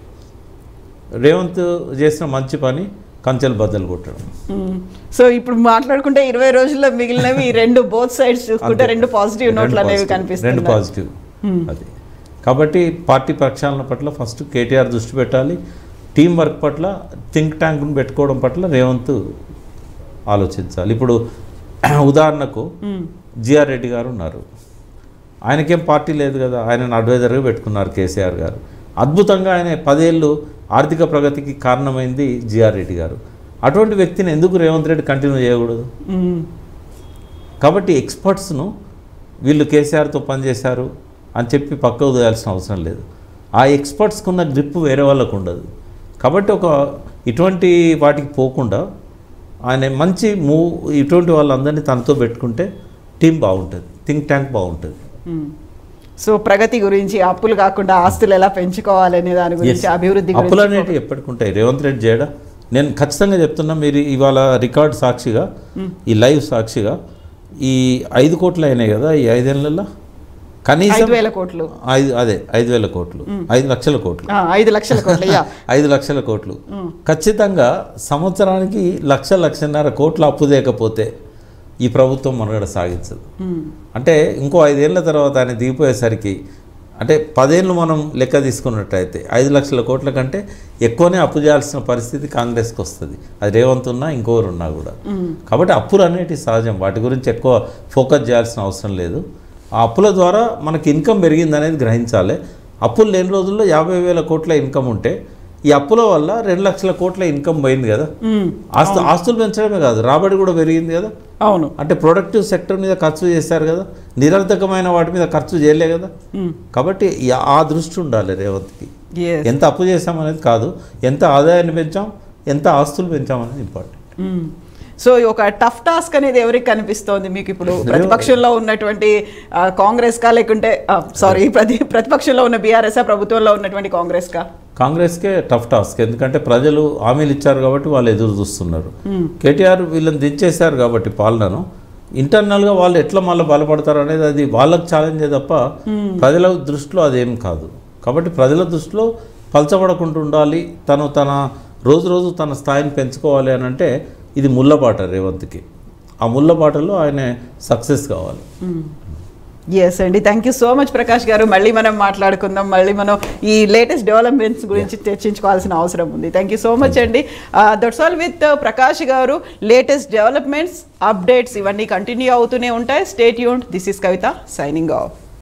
రేవంత్ చేసిన మంచి పని కంచెలు బద్దలు కొట్టడం సో ఇప్పుడు మాట్లాడుకుంటే ఇరవై రోజుల్లో మిగిలినవి ఈ రెండు బోత్ సైడ్స్ చూసుకుంటే రెండు పాజిటివ్ నోట్లు అనేవి రెండు కనిపిస్తున్నాయి పాజిటివ్ అది కాబట్టి పార్టీ ప్రక్షాళన పట్ల ఫస్ట్ కేటీఆర్ దృష్టి పెట్టాలి టీం వర్క్ పట్ల థింక్ ట్యాంక్ను పెట్టుకోవడం పట్ల రేవంత్ ఆలోచించాలి ఇప్పుడు ఉదాహరణకు జిఆర్ రెడ్డి గారు ఉన్నారు ఆయనకేం పార్టీ లేదు కదా ఆయనను అడ్వైజర్గా పెట్టుకున్నారు కేసీఆర్ గారు అద్భుతంగా ఆయన పదేళ్ళు ఆర్థిక ప్రగతికి కారణమైంది జిఆర్ రెడ్డి గారు అటువంటి వ్యక్తిని ఎందుకు రేవంత్ రెడ్డి కంటిన్యూ చేయకూడదు మ్మ్. కాబట్టి ఎక్స్పర్ట్స్ను వీళ్ళు కేసీఆర్తో పనిచేశారు అని చెప్పి పక్కకు తోయాల్సిన అవసరం లేదు ఆ ఎక్స్పర్ట్స్కి ఉన్న గ్రిప్ వేరే వాళ్ళకు ఉండదు కాబట్టి ఒక ఇటువంటి వాటికి పోకుండా ఆయన మంచి మూవ్ ఇటువంటి వాళ్ళందరినీ తనతో పెట్టుకుంటే టీం బాగుంటుంది థింక్ ట్యాంక్ బాగుంటుంది మ్మ్. సో ప్రగతి గురించి అప్పులు కాకుండా ఆస్తులు ఎలా పెంచుకోవాలనే దాని గురించి Yes. అభివృద్ధి అప్పులు గురించి అనేటివి ఎప్పటికుంటాయి రేవంత్ రెడ్డి చేయడా నేను ఖచ్చితంగా చెప్తున్నా మీరు ఇవాళ రికార్డ్ సాక్షిగా ఈ లైవ్ సాక్షిగా ఈ ఐదు కోట్లు అయినాయి కదా ఈ ఐదేళ్లలో కనీసం ఐదు వేల కోట్లు ఐదు అదే ఐదు వేల కోట్లు ఐదు లక్షల కోట్లు ఆ, ఐదు లక్షల కోట్లు యా ఐదు లక్షల కోట్లు ఖచ్చితంగా సంవత్సరానికి లక్ష లక్షన్నర కోట్ల అప్పు తేకపోతే ఈ ప్రభుత్వం మనుగడ సాగించదు మ్మ్. అంటే ఇంకో ఐదేళ్ల తర్వాత ఆయన దిగిపోయేసరికి అంటే పదేళ్ళు మనం లెక్క తీసుకున్నట్టయితే ఐదు లక్షల కోట్ల కంటే ఎక్కువనే అప్పు చేయాల్సిన పరిస్థితి కాంగ్రెస్కి వస్తుంది అది రేవంత్ ఉన్నా ఇంకోరు ఉన్నా కూడా కాబట్టి అప్పులు అనేటివి సహజం వాటి గురించి ఎక్కువ ఫోకస్ చేయాల్సిన అవసరం లేదు ఆ అప్పుల ద్వారా మనకి ఇన్కమ్ పెరిగింది అనేది గ్రహించాలి అప్పులు లేని రోజుల్లో యాభై వేల కోట్ల ఇన్కమ్ ఉంటే ఈ అప్పుల వల్ల రెండు లక్షల కోట్ల ఇన్కమ్ పోయింది కదా మ్మ్. ఆస్తు ఆస్తులు పెంచడమే కాదు రాబడి కూడా పెరిగింది కదా అవును అంటే ప్రొడక్టివ్ సెక్టర్ మీద ఖర్చు చేశారు కదా నిరర్థకమైన వాటి మీద ఖర్చు చేయలే కదా మ్మ్. కాబట్టి ఈ- ఆ దృష్టి ఉండాలి రేవంత్కి Yes. ఎంత అప్పు చేశామనేది కాదు ఎంత ఆదాయాన్ని పెంచాం ఎంత ఆస్తులు పెంచామనేది ఇంపార్టెంట్ మ్మ్. సో ఈ ఒక టఫ్ టాస్క్ అనేది ఎవరికి కనిపిస్తోంది మీకు ఇప్పుడు ప్రతిపక్షంలో ఉన్నటువంటి ఆ, కాంగ్రెస్ కా లేకుంటే సారీ ప్రతి ప్రతిపక్షంలో ఉన్న బీఆర్ఎస్ ప్రభుత్వంలో ఉన్నటువంటి కాంగ్రెస్ కా కాంగ్రెస్కే టఫ్ టాస్క్ ఎందుకంటే ప్రజలు హామీలు ఇచ్చారు కాబట్టి వాళ్ళు ఎదురు చూస్తున్నారు కేటీఆర్ వీళ్ళని దించేశారు కాబట్టి పాలనను ఇంటర్నల్గా వాళ్ళు ఎట్లా మళ్ళీ బలపడతారు అనేది అది వాళ్ళకి ఛాలెంజే తప్ప ప్రజల దృష్టిలో అదేం కాదు కాబట్టి ప్రజల దృష్టిలో పలచబడకుండా ఉండాలి తను తన రోజు రోజు తన స్థాయిని పెంచుకోవాలి అని అంటే ఇది ముళ్ళబాట రేవంత్కి ఆ ముళ్ళబాటలో ఆయన సక్సెస్ కావాలి ఎస్ అండి thank you so much Prakash garu మళ్ళీ మనం మాట్లాడుకుందాం మళ్ళీ మనం ఈ లేటెస్ట్ డెవలప్మెంట్స్ గురించి చర్చించుకోవాల్సిన అవసరం ఉంది థ్యాంక్ యూ సో మచ్ అండి దట్స్ ఆల్ విత్ ప్రకాష్ గారు లేటెస్ట్ డెవలప్మెంట్స్ అప్డేట్స్ ఇవన్నీ కంటిన్యూ అవుతూనే ఉంటాయి స్టేట్ యూన్ this is Kavitha signing of